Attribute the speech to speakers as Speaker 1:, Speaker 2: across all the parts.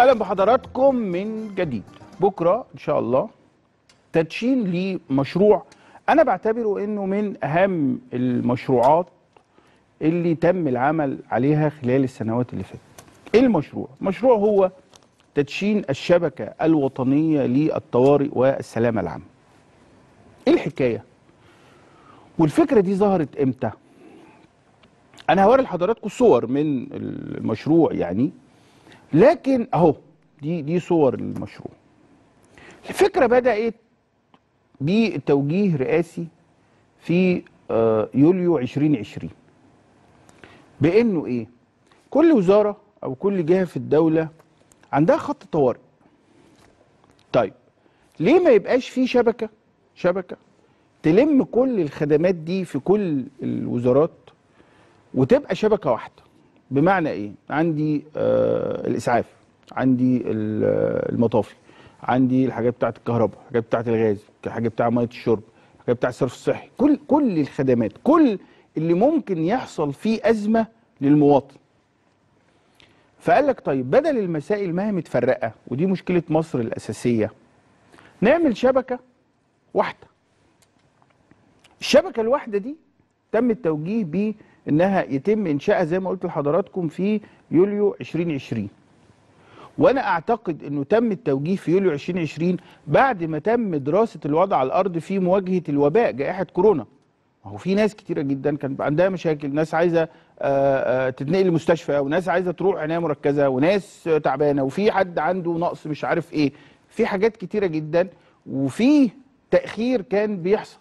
Speaker 1: اهلا بحضراتكم من جديد بكره ان شاء الله تدشين لمشروع انا بعتبره انه من اهم المشروعات اللي تم العمل عليها خلال السنوات اللي فاتت ايه المشروع المشروع هو تدشين الشبكه الوطنيه للطوارئ والسلامه العامه ايه الحكايه والفكره دي ظهرت امتى انا هوري لحضراتكم صور من المشروع يعني لكن اهو دي دي صور المشروع الفكره بدات بتوجيه رئاسي في آه، يوليو 2020 بانه ايه كل وزاره او كل جهه في الدوله عندها خط طوارئ طيب ليه ما يبقاش في شبكه شبكه تلم كل الخدمات دي في كل الوزارات وتبقى شبكه واحده بمعنى ايه عندي آه الاسعاف عندي ال- آه، المطافي عندي الحاجات بتاعه الكهرباء الحاجات بتاعه الغاز الحاجات بتاعه ميه الشرب الحاجات بتاعه الصرف الصحي كل كل الخدمات كل اللي ممكن يحصل فيه ازمه للمواطن فقال لك طيب بدل المسائل ما هي متفرقه ودي مشكله مصر الاساسيه نعمل شبكه واحده الشبكه الواحده دي تم التوجيه ب انها يتم انشائها زي ما قلت لحضراتكم في يوليو 2020 وانا اعتقد انه تم التوجيه في يوليو 2020 بعد ما تم دراسه الوضع على الارض في مواجهه الوباء جائحه كورونا ما هو في ناس كتيره جدا كان عندها مشاكل ناس عايزه آه، آه، تتنقل لمستشفى وناس عايزه تروح عنايه مركزه وناس آه، تعبانه وفي حد عنده نقص مش عارف ايه في حاجات كتيره جدا وفي تاخير كان بيحصل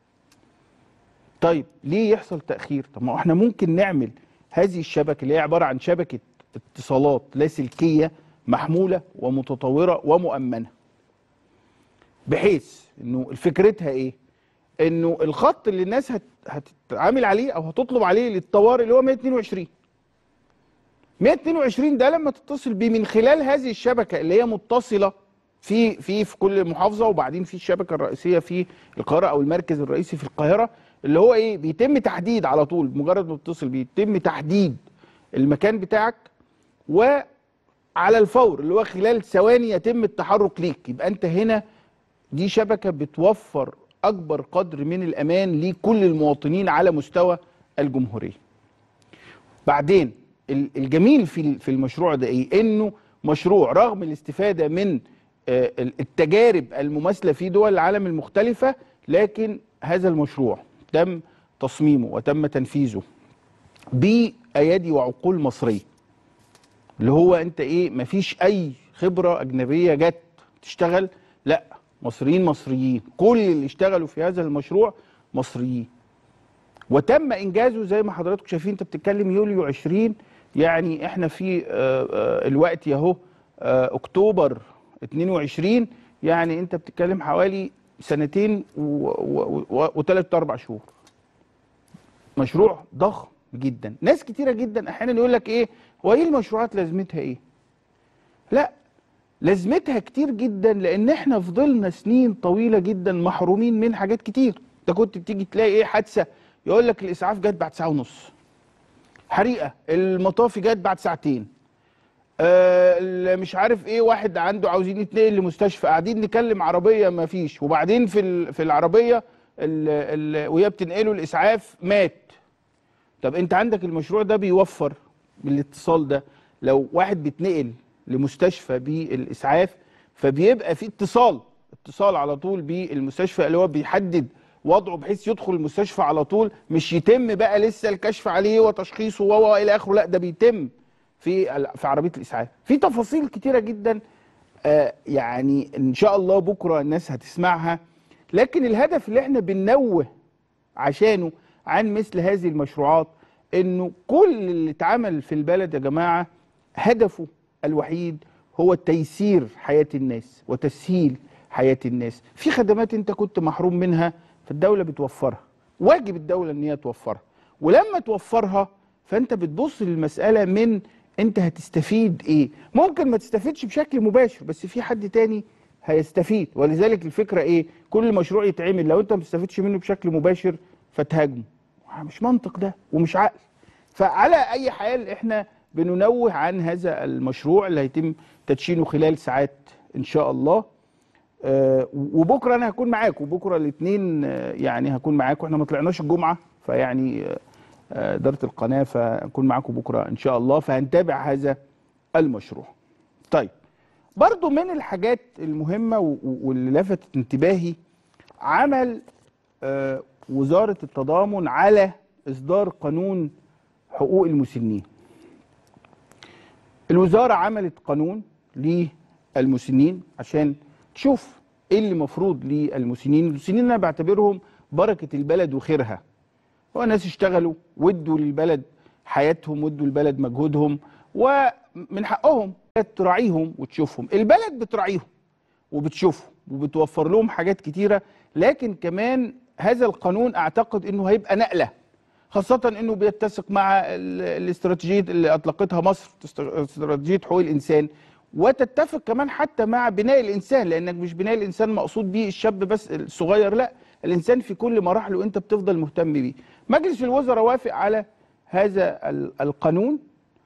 Speaker 1: طيب ليه يحصل تاخير طب ما هو احنا ممكن نعمل هذه الشبكه اللي هي عباره عن شبكه اتصالات لاسلكيه محموله ومتطوره ومؤمنه بحيث انه فكرتها ايه انه الخط اللي الناس هت... هتتعامل عليه او هتطلب عليه للطوارئ اللي هو 122 122 ده لما تتصل بيه من خلال هذه الشبكه اللي هي متصله في في في كل محافظه وبعدين في الشبكه الرئيسيه في القاهره او المركز الرئيسي في القاهره اللي هو ايه بيتم تحديد على طول مجرد ما تتصل بيه يتم تحديد المكان بتاعك وعلى الفور اللي هو خلال ثواني يتم التحرك ليك يبقى انت هنا دي شبكه بتوفر اكبر قدر من الامان لكل المواطنين على مستوى الجمهوريه. بعدين ال- الجميل في ال- في المشروع ده ايه؟ انه مشروع رغم الاستفاده من آه، ال- التجارب المماثله في دول العالم المختلفه لكن هذا المشروع تم تصميمه وتم تنفيذه بايادي وعقول مصريه. اللي هو انت ايه مفيش اي خبره اجنبيه جت تشتغل لا مصريين مصريين كل اللي اشتغلوا في هذا المشروع مصريين وتم انجازه زي ما حضراتكم شايفين انت بتتكلم يوليو 20 يعني احنا في آه، آه، الوقت اهو آه، اكتوبر 22 يعني انت بتتكلم حوالي سنتين وثلاث اربع شهور مشروع ضخم جدا ناس كتيره جدا احيانا يقول لك ايه هو ايه المشروعات لازمتها ايه لا لازمتها كتير جدا لان احنا فضلنا سنين طويله جدا محرومين من حاجات كتير انت كنت بتيجي تلاقي ايه حادثه يقول لك الاسعاف جت بعد ساعه ونص حريقه المطافي جت بعد ساعتين آه ال- مش عارف ايه واحد عنده عاوزين يتنقل لمستشفى قاعدين نكلم عربيه ما فيش وبعدين في ال- في العربيه ال ال وهي بتنقله الاسعاف مات طب انت عندك المشروع ده بيوفر بالاتصال ده لو واحد بيتنقل لمستشفى بالاسعاف فبيبقى في اتصال اتصال على طول بالمستشفى اللي هو بيحدد وضعه بحيث يدخل المستشفى على طول مش يتم بقى لسه الكشف عليه وتشخيصه و الى اخره لا ده بيتم في ال- في عربيه الاسعاف في تفاصيل كتيره جدا آه يعني ان شاء الله بكره الناس هتسمعها لكن الهدف اللي احنا بننوه عشانه عن مثل هذه المشروعات انه كل اللي اتعمل في البلد يا جماعه هدفه الوحيد هو تيسير حياه الناس وتسهيل حياه الناس في خدمات انت كنت محروم منها فالدوله بتوفرها واجب الدوله ان هي توفرها ولما توفرها فانت بتبص للمساله من انت هتستفيد ايه ممكن ما تستفيدش بشكل مباشر بس في حد تاني هيستفيد ولذلك الفكره ايه كل مشروع يتعمل لو انت ما بتستفيدش منه بشكل مباشر فتهاجمه مش منطق ده ومش عقل فعلى اي حال احنا بننوه عن هذا المشروع اللي هيتم تدشينه خلال ساعات ان شاء الله آه، وبكره انا هكون معاكم بكره الاثنين يعني هكون معاكم احنا ما طلعناش الجمعه فيعني آه، آه، اداره القناه فهكون معاكم بكره ان شاء الله فهنتابع هذا المشروع. طيب برضو من الحاجات المهمه و- و- واللي لفتت انتباهي عمل آه، وزاره التضامن على اصدار قانون حقوق المسنين. الوزاره عملت قانون للمسنين عشان تشوف ايه اللي مفروض للمسنين، المسنين انا بعتبرهم بركه البلد وخيرها. هو ناس اشتغلوا وادوا للبلد حياتهم وادوا البلد مجهودهم ومن حقهم تراعيهم وتشوفهم البلد بتراعيهم وبتشوفهم وبتوفر لهم حاجات كتيرة لكن كمان هذا القانون اعتقد انه هيبقى نقلة خاصة انه بيتسق مع ال- الاستراتيجية اللي اطلقتها مصر است- استراتيجية حقوق الانسان وتتفق كمان حتى مع بناء الانسان لانك مش بناء الانسان مقصود بيه الشاب بس الصغير لا الانسان في كل مراحله انت بتفضل مهتم بيه مجلس الوزراء وافق على هذا ال- القانون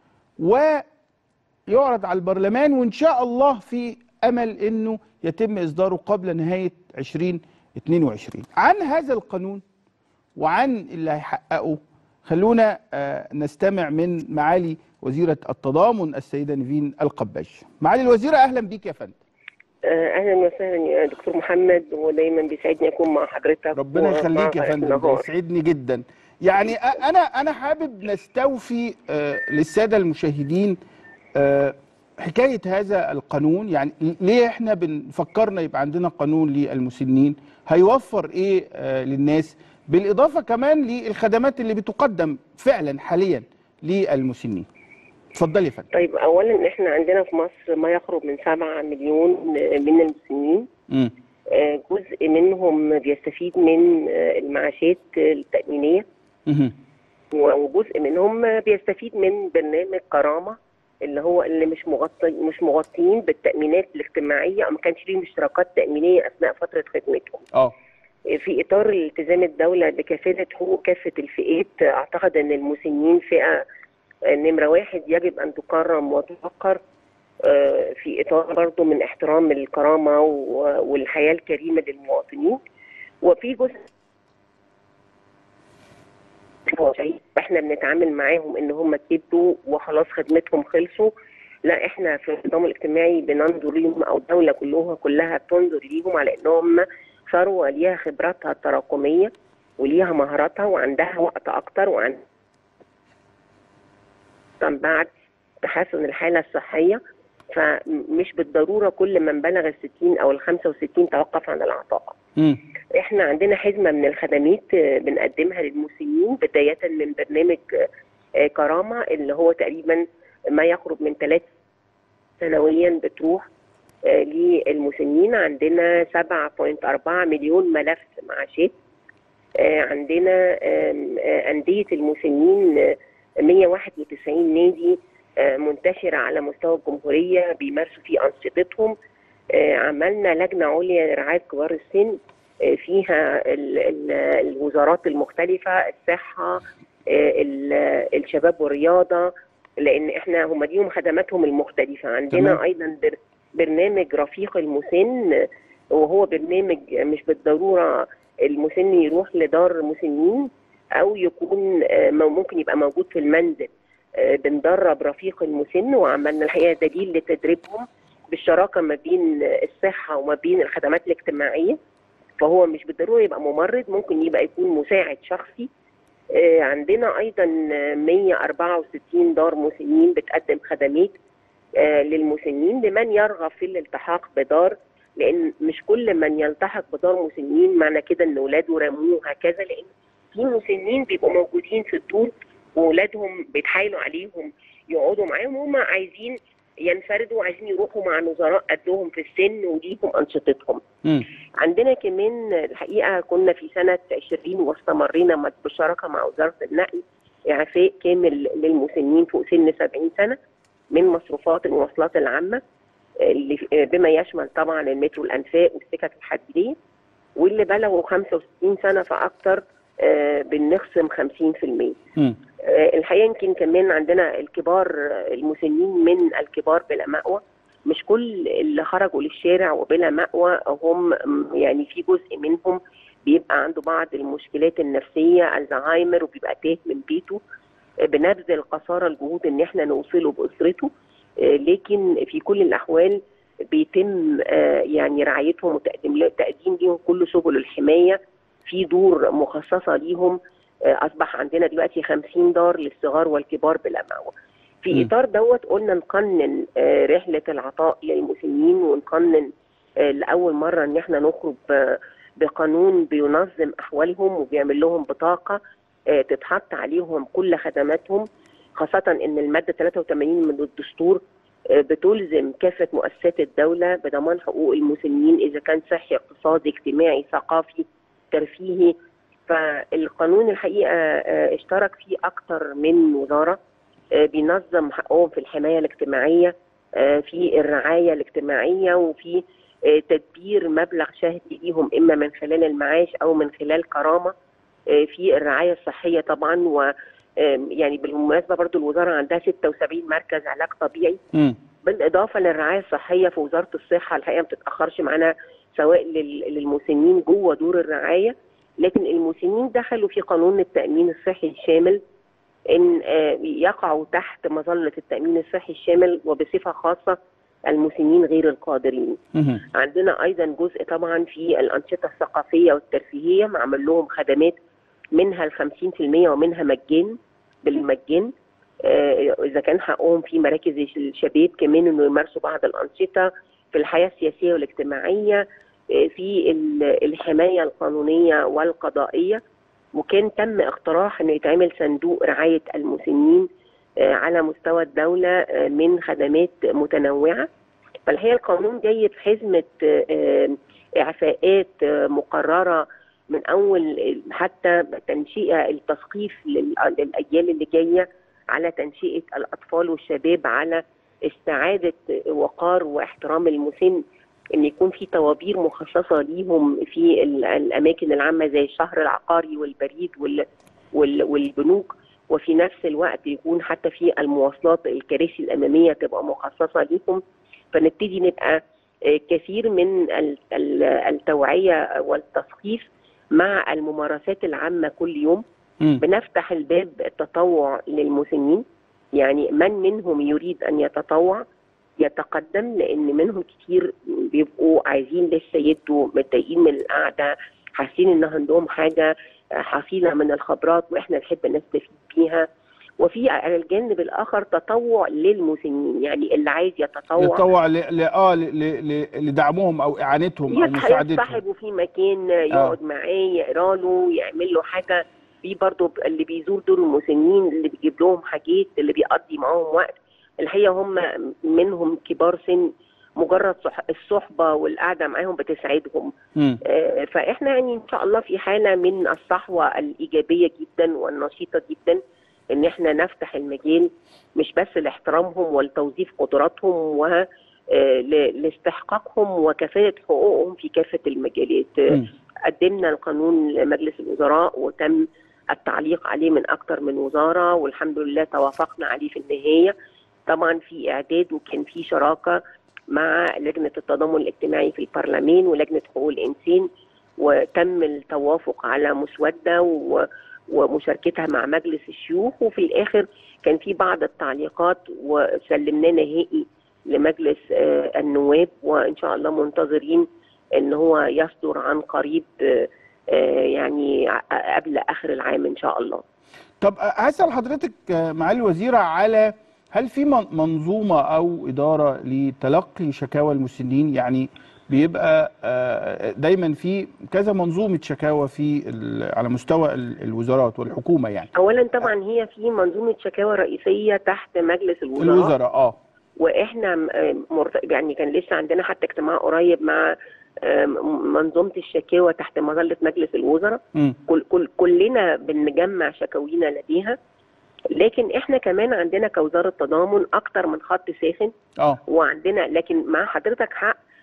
Speaker 1: ويعرض على البرلمان وان شاء الله في امل انه يتم اصداره قبل نهايه 2022 عن هذا القانون وعن اللي هيحققه خلونا آه، نستمع من معالي وزيره التضامن السيده نيفين القباش معالي الوزيره اهلا بيك يا فندم
Speaker 2: آه، اهلا وسهلا يا دكتور محمد ودايما بيسعدني اكون مع حضرتك
Speaker 1: ربنا
Speaker 2: ومع
Speaker 1: يخليك يا فندم ده
Speaker 2: النهار.
Speaker 1: يسعدني جدا يعني أ- انا انا حابب نستوفي آه، للساده المشاهدين آه، حكايه هذا القانون يعني ليه احنا بنفكرنا يبقى عندنا قانون للمسنين هيوفر ايه آه، للناس بالاضافه كمان للخدمات اللي بتقدم فعلا حاليا للمسنين اتفضلي يا فندم
Speaker 2: طيب اولا احنا عندنا في مصر ما يقرب من 7 مليون من المسنين
Speaker 1: مم.
Speaker 2: آه، جزء منهم بيستفيد من آه، المعاشات التأمينية
Speaker 1: مهم.
Speaker 2: وجزء منهم بيستفيد من برنامج كرامة اللي هو اللي مش مغطي مش مغطيين بالتأمينات الاجتماعية أو ما كانش ليهم اشتراكات تأمينية أثناء فترة خدمتهم.
Speaker 1: اه
Speaker 2: في اطار التزام الدوله بكافه حقوق كافه الفئات اعتقد ان المسنين فئه نمره واحد يجب ان تكرم وتفكر آه، في اطار برضه من احترام الكرامه و- والحياه الكريمه للمواطنين وفي جزء احنا بنتعامل معاهم ان هم كبروا وخلاص خدمتهم خلصوا لا احنا في النظام الاجتماعي بننظر ليهم او الدوله كلها كلها بتنظر ليهم على انهم ثروه ليها خبراتها التراكميه وليها مهاراتها وعندها وقت اكتر وعن بعد تحسن الحاله الصحيه فمش بالضروره كل من بلغ ال 60 او ال 65 توقف عن العطاء.
Speaker 1: مم.
Speaker 2: احنا عندنا حزمه من الخدمات آه، بنقدمها للمسنين بدايه من برنامج آه، كرامه اللي هو تقريبا ما يقرب من ثلاث سنويا بتروح آه، للمسنين عندنا 7.4 مليون ملف معاشات آه، عندنا آم، آه، أندية المسنين آه، 191 نادي آه، منتشرة على مستوى الجمهورية بيمارسوا فيه أنشطتهم آه، عملنا لجنة عليا لرعاية كبار السن آه، فيها ال- ال- الوزارات المختلفة الصحة آه، ال- الشباب والرياضة لأن احنا هم ليهم خدماتهم المختلفة عندنا
Speaker 1: تمام.
Speaker 2: أيضا بر- برنامج رفيق المسن آه، وهو برنامج مش بالضرورة المسن يروح لدار مسنين او يكون آه، مو- ممكن يبقى موجود في المنزل آه، بندرب رفيق المسن وعملنا الحقيقه دليل لتدريبهم بالشراكه ما بين الصحه وما بين الخدمات الاجتماعيه فهو مش بالضروره يبقى ممرض ممكن يبقى يكون مساعد شخصي آه، عندنا ايضا آه، 164 دار مسنين بتقدم خدمات آه، للمسنين لمن يرغب في الالتحاق بدار لان مش كل من يلتحق بدار مسنين معنى كده ان اولاده رموه هكذا لان في مسنين بيبقوا موجودين في الدور واولادهم بيتحايلوا عليهم يقعدوا معاهم وهم عايزين ينفردوا وعايزين يروحوا مع نظراء قدهم في السن وليهم انشطتهم.
Speaker 1: مم.
Speaker 2: عندنا كمان الحقيقه كنا في سنه 20 واستمرينا مع- بالشراكه مع وزاره النقل اعفاء كامل للمسنين فوق سن 70 سنه من مصروفات المواصلات العامه اللي بما يشمل طبعا المترو الانفاق والسكك الحديديه واللي بلغوا 65 سنه فاكثر آه، بنخصم يخصم 50%
Speaker 1: مم.
Speaker 2: آه، الحقيقه يمكن كمان عندنا الكبار آه، المسنين من الكبار بلا مأوى مش كل اللي خرجوا للشارع وبلا مأوى هم م، يعني في جزء منهم بيبقى عنده بعض المشكلات النفسيه الزهايمر وبيبقى تاه من بيته آه، بنبذل قصارى الجهود ان احنا نوصله باسرته آه، لكن في كل الاحوال بيتم آه، يعني رعايتهم وتقديم تقديم ليهم كل سبل الحمايه في دور مخصصه ليهم آه، اصبح عندنا دلوقتي 50 دار للصغار والكبار بلا مأوى. في
Speaker 1: مم.
Speaker 2: اطار دوت قلنا نقنن آه، رحله العطاء للمسنين ونقنن آه، لاول مره ان احنا نخرج ب- بقانون بينظم احوالهم وبيعمل لهم بطاقه آه، تتحط عليهم كل خدماتهم خاصه ان الماده 83 من الدستور آه، بتلزم كافه مؤسسات الدوله بضمان حقوق المسنين اذا كان صحي اقتصادي اجتماعي ثقافي ترفيهي فالقانون الحقيقه آه، اشترك فيه اكثر من وزاره آه، بينظم حقهم في الحمايه الاجتماعيه آه، في الرعايه الاجتماعيه وفي آه، تدبير مبلغ شهري ليهم اما من خلال المعاش او من خلال كرامه آه، في الرعايه الصحيه طبعا و آه، يعني بالمناسبه برضو الوزاره عندها 76 مركز علاج طبيعي
Speaker 1: مم.
Speaker 2: بالاضافه للرعايه الصحيه في وزاره الصحه الحقيقه ما بتتاخرش معانا سواء لل- للمسنين جوه دور الرعايه لكن المسنين دخلوا في قانون التامين الصحي الشامل ان آه، يقعوا تحت مظله التامين الصحي الشامل وبصفه خاصه المسنين غير القادرين
Speaker 1: مم.
Speaker 2: عندنا ايضا جزء طبعا في الانشطه الثقافيه والترفيهيه معمل لهم خدمات منها ال 50% ومنها مجان بالمجان آه، اذا كان حقهم في مراكز الشباب كمان انه يمارسوا بعض الانشطه في الحياه السياسيه والاجتماعيه آه، في ال- الحمايه القانونيه والقضائيه وكان تم اقتراح انه يتعمل صندوق رعايه المسنين آه، على مستوى الدوله آه، من خدمات متنوعه فالحقيقه القانون جاي في حزمه آه، آه، اعفاءات آه، مقرره من اول حتى تنشئه التثقيف لل- للاجيال اللي جايه على تنشئه الاطفال والشباب على استعاده وقار واحترام المسن ان يكون في طوابير مخصصه ليهم في ال- الاماكن العامه زي الشهر العقاري والبريد وال وال- والبنوك وفي نفس الوقت يكون حتى في المواصلات الكراسي الاماميه تبقى مخصصه ليهم فنبتدي نبقى آه، كثير من ال- ال- التوعيه والتثقيف مع الممارسات العامه كل يوم
Speaker 1: مم.
Speaker 2: بنفتح الباب التطوع للمسنين يعني من منهم يريد ان يتطوع يتقدم لان منهم كتير بيبقوا عايزين لسه يدوا متضايقين من القعده حاسين ان عندهم حاجه حصيله من الخبرات واحنا نحب نستفيد بيها وفي على الجانب الاخر تطوع للمسنين يعني اللي عايز يتطوع
Speaker 1: يتطوع ل... ل... اه ل... ل... ل- لدعمهم او اعانتهم او
Speaker 2: يصح-
Speaker 1: مساعدتهم
Speaker 2: يصطحبه في مكان يقعد معاه يقرا له يعمل له حاجه في برضه اللي بيزور دور المسنين اللي بيجيب لهم حاجات اللي بيقضي معاهم وقت الحقيقه هم منهم كبار سن مجرد صح- الصحبه والقعده معاهم بتسعدهم
Speaker 1: مم.
Speaker 2: آه، فاحنا يعني ان شاء الله في حاله من الصحوه الايجابيه جدا والنشيطه جدا ان احنا نفتح المجال مش بس لاحترامهم ولتوظيف قدراتهم و آه، ل- لاستحقاقهم وكفاءه حقوقهم في كافه المجالات آه،
Speaker 1: مم.
Speaker 2: قدمنا القانون لمجلس الوزراء وتم التعليق عليه من اكثر من وزاره والحمد لله توافقنا عليه في النهايه طبعا في اعداد وكان في شراكه مع لجنه التضامن الاجتماعي في البرلمان ولجنه حقوق الانسان وتم التوافق على مسوده و ومشاركتها مع مجلس الشيوخ وفي الاخر كان في بعض التعليقات وسلمناه نهائي لمجلس آه، النواب وان شاء الله منتظرين ان هو يصدر عن قريب آه، آه، يعني ع- قبل اخر العام ان شاء الله
Speaker 1: طب هسأل حضرتك آه، معالي الوزيرة على هل في من- منظومة أو إدارة لتلقي شكاوى المسنين يعني بيبقى آه، دايما في كذا منظومة شكاوى في ال- على مستوى ال- الوزارات والحكومة يعني
Speaker 2: اولا طبعا هي في منظومه شكاوى رئيسيه تحت مجلس الوزراء
Speaker 1: الوزراء اه
Speaker 2: واحنا م- آه مرت... يعني كان لسه عندنا حتى اجتماع قريب مع آه، م- منظومه الشكاوى تحت مظله مجلس الوزراء
Speaker 1: مم.
Speaker 2: كل كل كلنا بنجمع شكاوينا لديها لكن احنا كمان عندنا كوزاره تضامن اكتر من خط ساخن
Speaker 1: اه
Speaker 2: وعندنا لكن مع حضرتك حق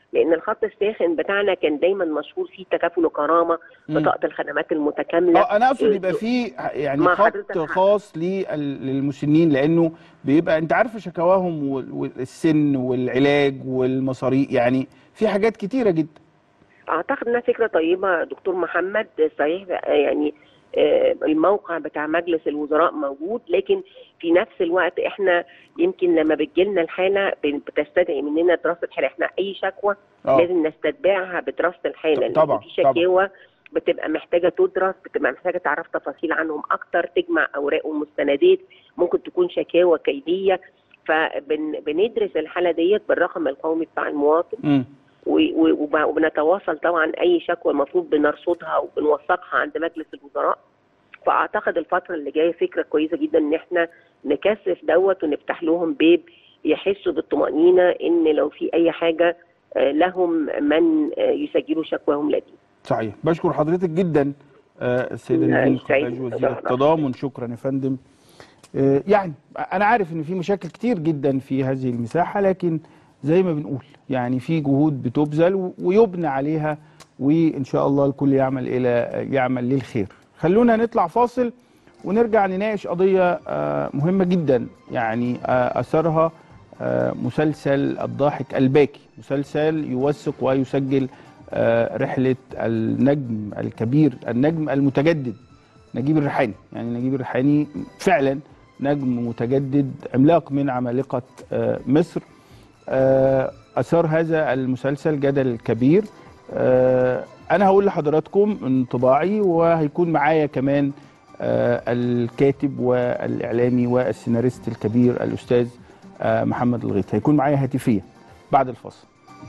Speaker 2: لان الخط الساخن بتاعنا كان دايما مشهور فيه تكافل وكرامه
Speaker 1: مم.
Speaker 2: بطاقه الخدمات المتكامله
Speaker 1: اه انا اقصد يبقى في يعني
Speaker 2: مع
Speaker 1: خط
Speaker 2: حضرتك حق.
Speaker 1: خاص لل- للمسنين لانه بيبقى انت عارفه شكواهم وال- والسن والعلاج والمصاريف يعني في حاجات كتيره جدا
Speaker 2: اعتقد انها فكره طيبه دكتور محمد صحيح يعني آه، الموقع بتاع مجلس الوزراء موجود لكن في نفس الوقت احنا يمكن لما بتجيلنا الحاله بن- بتستدعي مننا دراسه حاله احنا اي شكوى
Speaker 1: اه
Speaker 2: لازم نستتبعها بدراسه الحاله لأن
Speaker 1: طبعاً،
Speaker 2: في شكاوى بتبقى محتاجه تدرس بتبقى محتاجه تعرف تفاصيل عنهم اكتر تجمع اوراق ومستندات ممكن تكون شكاوى كيديه فبندرس الحاله ديت بالرقم القومي بتاع المواطن
Speaker 1: مم.
Speaker 2: و- و- وب- وبنتواصل طبعا اي شكوى المفروض بنرصدها وبنوثقها عند مجلس الوزراء فاعتقد الفتره اللي جايه فكره كويسه جدا ان احنا نكثف دوت ونفتح لهم باب يحسوا بالطمانينه ان لو في اي حاجه آه، لهم من آه، يسجلوا شكواهم لديه
Speaker 1: صحيح بشكر حضرتك جدا آه، السيده
Speaker 2: لا،
Speaker 1: نيفين
Speaker 2: سعيد
Speaker 1: القباج وزير
Speaker 2: طبعاً.
Speaker 1: التضامن شكرا يا فندم آه، يعني انا عارف ان في مشاكل كتير جدا في هذه المساحه لكن زي ما بنقول يعني في جهود بتبذل و- ويبنى عليها وان شاء الله الكل يعمل الى يعمل للخير خلونا نطلع فاصل ونرجع نناقش قضيه آه، مهمه جدا يعني آه، اثرها آه، مسلسل الضاحك الباكي مسلسل يوثق ويسجل آه، رحله النجم الكبير النجم المتجدد نجيب الريحاني يعني نجيب الريحاني فعلا نجم متجدد عملاق من عمالقه آه، مصر آه، اثار هذا المسلسل جدل كبير آه، انا هقول لحضراتكم انطباعي وهيكون معايا كمان آه، الكاتب والاعلامي والسيناريست الكبير الاستاذ آه، محمد الغيث هيكون معايا هاتفيا بعد الفاصل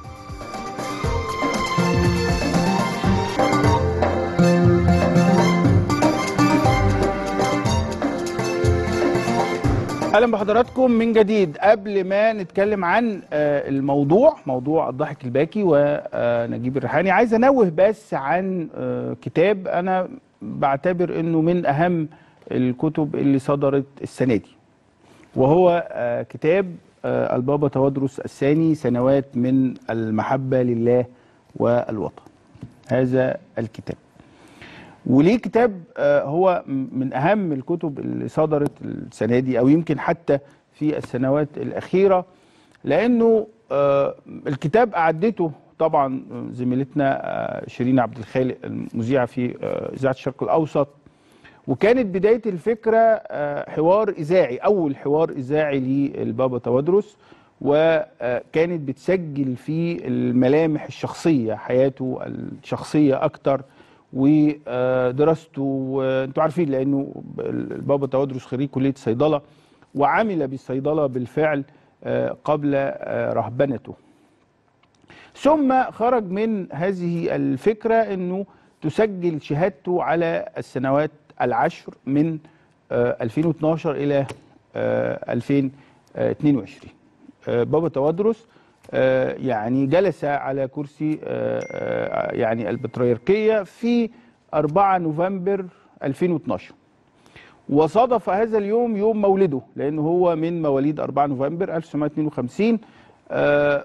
Speaker 1: اهلا بحضراتكم من جديد قبل ما نتكلم عن آه، الموضوع موضوع الضحك الباكي ونجيب الريحاني عايز انوه بس عن آه، كتاب انا بعتبر انه من اهم الكتب اللي صدرت السنه دي وهو آه، كتاب آه، البابا توادرس الثاني سنوات من المحبه لله والوطن هذا الكتاب وليه كتاب آه، هو م- من اهم الكتب اللي صدرت السنه دي او يمكن حتى في السنوات الاخيره لانه آه، الكتاب اعدته طبعا زميلتنا آه، شيرين عبد الخالق المذيعه في آه، اذاعه الشرق الاوسط وكانت بدايه الفكره آه، حوار اذاعي اول حوار اذاعي للبابا توادرس وكانت بتسجل فيه الملامح الشخصيه حياته الشخصيه اكتر ودراسته وانتوا عارفين لانه البابا توادرس خريج كليه صيدله وعمل بالصيدله بالفعل آه، قبل آه، رهبنته ثم خرج من هذه الفكره انه تسجل شهادته على السنوات العشر من آه، 2012 الى آه، 2022 آه، بابا توادرس آه، يعني جلس على كرسي آه، آه، يعني البطريركيه في 4 نوفمبر 2012 وصادف هذا اليوم يوم مولده لأنه هو من مواليد 4 نوفمبر 1952 آه،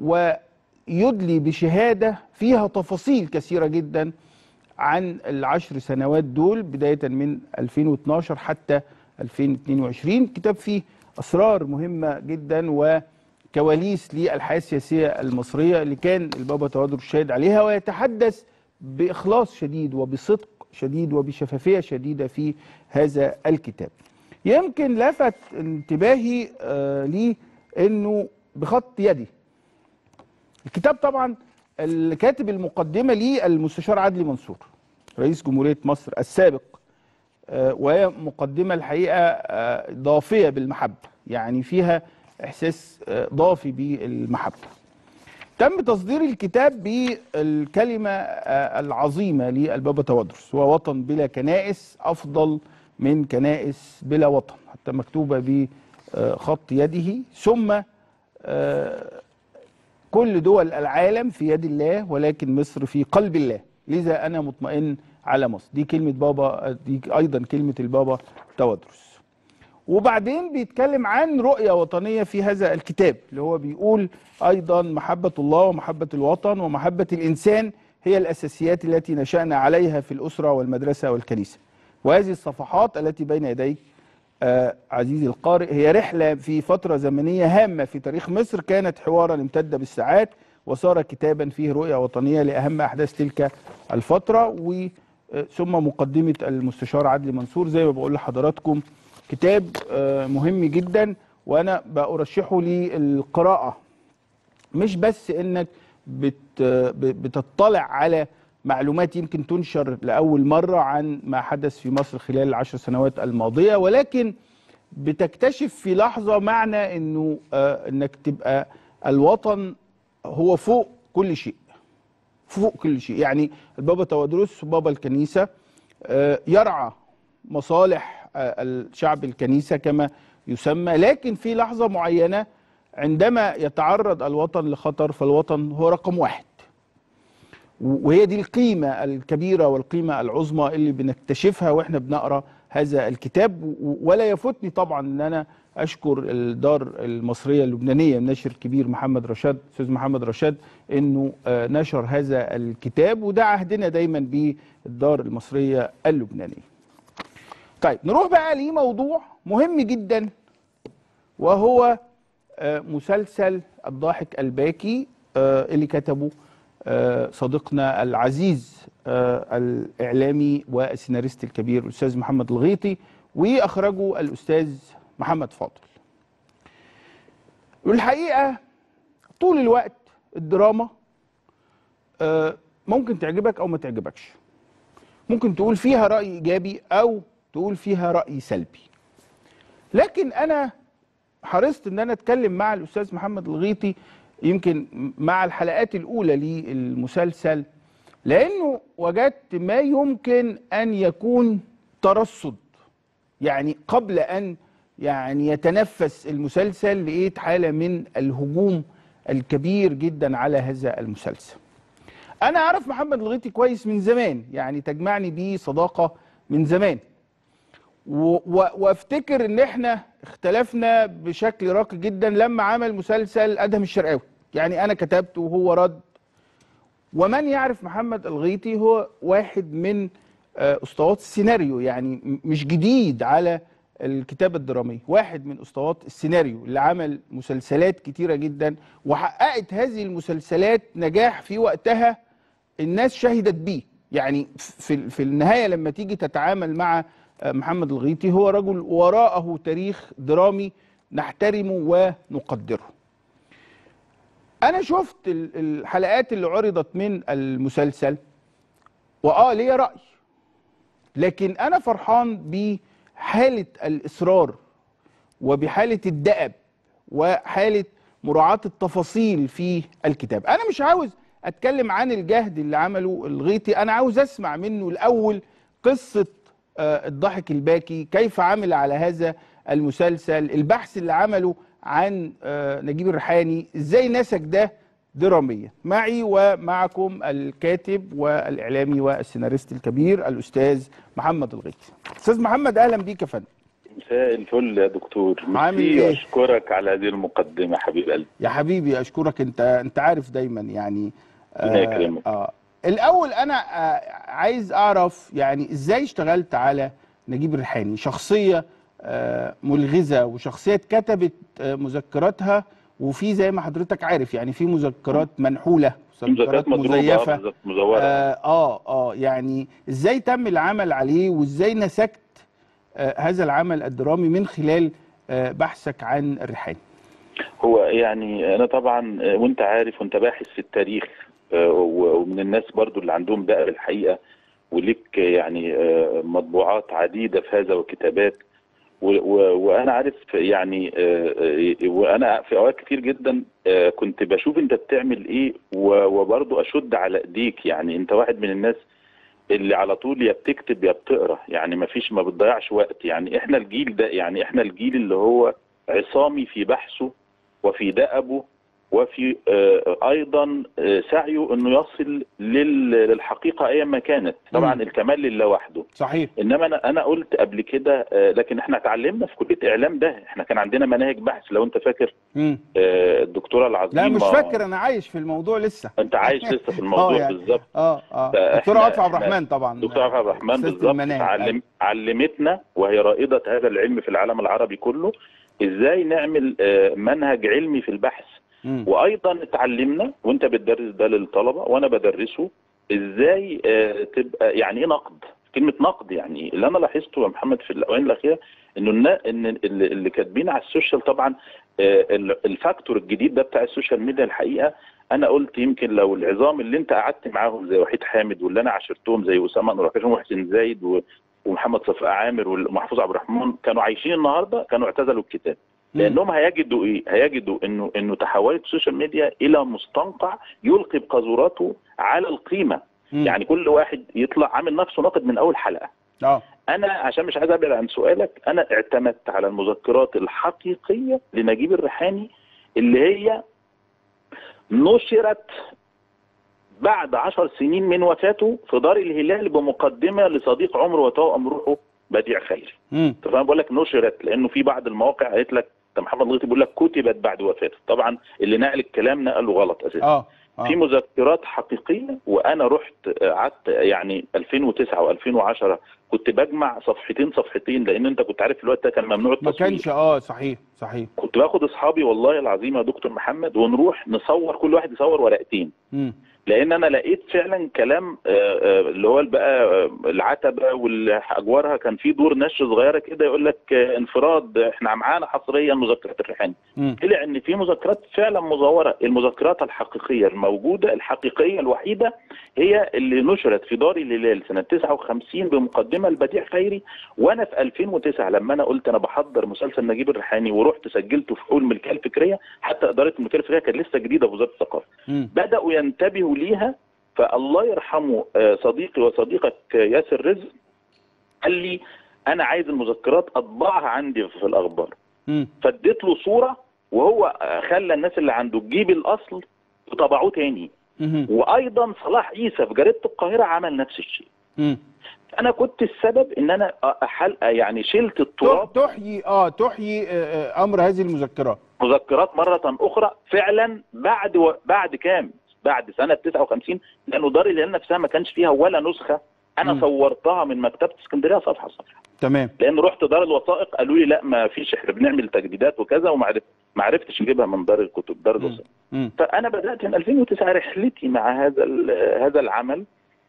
Speaker 1: ويدلي بشهادة فيها تفاصيل كثيرة جدا عن العشر سنوات دول بداية من 2012 حتى 2022 كتاب فيه أسرار مهمة جدا وكواليس للحياة السياسية المصرية اللي كان البابا توادر الشاهد عليها ويتحدث بإخلاص شديد وبصدق شديد وبشفافية شديدة في هذا الكتاب يمكن لفت انتباهي آه لي انه بخط يدي الكتاب طبعا الكاتب المقدمة ليه المستشار عدلي منصور رئيس جمهورية مصر السابق آه، وهي مقدمة الحقيقة آه، ضافية بالمحبة يعني فيها إحساس آه، ضافي بالمحبة تم تصدير الكتاب بالكلمة آه، العظيمة للبابا توادرس هو وطن بلا كنائس أفضل من كنائس بلا وطن حتى مكتوبة بخط يده ثم آه، كل دول العالم في يد الله ولكن مصر في قلب الله لذا أنا مطمئن على مصر دي كلمة بابا دي أيضا كلمة البابا توادرس وبعدين بيتكلم عن رؤية وطنية في هذا الكتاب اللي هو بيقول أيضا محبة الله ومحبة الوطن ومحبة الإنسان هي الأساسيات التي نشأنا عليها في الأسرة والمدرسة والكنيسة وهذه الصفحات التي بين يديك آه عزيزي القارئ هي رحلة في فترة زمنية هامة في تاريخ مصر كانت حوارا امتد بالساعات وصار كتابا فيه رؤية وطنية لأهم أحداث تلك الفترة و ثم مقدمة المستشار عدلي منصور زي ما بقول لحضراتكم كتاب آه مهم جدا وأنا بأرشحه للقراءة مش بس إنك بت بتطلع على معلومات يمكن تنشر لأول مرة عن ما حدث في مصر خلال العشر سنوات الماضية ولكن بتكتشف في لحظة معنى إنه آه إنك تبقى الوطن هو فوق كل شيء فوق كل شيء يعني البابا تودروس بابا الكنيسة آه يرعى مصالح آه الشعب الكنيسة كما يسمى لكن في لحظة معينة عندما يتعرض الوطن لخطر فالوطن هو رقم واحد وهي دي القيمة الكبيرة والقيمة العظمى اللي بنكتشفها واحنا بنقرأ هذا الكتاب ولا يفوتني طبعا ان انا اشكر الدار المصرية اللبنانية الناشر الكبير محمد رشاد استاذ محمد رشاد انه نشر هذا الكتاب وده عهدنا دايما بالدار المصرية اللبنانية طيب نروح بقى لموضوع مهم جدا وهو مسلسل الضاحك الباكي اللي كتبه صديقنا العزيز الإعلامي والسيناريست الكبير الأستاذ محمد الغيطي وأخرجه الأستاذ محمد فاضل والحقيقة طول الوقت الدراما ممكن تعجبك أو ما تعجبكش ممكن تقول فيها رأي إيجابي أو تقول فيها رأي سلبي لكن أنا حرصت ان انا اتكلم مع الاستاذ محمد الغيطي يمكن مع الحلقات الاولى للمسلسل لانه وجدت ما يمكن ان يكون ترصد يعني قبل ان يعني يتنفس المسلسل لقيت حاله من الهجوم الكبير جدا على هذا المسلسل انا اعرف محمد الغيطي كويس من زمان يعني تجمعني بيه صداقه من زمان وافتكر ان احنا اختلفنا بشكل راقي جدا لما عمل مسلسل ادهم الشرقاوي يعني انا كتبت وهو رد ومن يعرف محمد الغيطي هو واحد من اسطوات السيناريو يعني مش جديد على الكتابة الدرامية واحد من اسطوات السيناريو اللي عمل مسلسلات كتيرة جدا وحققت هذه المسلسلات نجاح في وقتها الناس شهدت بيه يعني في, في النهاية لما تيجي تتعامل مع محمد الغيطي هو رجل وراءه تاريخ درامي نحترمه ونقدره انا شفت الحلقات اللي عرضت من المسلسل واه ليا راي لكن انا فرحان بحاله الاصرار وبحاله الدأب وحاله مراعاه التفاصيل في الكتاب انا مش عاوز اتكلم عن الجهد اللي عمله الغيطي انا عاوز اسمع منه الاول قصه الضحك الباكي كيف عمل على هذا المسلسل البحث اللي عمله عن نجيب الريحاني ازاي نسج ده دراميا معي ومعكم الكاتب والاعلامي والسيناريست الكبير الاستاذ محمد الغيطي استاذ محمد اهلا بيك يا فندم
Speaker 3: مساء الفل يا دكتور
Speaker 1: عامل ايه
Speaker 3: اشكرك على هذه المقدمه حبيب قلبي
Speaker 1: يا حبيبي اشكرك انت انت عارف دايما يعني
Speaker 3: ربنا يكرمك
Speaker 1: آه الاول انا عايز اعرف يعني ازاي اشتغلت على نجيب الريحاني شخصيه ملغزه وشخصيه كتبت مذكراتها وفي زي ما حضرتك عارف يعني في مذكرات منحوله
Speaker 3: مذكرات
Speaker 1: مزيفه
Speaker 3: مزوره
Speaker 1: آه, اه اه يعني ازاي تم العمل عليه وازاي نسجت آه هذا العمل الدرامي من خلال آه بحثك عن الريحاني
Speaker 3: هو يعني انا طبعا وانت عارف وانت باحث في التاريخ ومن الناس برضو اللي عندهم دقة الحقيقة وليك يعني مطبوعات عديدة في هذا وكتابات وأنا عارف يعني وأنا في أوقات كتير جدا كنت بشوف أنت بتعمل إيه وبرضو أشد على إيديك يعني أنت واحد من الناس اللي على طول يا بتكتب يا بتقرا يعني ما فيش ما بتضيعش وقت يعني احنا الجيل ده يعني احنا الجيل اللي هو عصامي في بحثه وفي دأبه وفي آه، ايضا آه، سعيه انه يصل لل- للحقيقه ايا ما كانت طبعا
Speaker 1: مم.
Speaker 3: الكمال لله وحده
Speaker 1: صحيح
Speaker 3: انما انا انا قلت قبل كده آه، لكن احنا اتعلمنا في كليه اعلام ده احنا كان عندنا مناهج بحث لو انت فاكر
Speaker 1: مم.
Speaker 3: آه، الدكتوره العظيمه
Speaker 1: لا مش فاكر انا عايش في الموضوع لسه
Speaker 3: انت عايش لسه في الموضوع
Speaker 1: آه، يعني.
Speaker 3: بالظبط
Speaker 1: اه اه
Speaker 3: فإحنا-
Speaker 1: دكتوره عاطفه عبد
Speaker 3: إحنا-
Speaker 1: الرحمن طبعا
Speaker 3: دكتور عبد الرحمن
Speaker 1: أستاذة
Speaker 3: بالظبط
Speaker 1: المناهج.
Speaker 3: علم علمتنا وهي رائده هذا العلم في العالم العربي كله ازاي نعمل آه، منهج علمي في البحث
Speaker 1: مم.
Speaker 3: وايضا اتعلمنا وانت بتدرس ده للطلبه وانا بدرسه ازاي آه، تبقى يعني ايه نقد كلمه نقد يعني اللي انا لاحظته يا محمد في الاوان الاخيره انه النا- ان اللي اللي كاتبين على السوشيال طبعا آه، ال- الفاكتور الجديد ده بتاع السوشيال ميديا الحقيقه انا قلت يمكن لو العظام اللي انت قعدت معاهم زي وحيد حامد واللي انا عاشرتهم زي اسامه انور كاشان وحسين زايد و- ومحمد صفاء عامر ومحفوظ عبد الرحمن كانوا عايشين النهارده كانوا اعتزلوا الكتاب
Speaker 1: مم.
Speaker 3: لانهم هيجدوا ايه؟ هيجدوا انه انه تحولت السوشيال ميديا الى مستنقع يلقي بقذوراته على القيمه،
Speaker 1: مم.
Speaker 3: يعني كل واحد يطلع عامل نفسه ناقد من اول حلقه.
Speaker 1: اه
Speaker 3: انا عشان مش عايز ابعد عن سؤالك انا اعتمدت على المذكرات الحقيقيه لنجيب الريحاني اللي هي نشرت بعد عشر سنين من وفاته في دار الهلال بمقدمه لصديق عمره وتوأم روحه بديع خيري.
Speaker 1: مم.
Speaker 3: انت فاهم بقول لك نشرت لانه في بعض المواقع قالت لك ده محمد لطفي بيقول لك كتبت بعد وفاته طبعا اللي نقل الكلام نقله غلط اساسا
Speaker 1: اه
Speaker 3: في
Speaker 1: اه
Speaker 3: مذكرات حقيقيه وانا رحت قعدت يعني 2009 و2010 كنت بجمع صفحتين صفحتين لان انت كنت عارف في الوقت ده كان ممنوع
Speaker 1: ما
Speaker 3: التصوير
Speaker 1: كانش اه صحيح صحيح
Speaker 3: كنت باخد اصحابي والله العظيم يا دكتور محمد ونروح نصور كل واحد يصور ورقتين
Speaker 1: مم.
Speaker 3: لان انا لقيت فعلا كلام آه، آه، اللي هو بقى آه، العتبه واجوارها كان في دور نشر صغيره كده يقول لك آه، انفراد احنا معانا حصريا مذكرات الريحاني
Speaker 1: مم.
Speaker 3: طلع ان في مذكرات فعلا مزوره المذكرات الحقيقيه الموجوده الحقيقيه الوحيده هي اللي نشرت في دار الهلال سنه 59 بمقدمه لبديع خيري وانا في 2009 لما انا قلت انا بحضر مسلسل نجيب الريحاني ورحت سجلته في حقوق الملكيه الفكريه حتى اداره الملكيه الفكريه كانت لسه جديده في وزاره الثقافه
Speaker 1: مم.
Speaker 3: بداوا ينتبهوا ليها فالله يرحمه آه، صديقي وصديقك آه، ياسر رزق قال لي انا عايز المذكرات اطبعها عندي في الاخبار
Speaker 1: مم.
Speaker 3: فاديت له صوره وهو آه، خلى الناس اللي عنده تجيب الاصل وطبعوه تاني
Speaker 1: مم.
Speaker 3: وايضا صلاح عيسى في جريده القاهره عمل نفس الشيء
Speaker 1: مم.
Speaker 3: انا كنت السبب ان انا أحل يعني شلت
Speaker 1: تح-
Speaker 3: التراب
Speaker 1: تحيي اه تحيي آه، آه، امر هذه المذكرات
Speaker 3: مذكرات مرة أخرى فعلا بعد و... بعد كام؟ بعد سنة 59 لأنه دار الهلال نفسها ما كانش فيها ولا نسخة أنا
Speaker 1: مم.
Speaker 3: صورتها من مكتبة اسكندرية صفحة صفحة
Speaker 1: تمام
Speaker 3: لأن رحت دار الوثائق قالوا لي لا ما فيش احنا بنعمل تجديدات وكذا وما عرف... ما عرفتش اجيبها من دار الكتب دار
Speaker 1: مم.
Speaker 3: الوثائق
Speaker 1: مم.
Speaker 3: فأنا بدأت من 2009 رحلتي مع هذا ال... هذا العمل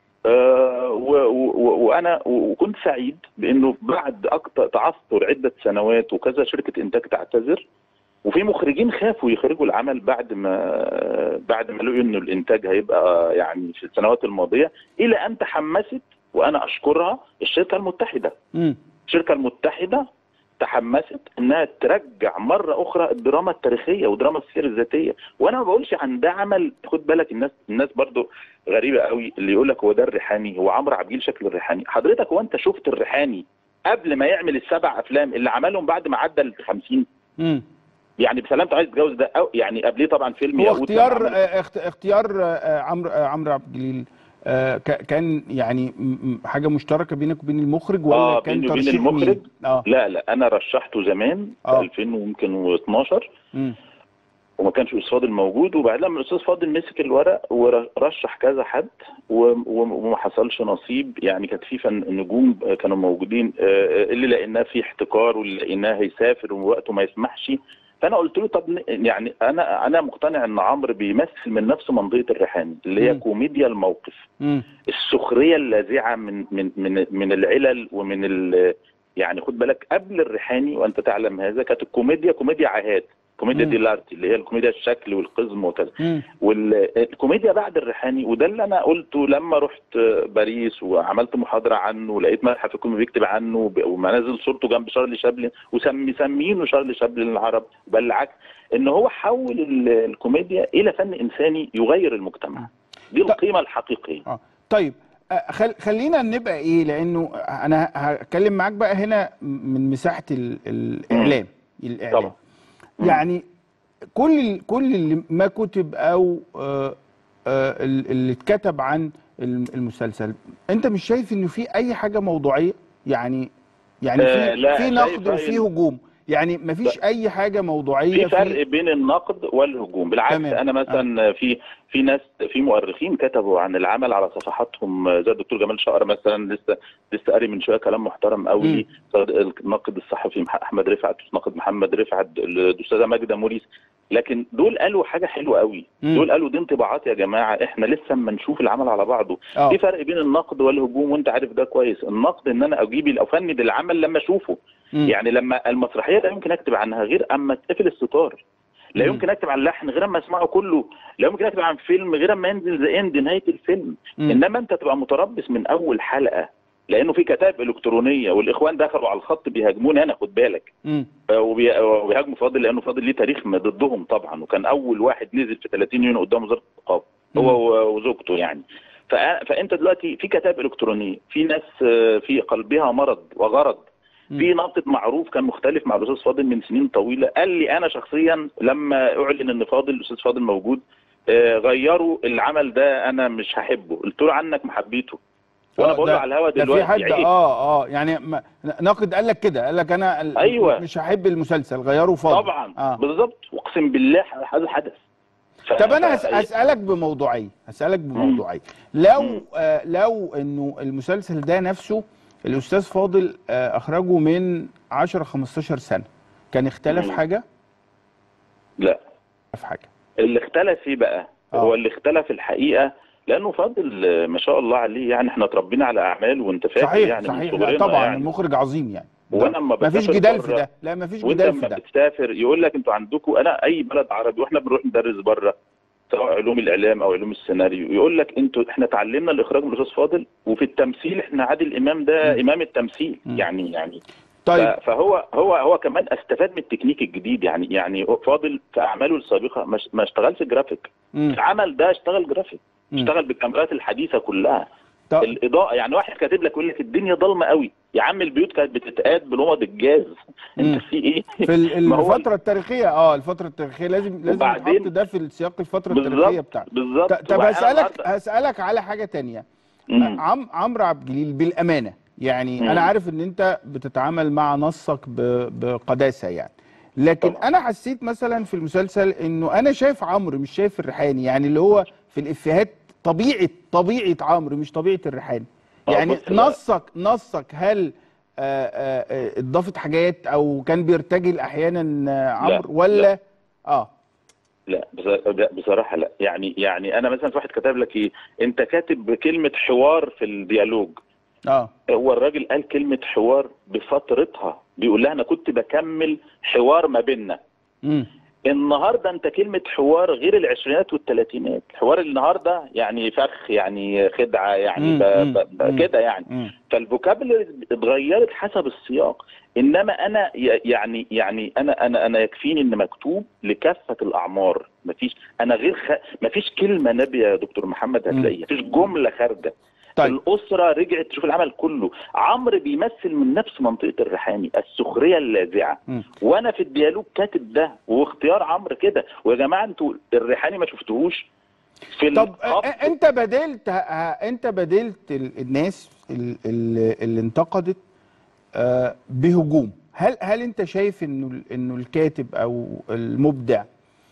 Speaker 3: آه، و- و- وانا وكنت سعيد بانه بعد اكتر تعثر عده سنوات وكذا شركه انتاج تعتذر وفي مخرجين خافوا يخرجوا العمل بعد ما بعد ما لقوا انه الانتاج هيبقى يعني في السنوات الماضيه الى ان تحمست وانا اشكرها الشركه المتحده
Speaker 1: مم.
Speaker 3: الشركه المتحده تحمست انها ترجع مره اخرى الدراما التاريخيه ودراما السير الذاتيه وانا ما بقولش عن ده عمل خد بالك الناس الناس برضو غريبه قوي اللي يقول لك هو ده الريحاني هو عمرو عبد الجليل شكل الريحاني حضرتك هو انت شفت الريحاني قبل ما يعمل السبع افلام اللي عملهم بعد ما عدى ال 50
Speaker 1: مم.
Speaker 3: يعني بسلامته عايز تتجوز ده أو يعني قبليه طبعا فيلم
Speaker 1: هو
Speaker 3: ياقوت لما
Speaker 1: اختيار
Speaker 3: عمل-
Speaker 1: آه، اخت- اختيار آه، عمرو آه، عمرو عبد الجليل آه، ك- كان يعني م- م- حاجه مشتركه بينك وبين المخرج ولا
Speaker 3: آه،
Speaker 1: كان
Speaker 3: بيني وبين
Speaker 1: ترشيح
Speaker 3: المخرج.
Speaker 1: مين؟ اه
Speaker 3: لا لا انا رشحته زمان
Speaker 1: آه.
Speaker 3: في 2000 ويمكن 12
Speaker 1: مم.
Speaker 3: وما كانش الاستاذ فاضل موجود وبعد لما الاستاذ فاضل مسك الورق ورشح كذا حد و- و- وما حصلش نصيب يعني كانت في فن نجوم كانوا موجودين آه، اللي لقيناه في احتكار واللي لقيناه هيسافر ووقته ما يسمحش فانا قلت له طب ن- يعني انا انا مقتنع ان عمرو بيمثل من نفس منطقه الريحاني اللي هي
Speaker 1: مم.
Speaker 3: كوميديا الموقف
Speaker 1: مم.
Speaker 3: السخريه اللاذعه من من من من العلل ومن ال يعني خد بالك قبل الريحاني وانت تعلم هذا كانت الكوميديا كوميديا عهاد كوميديا
Speaker 1: مم.
Speaker 3: ديلارتي اللي هي الكوميديا الشكل والقزم وكذا
Speaker 1: مم.
Speaker 3: والكوميديا بعد الريحاني وده اللي انا قلته لما رحت باريس وعملت محاضره عنه ولقيت متحف الكوميدي بيكتب عنه وب- ومنازل صورته جنب شارلي شابلن ومسمينه شارلي شابلن العرب بل العكس ان هو حول ال- الكوميديا الى فن انساني يغير المجتمع دي
Speaker 1: طب-
Speaker 3: القيمه الحقيقيه
Speaker 1: اه طيب آه، خل... خلينا نبقى ايه لانه انا هتكلم معاك بقى هنا من مساحه ال... الاعلام الاعلام
Speaker 3: طبعا. مم.
Speaker 1: يعني كل كل اللي ما كتب او آه، آه، اللي اتكتب عن الم- المسلسل انت مش شايف انه في اي حاجه موضوعيه يعني يعني
Speaker 3: آه،
Speaker 1: في
Speaker 3: لا،
Speaker 1: في
Speaker 3: شايف
Speaker 1: نقد
Speaker 3: رأي
Speaker 1: وفي
Speaker 3: ال-
Speaker 1: هجوم يعني ما فيش اي حاجه موضوعيه
Speaker 3: في فرق بين النقد والهجوم بالعكس
Speaker 1: تمام.
Speaker 3: انا مثلا في في ناس في مؤرخين كتبوا عن العمل على صفحاتهم زي الدكتور جمال شقر مثلا لسه لسه قاري من شويه كلام محترم
Speaker 1: مم.
Speaker 3: قوي الناقد الصحفي مح- احمد رفعت الناقد محمد رفعت الاستاذه ماجده موريس لكن دول قالوا حاجه حلوه قوي
Speaker 1: مم.
Speaker 3: دول قالوا دي انطباعات يا جماعه احنا لسه اما نشوف العمل على بعضه
Speaker 1: اه
Speaker 3: في فرق بين النقد والهجوم وانت عارف ده كويس النقد ان انا اجيب او افند العمل لما اشوفه
Speaker 1: مم.
Speaker 3: يعني لما المسرحيه لا يمكن اكتب عنها غير اما تقفل الستار لا
Speaker 1: مم.
Speaker 3: يمكن اكتب عن لحن غير اما اسمعه كله لا يمكن اكتب عن فيلم غير اما ينزل ذا اند نهايه الفيلم
Speaker 1: مم.
Speaker 3: انما انت تبقى متربص من اول حلقه لانه في كتائب الكترونيه والاخوان دخلوا على الخط بيهاجموني انا خد بالك
Speaker 1: مم.
Speaker 3: آه، وبي- وبيهاجموا فاضل لانه فاضل ليه تاريخ ضدهم طبعا وكان اول واحد نزل في 30 يونيو قدام وزاره الثقافه هو و- وزوجته يعني فأ- فانت دلوقتي في كتائب الكترونيه في ناس آه، في قلبها مرض وغرض
Speaker 1: مم.
Speaker 3: في ناقد معروف كان مختلف مع الاستاذ فاضل من سنين طويله قال لي انا شخصيا لما اعلن ان فاضل الاستاذ فاضل موجود آه، غيروا العمل ده انا مش هحبه قلت له عنك ما حبيته وانا
Speaker 1: آه،
Speaker 3: بقول
Speaker 1: ده-
Speaker 3: له على الهوا
Speaker 1: ده في
Speaker 3: دلوقتي
Speaker 1: حد
Speaker 3: عيب.
Speaker 1: اه اه يعني ما ناقد قال لك كده قال لك انا ال-
Speaker 3: أيوة.
Speaker 1: مش هحب المسلسل غيره فاضي
Speaker 3: طبعا
Speaker 1: اه
Speaker 3: بالظبط اقسم بالله هذا حدث ف-
Speaker 1: طب انا هس-
Speaker 3: ف-
Speaker 1: هسالك بموضوعيه هسالك بموضوعيه لو
Speaker 3: مم.
Speaker 1: آه لو انه المسلسل ده نفسه الاستاذ فاضل آه اخرجه من 10 15 سنه كان اختلف
Speaker 3: مم.
Speaker 1: حاجه
Speaker 3: لا
Speaker 1: في حاجه
Speaker 3: اللي اختلف فيه بقى
Speaker 1: آه.
Speaker 3: هو اللي اختلف الحقيقه لانه فاضل آه، ما شاء الله عليه يعني احنا اتربينا على اعمال وانت فاكر
Speaker 1: صحيح
Speaker 3: يعني من
Speaker 1: صحيح لا
Speaker 3: صغرنا
Speaker 1: طبعا
Speaker 3: يعني.
Speaker 1: المخرج عظيم يعني
Speaker 3: وانا لما
Speaker 1: ما فيش
Speaker 3: بسافر
Speaker 1: جدال في
Speaker 3: بره
Speaker 1: ده لا ما فيش
Speaker 3: وانت
Speaker 1: جدال في
Speaker 3: لما
Speaker 1: ده
Speaker 3: بتسافر يقول لك انتوا عندكم انا اي بلد عربي واحنا بنروح ندرس بره سواء علوم الاعلام او علوم السيناريو يقول لك انتوا احنا اتعلمنا الاخراج من الاستاذ فاضل وفي التمثيل احنا عادل امام ده
Speaker 1: مم.
Speaker 3: امام التمثيل
Speaker 1: مم.
Speaker 3: يعني يعني
Speaker 1: طيب
Speaker 3: ف- فهو هو هو كمان استفاد من التكنيك الجديد يعني يعني فاضل في اعماله السابقه ما ش- ما اشتغلش جرافيك
Speaker 1: مم.
Speaker 3: العمل ده اشتغل جرافيك
Speaker 1: مم.
Speaker 3: اشتغل بالكاميرات الحديثه كلها
Speaker 1: طب
Speaker 3: الاضاءه يعني واحد كاتب لك يقول لك الدنيا ضلمه قوي يا عم البيوت كانت بتتقاد بلمض الجاز
Speaker 1: مم.
Speaker 3: انت في ايه
Speaker 1: في ال-
Speaker 3: ما هو-
Speaker 1: الفتره التاريخيه اه الفتره التاريخيه لازم لازم
Speaker 3: وبعدين-
Speaker 1: يتحط ده في السياق الفتره التاريخيه
Speaker 3: بالظبط
Speaker 1: بتاعته
Speaker 3: بالظبط
Speaker 1: ط- طب
Speaker 3: وبعدين أنا
Speaker 1: هسألك
Speaker 3: النهاردة-
Speaker 1: هسألك على حاجة تانية
Speaker 3: مم.
Speaker 1: عم عمرو عبد الجليل بالأمانة يعني
Speaker 3: مم.
Speaker 1: أنا عارف إن أنت بتتعامل مع نصك ب- بقداسة يعني لكن
Speaker 3: طبعا.
Speaker 1: أنا حسيت مثلا في المسلسل إنه أنا شايف عمرو مش شايف الريحاني يعني اللي هو في الإفيهات طبيعة طبيعة عمرو مش طبيعة الريحاني
Speaker 3: آه،
Speaker 1: يعني
Speaker 3: بص بقى.
Speaker 1: نصك نصك هل آه، آه، آه، اضافت حاجات او كان بيرتجل احيانا آه، عمرو ولا
Speaker 3: لا.
Speaker 1: اه
Speaker 3: لا بص- بصراحه لا يعني يعني انا مثلا في واحد كتب لك ايه انت كاتب كلمه حوار في الديالوج
Speaker 1: اه
Speaker 3: هو الراجل قال كلمه حوار بفترتها بيقول لها انا كنت بكمل حوار ما بيننا
Speaker 1: امم
Speaker 3: النهارده انت كلمه حوار غير العشرينات والثلاثينات حوار النهارده يعني فخ يعني خدعه يعني
Speaker 1: مم،
Speaker 3: ب...
Speaker 1: مم،
Speaker 3: ب...
Speaker 1: مم.
Speaker 3: ب... كده يعني
Speaker 1: امم
Speaker 3: فالفوكابلري اتغيرت حسب السياق انما انا ي- يعني يعني انا انا انا يكفيني ان مكتوب لكافه الاعمار مفيش انا غير خ... مفيش كلمه نبي يا دكتور محمد هتلاقيها مفيش جمله خارجه
Speaker 1: طيب
Speaker 3: الاسره رجعت تشوف العمل كله عمرو بيمثل من نفس منطقه الريحاني السخريه اللاذعه
Speaker 1: مم.
Speaker 3: وانا في الديالوج كاتب ده واختيار عمرو كده ويا جماعه انتوا الريحاني ما شفتوهوش في
Speaker 1: طب
Speaker 3: الخط
Speaker 1: آه، انت بدلت ه- ه- انت بدلت ال- الناس ال- ال- اللي انتقدت آه، بهجوم هل هل انت شايف انه ال- انه الكاتب او المبدع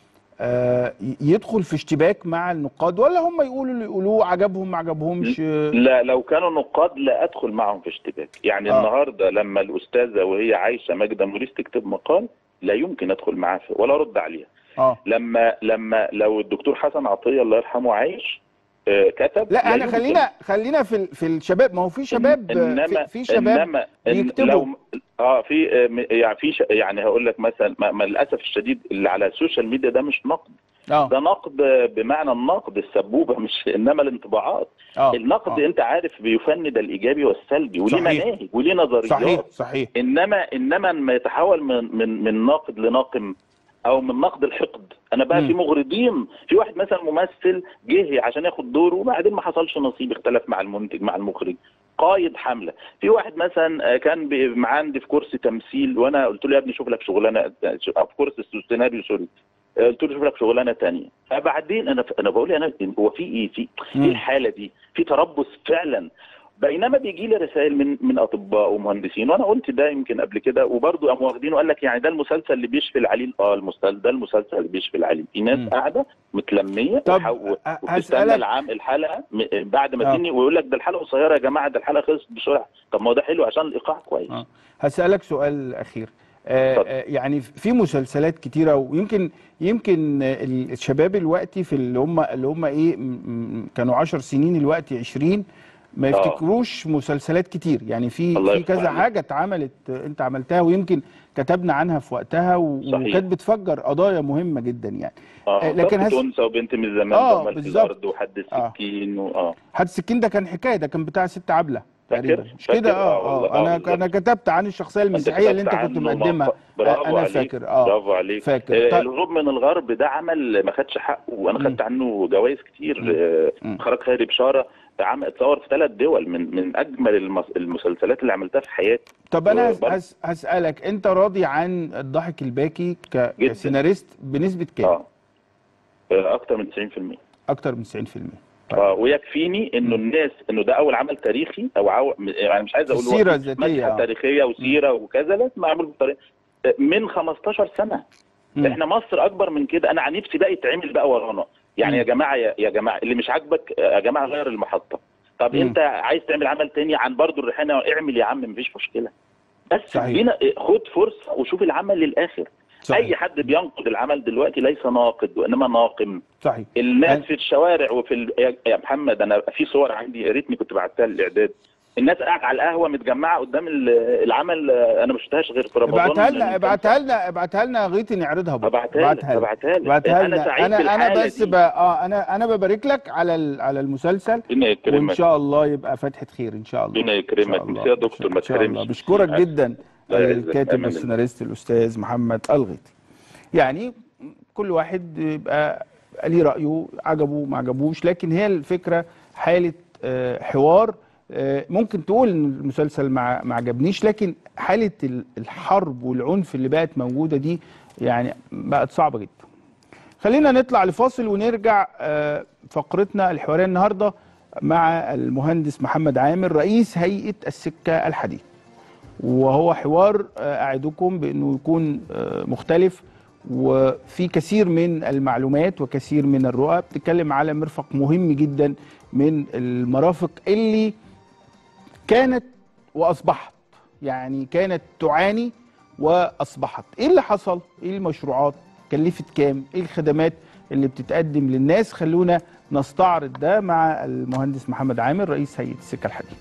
Speaker 1: آه، ي- يدخل في اشتباك مع النقاد ولا هم يقولوا اللي يقولوه عجبهم ما عجبهمش آه،
Speaker 3: لا لو كانوا نقاد لا ادخل معهم في اشتباك يعني
Speaker 1: آه.
Speaker 3: آه. النهارده لما الاستاذه وهي عايشه ماجده موريس تكتب مقال لا يمكن ادخل معاها في ولا ارد عليها
Speaker 1: اه
Speaker 3: لما لما لو الدكتور حسن عطيه الله يرحمه عايش آه، كتب
Speaker 1: لا انا
Speaker 3: يمكن.
Speaker 1: خلينا خلينا في ال- في الشباب ما هو في شباب آه،
Speaker 3: انما
Speaker 1: في, في شباب
Speaker 3: انما إن
Speaker 1: بيكتبوا.
Speaker 3: لو اه في آه، م- يعني في ش- يعني هقول لك مثلا ما ما للاسف الشديد اللي على السوشيال ميديا ده مش نقد
Speaker 1: اه
Speaker 3: ده نقد بمعنى النقد السبوبه مش انما الانطباعات
Speaker 1: اه
Speaker 3: النقد
Speaker 1: آه.
Speaker 3: انت عارف بيفند الايجابي والسلبي وليه
Speaker 1: صحيح.
Speaker 3: مناهج وليه نظريات
Speaker 1: صحيح صحيح
Speaker 3: انما انما ما يتحول من من من ناقد لناقم او من نقد الحقد انا بقى
Speaker 1: مم.
Speaker 3: في مغرضين في واحد مثلا ممثل جه عشان ياخد دوره وبعدين ما حصلش نصيب اختلف مع المنتج مع المخرج قايد حمله في واحد مثلا آه، كان بي- معاه عندي في كورس تمثيل وانا قلت له يا ابني شوف لك شغلانه آه، في كورس سيناريو سوري قلت له شوف لك شغلانه تانية فبعدين انا انا بقول انا هو في ايه في
Speaker 1: مم.
Speaker 3: ايه الحاله دي في تربص فعلا بينما بيجي لي رسائل من من اطباء ومهندسين وانا قلت ده يمكن قبل كده وبرضه قاموا واخدينه وقال لك يعني ده المسلسل اللي بيشفي العليل اه المسلسل ده المسلسل اللي بيشفي العليل في ناس
Speaker 1: مم.
Speaker 3: قاعده متلميه
Speaker 1: طب
Speaker 3: وح- و-
Speaker 1: أ-
Speaker 3: وبتستنى
Speaker 1: هسألك-
Speaker 3: العام الحلقه م- بعد ما
Speaker 1: آه.
Speaker 3: تنهي ويقول لك ده الحلقه قصيره يا جماعه ده الحلقه خلصت بسرعه طب ما هو ده حلو عشان الايقاع كويس
Speaker 1: آه. هسألك سؤال أخير آه
Speaker 3: اتفضل.
Speaker 1: آه، يعني في مسلسلات كتيرة ويمكن يمكن آه، الشباب الوقتي في اللي هم اللي هم ايه م- م- كانوا 10 سنين الوقت 20 ما
Speaker 3: آه.
Speaker 1: يفتكروش مسلسلات كتير يعني في
Speaker 3: الله
Speaker 1: في
Speaker 3: يفتح
Speaker 1: كذا
Speaker 3: عليك.
Speaker 1: حاجة اتعملت آه، انت عملتها ويمكن كتبنا عنها في وقتها و-
Speaker 3: صحيح.
Speaker 1: وكانت بتفجر قضايا مهمة جدا يعني
Speaker 3: اه
Speaker 1: آه، لكن
Speaker 3: لكن
Speaker 1: هس-
Speaker 3: انثى وبنت من زمان
Speaker 1: آه،
Speaker 3: ضمن في
Speaker 1: بالظبط.
Speaker 3: الارض وحد
Speaker 1: آه.
Speaker 3: السكين واه
Speaker 1: حد السكين ده كان حكاية ده كان بتاع ست عبلة
Speaker 3: فاكر؟
Speaker 1: تقريبا مش
Speaker 3: فاكر؟
Speaker 1: كده
Speaker 3: آه
Speaker 1: اه
Speaker 3: والله،
Speaker 1: اه
Speaker 3: آه
Speaker 1: انا
Speaker 3: بالظبط.
Speaker 1: انا كتبت عن الشخصية المسيحية اللي انت
Speaker 3: كتبت
Speaker 1: كنت
Speaker 3: عنه
Speaker 1: مقدمها
Speaker 3: ما- برافو
Speaker 1: انا
Speaker 3: عليك.
Speaker 1: فاكر اه
Speaker 3: برافو عليك
Speaker 1: فاكر
Speaker 3: آه،
Speaker 1: طيب.
Speaker 3: الهروب من الغرب ده عمل ما خدش حقه وانا
Speaker 1: مم.
Speaker 3: خدت عنه جوائز كتير
Speaker 1: مم.
Speaker 3: آه،
Speaker 1: مم.
Speaker 3: اخراج خيري بشاره عم اتصور في ثلاث دول من من اجمل المس- المسلسلات اللي عملتها في حياتي
Speaker 1: طب انا هس-
Speaker 3: وبرضه-
Speaker 1: هس- هسألك انت راضي عن الضحك الباكي ك-
Speaker 3: جداً.
Speaker 1: كسيناريست بنسبة كام؟
Speaker 3: اه آه، اكتر من 90%
Speaker 1: اكتر من 90%
Speaker 3: اه ويكفيني انه
Speaker 1: مم.
Speaker 3: الناس انه ده اول عمل تاريخي او عو... يعني مش عايز اقول هو
Speaker 1: السيرة الذاتية،
Speaker 3: مسحه
Speaker 1: آه.
Speaker 3: تاريخيه وسيره وكذا لازم معمول بطريقه من 15 سنه
Speaker 1: مم.
Speaker 3: احنا مصر اكبر من كده انا عن نفسي بقى يتعمل بقى ورانا يعني
Speaker 1: مم.
Speaker 3: يا جماعه يا, يا جماعه اللي مش عاجبك يا جماعه غير المحطه طب
Speaker 1: مم.
Speaker 3: انت عايز تعمل عمل تاني عن برضو الريحانه اعمل يا عم مفيش مشكله بس
Speaker 1: صحيح.
Speaker 3: بينا خد فرصه وشوف العمل للاخر اي
Speaker 1: صحيح
Speaker 3: حد بينقد العمل دلوقتي ليس ناقد وانما ناقم
Speaker 1: صحيح
Speaker 3: الناس
Speaker 1: أنا-
Speaker 3: في الشوارع وفي ال... يا- يا محمد انا في صور عندي يا ريتني كنت بعتها للاعداد الناس قاعده على القهوه متجمعه قدام ال- العمل آه، انا ما شفتهاش غير في رمضان
Speaker 1: ابعتها
Speaker 3: من
Speaker 1: لنا
Speaker 3: كام
Speaker 1: ابعتها لنا ابعتها لنا غيتي نعرضها بكرة.
Speaker 3: ابعتها لك ابعتها لك
Speaker 1: ابعتها
Speaker 3: انا
Speaker 1: لنا
Speaker 3: سعيد
Speaker 1: انا انا
Speaker 3: بالحالة
Speaker 1: بس
Speaker 3: دي.
Speaker 1: بقى اه انا انا ببارك لك على ال- على المسلسل
Speaker 3: ربنا
Speaker 1: وان
Speaker 3: يكرمك
Speaker 1: شاء الله يبقى فتحة خير ان شاء الله
Speaker 3: ربنا
Speaker 1: إن شاء
Speaker 3: يكرمك
Speaker 1: الله.
Speaker 3: ميرسي يا دكتور ما
Speaker 1: إن شاء الله.
Speaker 3: تحرمش
Speaker 1: بشكرك جدا
Speaker 3: لا يعزك.
Speaker 1: الكاتب
Speaker 3: أمان
Speaker 1: والسيناريست الاستاذ محمد الغيطي يعني كل واحد يبقى ليه رايه عجبه ما عجبوش لكن هي الفكره حاله آه، حوار آه، ممكن تقول ان المسلسل ما ما عجبنيش لكن حاله ال- الحرب والعنف اللي بقت موجوده دي يعني بقت صعبه جدا خلينا نطلع لفاصل ونرجع آه، فقرتنا الحواريه النهارده مع المهندس محمد عامر رئيس هيئه السكه الحديد وهو حوار آه، أعدكم بأنه يكون آه، مختلف وفي كثير من المعلومات وكثير من الرؤى بتتكلم على مرفق مهم جدا من المرافق اللي كانت وأصبحت يعني كانت تعاني وأصبحت إيه اللي حصل؟ إيه المشروعات؟ كلفت كام؟ إيه الخدمات اللي بتتقدم للناس؟ خلونا نستعرض ده مع المهندس محمد عامر رئيس هيئة السكة الحديد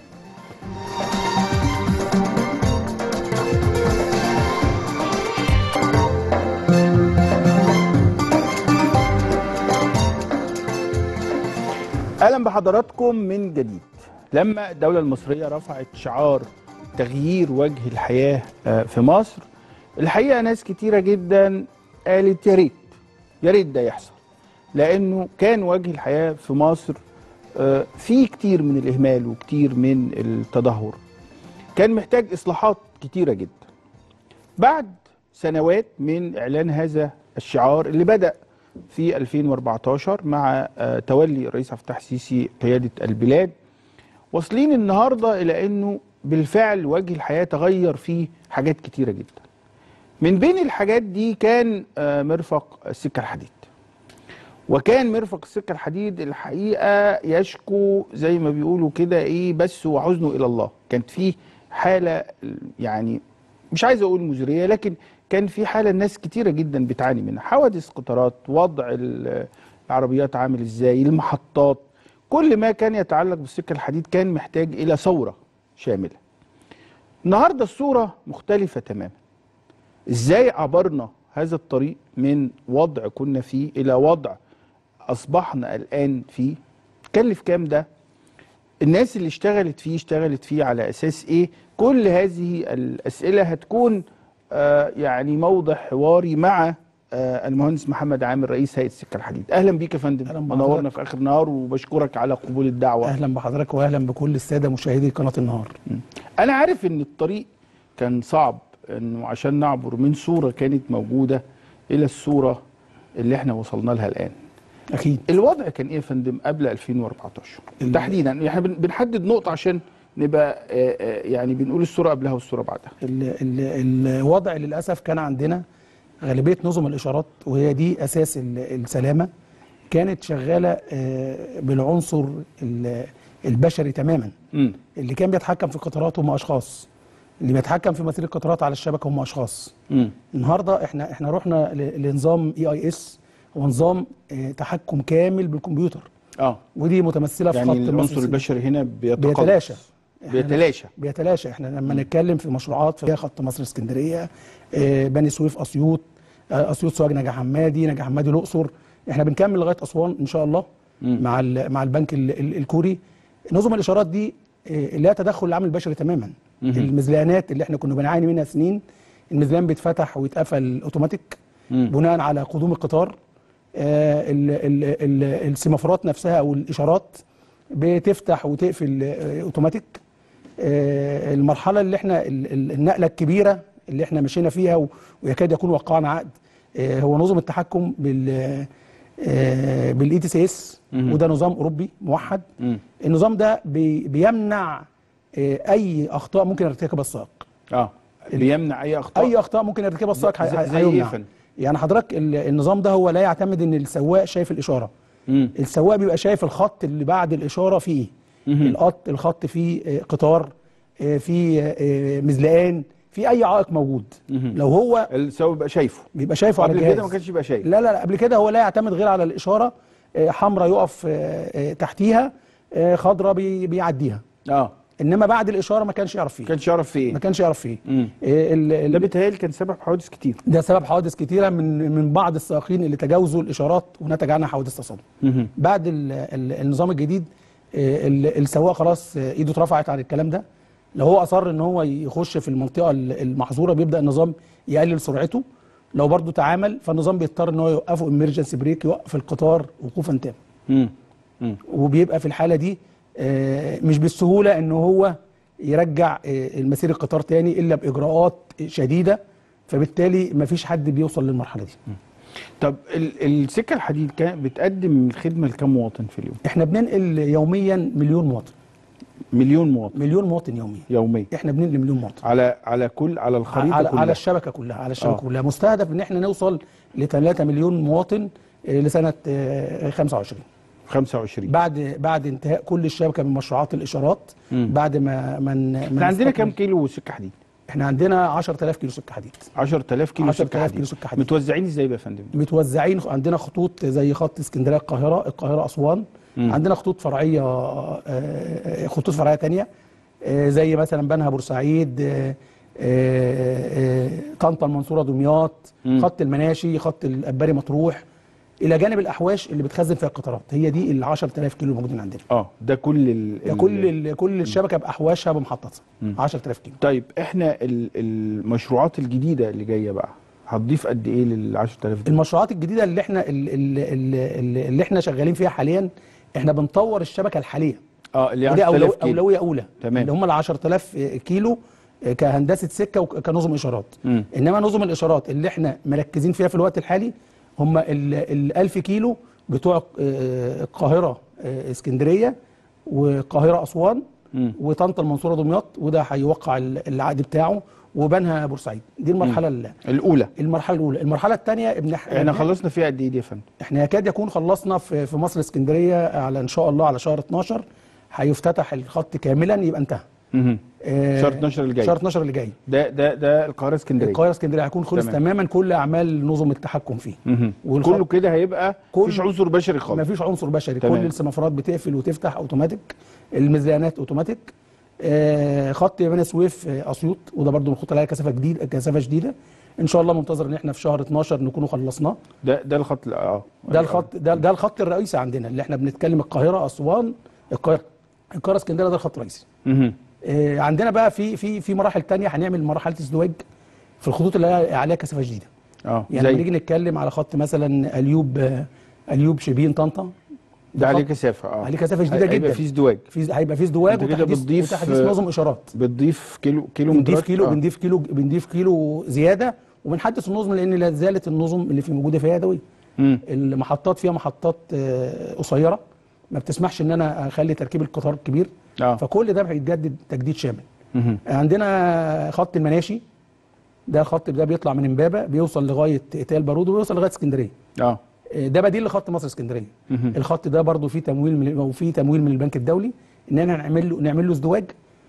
Speaker 1: اهلا بحضراتكم من جديد لما الدوله المصريه رفعت شعار تغيير وجه الحياه آه، في مصر الحقيقه ناس كتيره جدا قالت يا ريت يا ريت ده يحصل لانه كان وجه الحياه في مصر آه، فيه كتير من الاهمال وكتير من التدهور كان محتاج اصلاحات كتيره جدا بعد سنوات من اعلان هذا الشعار اللي بدا في 2014 مع آه، تولي الرئيس عبد الفتاح السيسي قياده البلاد واصلين النهارده الى انه بالفعل وجه الحياه تغير فيه حاجات كتيره جدا. من بين الحاجات دي كان آه، مرفق السكه الحديد. وكان مرفق السكه الحديد الحقيقه يشكو زي ما بيقولوا كده ايه بس وحزنه الى الله، كانت فيه حاله يعني مش عايز اقول مزريه لكن كان في حاله الناس كتيره جدا بتعاني منها حوادث قطارات وضع ال- العربيات عامل ازاي المحطات كل ما كان يتعلق بالسكه الحديد كان محتاج الى ثوره شامله النهارده الصوره مختلفه تماما ازاي عبرنا هذا الطريق من وضع كنا فيه الى وضع اصبحنا الان فيه كلف كام ده الناس اللي اشتغلت فيه اشتغلت فيه على اساس ايه كل هذه الاسئله هتكون آه يعني موضع حواري مع آه المهندس محمد عامر رئيس هيئه السكه الحديد اهلا بيك يا فندم
Speaker 4: أهلا بحضرتك.
Speaker 1: منورنا في اخر نهار وبشكرك على قبول الدعوه
Speaker 4: اهلا بحضرتك واهلا بكل الساده مشاهدي قناه النهار
Speaker 1: انا عارف ان الطريق كان صعب انه عشان نعبر من صوره كانت موجوده الى الصوره اللي احنا وصلنا لها الان
Speaker 4: اكيد
Speaker 1: الوضع كان ايه يا فندم قبل 2014
Speaker 4: ال-
Speaker 1: تحديدا احنا بن- بنحدد نقطه عشان نبقى آه، آه، يعني بنقول الصوره قبلها والصوره بعدها
Speaker 4: ال ال الوضع للاسف كان عندنا غالبيه نظم الاشارات وهي دي اساس ال- السلامه كانت شغاله آه، بالعنصر ال- البشري تماما
Speaker 1: امم
Speaker 4: اللي كان بيتحكم في القطارات هم اشخاص اللي بيتحكم في مسير القطارات على الشبكه هم اشخاص
Speaker 1: امم
Speaker 4: النهارده احنا احنا رحنا ل- لنظام اي اي اس هو نظام آه، تحكم كامل بالكمبيوتر
Speaker 1: اه
Speaker 4: ودي متمثله في
Speaker 1: يعني
Speaker 4: خط
Speaker 1: العنصر
Speaker 4: مصر
Speaker 1: البشري هنا بيتقلص
Speaker 4: بيتلاشى إحنا-
Speaker 1: بيتلاشى
Speaker 4: بيتلاشى احنا لما نتكلم في مشروعات فيها خط مصر اسكندريه آه، بني سويف اسيوط آه، اسيوط سواج نجا حمادي نجا حمادي الاقصر احنا بنكمل لغايه اسوان ان شاء الله
Speaker 1: مم.
Speaker 4: مع ال- مع البنك ال- ال- الكوري نظم الاشارات دي آه، لا تدخل العامل البشري تماما
Speaker 1: مهم.
Speaker 4: المزلانات اللي احنا كنا بنعاني منها سنين المزلان بيتفتح ويتقفل اوتوماتيك
Speaker 1: مم.
Speaker 4: بناء على قدوم القطار آه، ال- ال- ال- السيمافورات نفسها او الاشارات بتفتح وتقفل آه، اوتوماتيك آه، المرحله اللي احنا ال- ال- النقله الكبيره اللي احنا مشينا فيها و- ويكاد يكون وقعنا عقد آه، هو نظم التحكم بال بالاي تي سي اس
Speaker 1: مهم.
Speaker 4: وده نظام اوروبي موحد
Speaker 1: مم.
Speaker 4: النظام ده بي بيمنع آه، اي اخطاء ممكن يرتكبها السائق
Speaker 1: اه بيمنع اي اخطاء
Speaker 4: اي اخطاء ممكن يرتكبها السائق
Speaker 1: زي-
Speaker 4: هي-
Speaker 1: زي ايه يا
Speaker 4: هيمنع
Speaker 1: فندم؟
Speaker 4: يعني حضرتك ال- النظام ده هو لا يعتمد ان السواق شايف الاشاره
Speaker 1: مم.
Speaker 4: السواق بيبقى شايف الخط اللي بعد الاشاره فيه
Speaker 1: مهم.
Speaker 4: الخط الخط فيه آه، قطار آه، فيه آه، مزلقان في اي عائق موجود
Speaker 1: مهم.
Speaker 4: لو هو
Speaker 1: السواق بيبقى شايفه
Speaker 4: بيبقى شايفه على
Speaker 1: قبل
Speaker 4: الجهاز
Speaker 1: كده ما كانش يبقى شايف
Speaker 4: لا لا لا قبل كده هو لا يعتمد غير على الاشاره آه، حمراء يقف آه، آه، تحتيها آه، خضراء بي- بيعديها
Speaker 1: اه
Speaker 4: انما بعد الاشاره ما كانش يعرف فيه
Speaker 1: ما كانش يعرف في
Speaker 4: ما
Speaker 1: ايه
Speaker 4: كانش يعرف فيه
Speaker 1: مم.
Speaker 4: آه، ال- ال-
Speaker 1: ده بيتهيألي كان سبب حوادث كتير
Speaker 4: ده سبب حوادث كتيره من من بعض السائقين اللي تجاوزوا الاشارات ونتج عنها حوادث تصادم
Speaker 1: مهم.
Speaker 4: بعد ال ال النظام الجديد آه، ال- السواق خلاص آه، ايده اترفعت عن الكلام ده لو هو اصر ان هو يخش في المنطقه ال- المحظوره بيبدا النظام يقلل سرعته لو برضه تعامل فالنظام بيضطر ان هو يوقفه امرجنسي بريك يوقف القطار وقوفا تاما
Speaker 1: مم. مم.
Speaker 4: وبيبقى في الحاله دي آه، مش بالسهوله ان هو يرجع آه، المسير القطار تاني الا باجراءات شديده فبالتالي مفيش حد بيوصل للمرحله دي
Speaker 1: طب ال- السكه الحديد كان بتقدم الخدمه لكام مواطن في اليوم؟
Speaker 4: احنا بننقل يوميا مليون مواطن
Speaker 1: مليون مواطن
Speaker 4: مليون مواطن يوميا
Speaker 1: يوميا
Speaker 4: احنا بننقل مليون مواطن
Speaker 1: على على كل على الخريطه
Speaker 4: على,
Speaker 1: كلها
Speaker 4: على الشبكه كلها على الشبكه
Speaker 1: آه.
Speaker 4: كلها مستهدف ان احنا نوصل ل 3 مليون مواطن آه، لسنه آه، 25
Speaker 1: 25
Speaker 4: بعد بعد انتهاء كل الشبكه من مشروعات الاشارات
Speaker 1: مم.
Speaker 4: بعد ما من
Speaker 1: احنا عندنا كام كيلو سكه حديد؟
Speaker 4: احنا عندنا 10000 كيلو سكه حديد
Speaker 1: 10000 كيلو
Speaker 4: 10,000
Speaker 1: سكه حديد
Speaker 4: كيلو سكة حديد.
Speaker 1: متوزعين ازاي بقى يا فندم؟
Speaker 4: متوزعين عندنا خطوط زي خط اسكندريه القاهره القاهره اسوان
Speaker 1: مم.
Speaker 4: عندنا خطوط فرعيه آه، آه، خطوط فرعيه تانية آه، زي مثلا بنها بورسعيد آه، آه، آه، طنطا المنصوره دمياط
Speaker 1: مم.
Speaker 4: خط المناشي خط الاباري مطروح الى جانب الاحواش اللي بتخزن فيها القطارات هي دي ال 10000 كيلو الموجودين عندنا
Speaker 1: اه ده كل ال
Speaker 4: ده
Speaker 1: ال-
Speaker 4: كل ال- كل الشبكه باحواشها بمحطاتها 10000 كيلو
Speaker 1: طيب احنا ال- المشروعات الجديده اللي جايه بقى هتضيف قد ايه لل 10000 دي؟
Speaker 4: المشروعات الجديده اللي احنا اللي, اللي, اللي احنا شغالين فيها حاليا احنا بنطور الشبكه الحاليه
Speaker 1: اه اللي
Speaker 4: ودي
Speaker 1: 10000
Speaker 4: أولو
Speaker 1: كيلو
Speaker 4: اولويه اولى
Speaker 1: تمام.
Speaker 4: اللي هم ال 10000 كيلو كهندسه سكه وكنظم اشارات
Speaker 1: مم.
Speaker 4: انما نظم الاشارات اللي احنا مركزين فيها في الوقت الحالي هم ال 1000 كيلو بتوع آه، القاهره آه، اسكندريه والقاهره اسوان
Speaker 1: مم.
Speaker 4: وطنطا المنصوره دمياط وده هيوقع ال- العقد بتاعه وبنها بورسعيد دي المرحله ال-
Speaker 1: الاولى
Speaker 4: المرحله الاولى المرحله الثانيه ابن
Speaker 1: احنا خلصنا فيها قد ايه دي يا فندم؟
Speaker 4: احنا يكاد يكون خلصنا في في مصر اسكندريه على ان شاء الله على شهر 12 هيفتتح الخط كاملا يبقى انتهى
Speaker 1: مهم.
Speaker 4: آه،
Speaker 1: شهر 12 اللي جاي.
Speaker 4: شهر 12 اللي جاي
Speaker 1: ده ده ده القاهره اسكندريه
Speaker 4: القاهره اسكندريه هيكون خلص
Speaker 1: تمام.
Speaker 4: تماما كل اعمال نظم التحكم فيه
Speaker 1: مهم.
Speaker 4: والخط-
Speaker 1: كله كده هيبقى
Speaker 4: كل-
Speaker 1: مفيش عنصر بشري
Speaker 4: ما
Speaker 1: خالص
Speaker 4: فيش عنصر بشري
Speaker 1: تمام.
Speaker 4: كل السمافورات بتقفل وتفتح اوتوماتيك المزلانات اوتوماتيك آه خط بني سويف آه، اسيوط وده برضو الخطوط اللي عليها كثافه جديده كثافه شديده ان شاء الله منتظر ان احنا في شهر 12 نكونوا خلصناه
Speaker 1: ده ده الخط ال- اه
Speaker 4: ده الخط ده, ده الخط الرئيسي عندنا اللي احنا بنتكلم القاهره اسوان القاهره القاهره اسكندريه ده الخط الرئيسي
Speaker 1: مهم.
Speaker 4: آه، عندنا بقى في في في مراحل تانية هنعمل مرحله ازدواج في الخطوط اللي عليها كثافه شديده
Speaker 1: اه
Speaker 4: يعني لما
Speaker 1: زي
Speaker 4: نيجي نتكلم على خط مثلا اليوب آه، اليوب شبين طنطا
Speaker 1: ده عليه
Speaker 4: خط-
Speaker 1: كثافه اه
Speaker 4: عليه كثافه شديده
Speaker 1: هيبقى
Speaker 4: جدا
Speaker 1: في ازدواج
Speaker 4: في هيبقى في ازدواج
Speaker 1: أنت كده
Speaker 4: وتحديث
Speaker 1: بتضيف-
Speaker 4: وتحديث نظم اشارات
Speaker 1: بتضيف كيلو كيلو
Speaker 4: بنضيف
Speaker 1: مترات؟
Speaker 4: كيلو
Speaker 1: آه.
Speaker 4: بنضيف كيلو بنضيف كيلو زياده وبنحدث النظم لان لا زالت النظم اللي في موجوده فيها يدويه
Speaker 1: مم.
Speaker 4: المحطات فيها محطات آه، قصيره ما بتسمحش ان انا اخلي تركيب القطار كبير
Speaker 1: اه
Speaker 4: فكل ده بيتجدد تجديد شامل
Speaker 1: مهم.
Speaker 4: عندنا خط المناشي ده الخط ده بيطلع من امبابه بيوصل لغايه تال بارود وبيوصل لغايه اسكندريه
Speaker 1: اه
Speaker 4: آه، ده بديل لخط مصر اسكندريه
Speaker 1: مهم.
Speaker 4: الخط ده برضو فيه تمويل من وفيه تمويل من البنك الدولي ان احنا نعمل له نعمل له ازدواج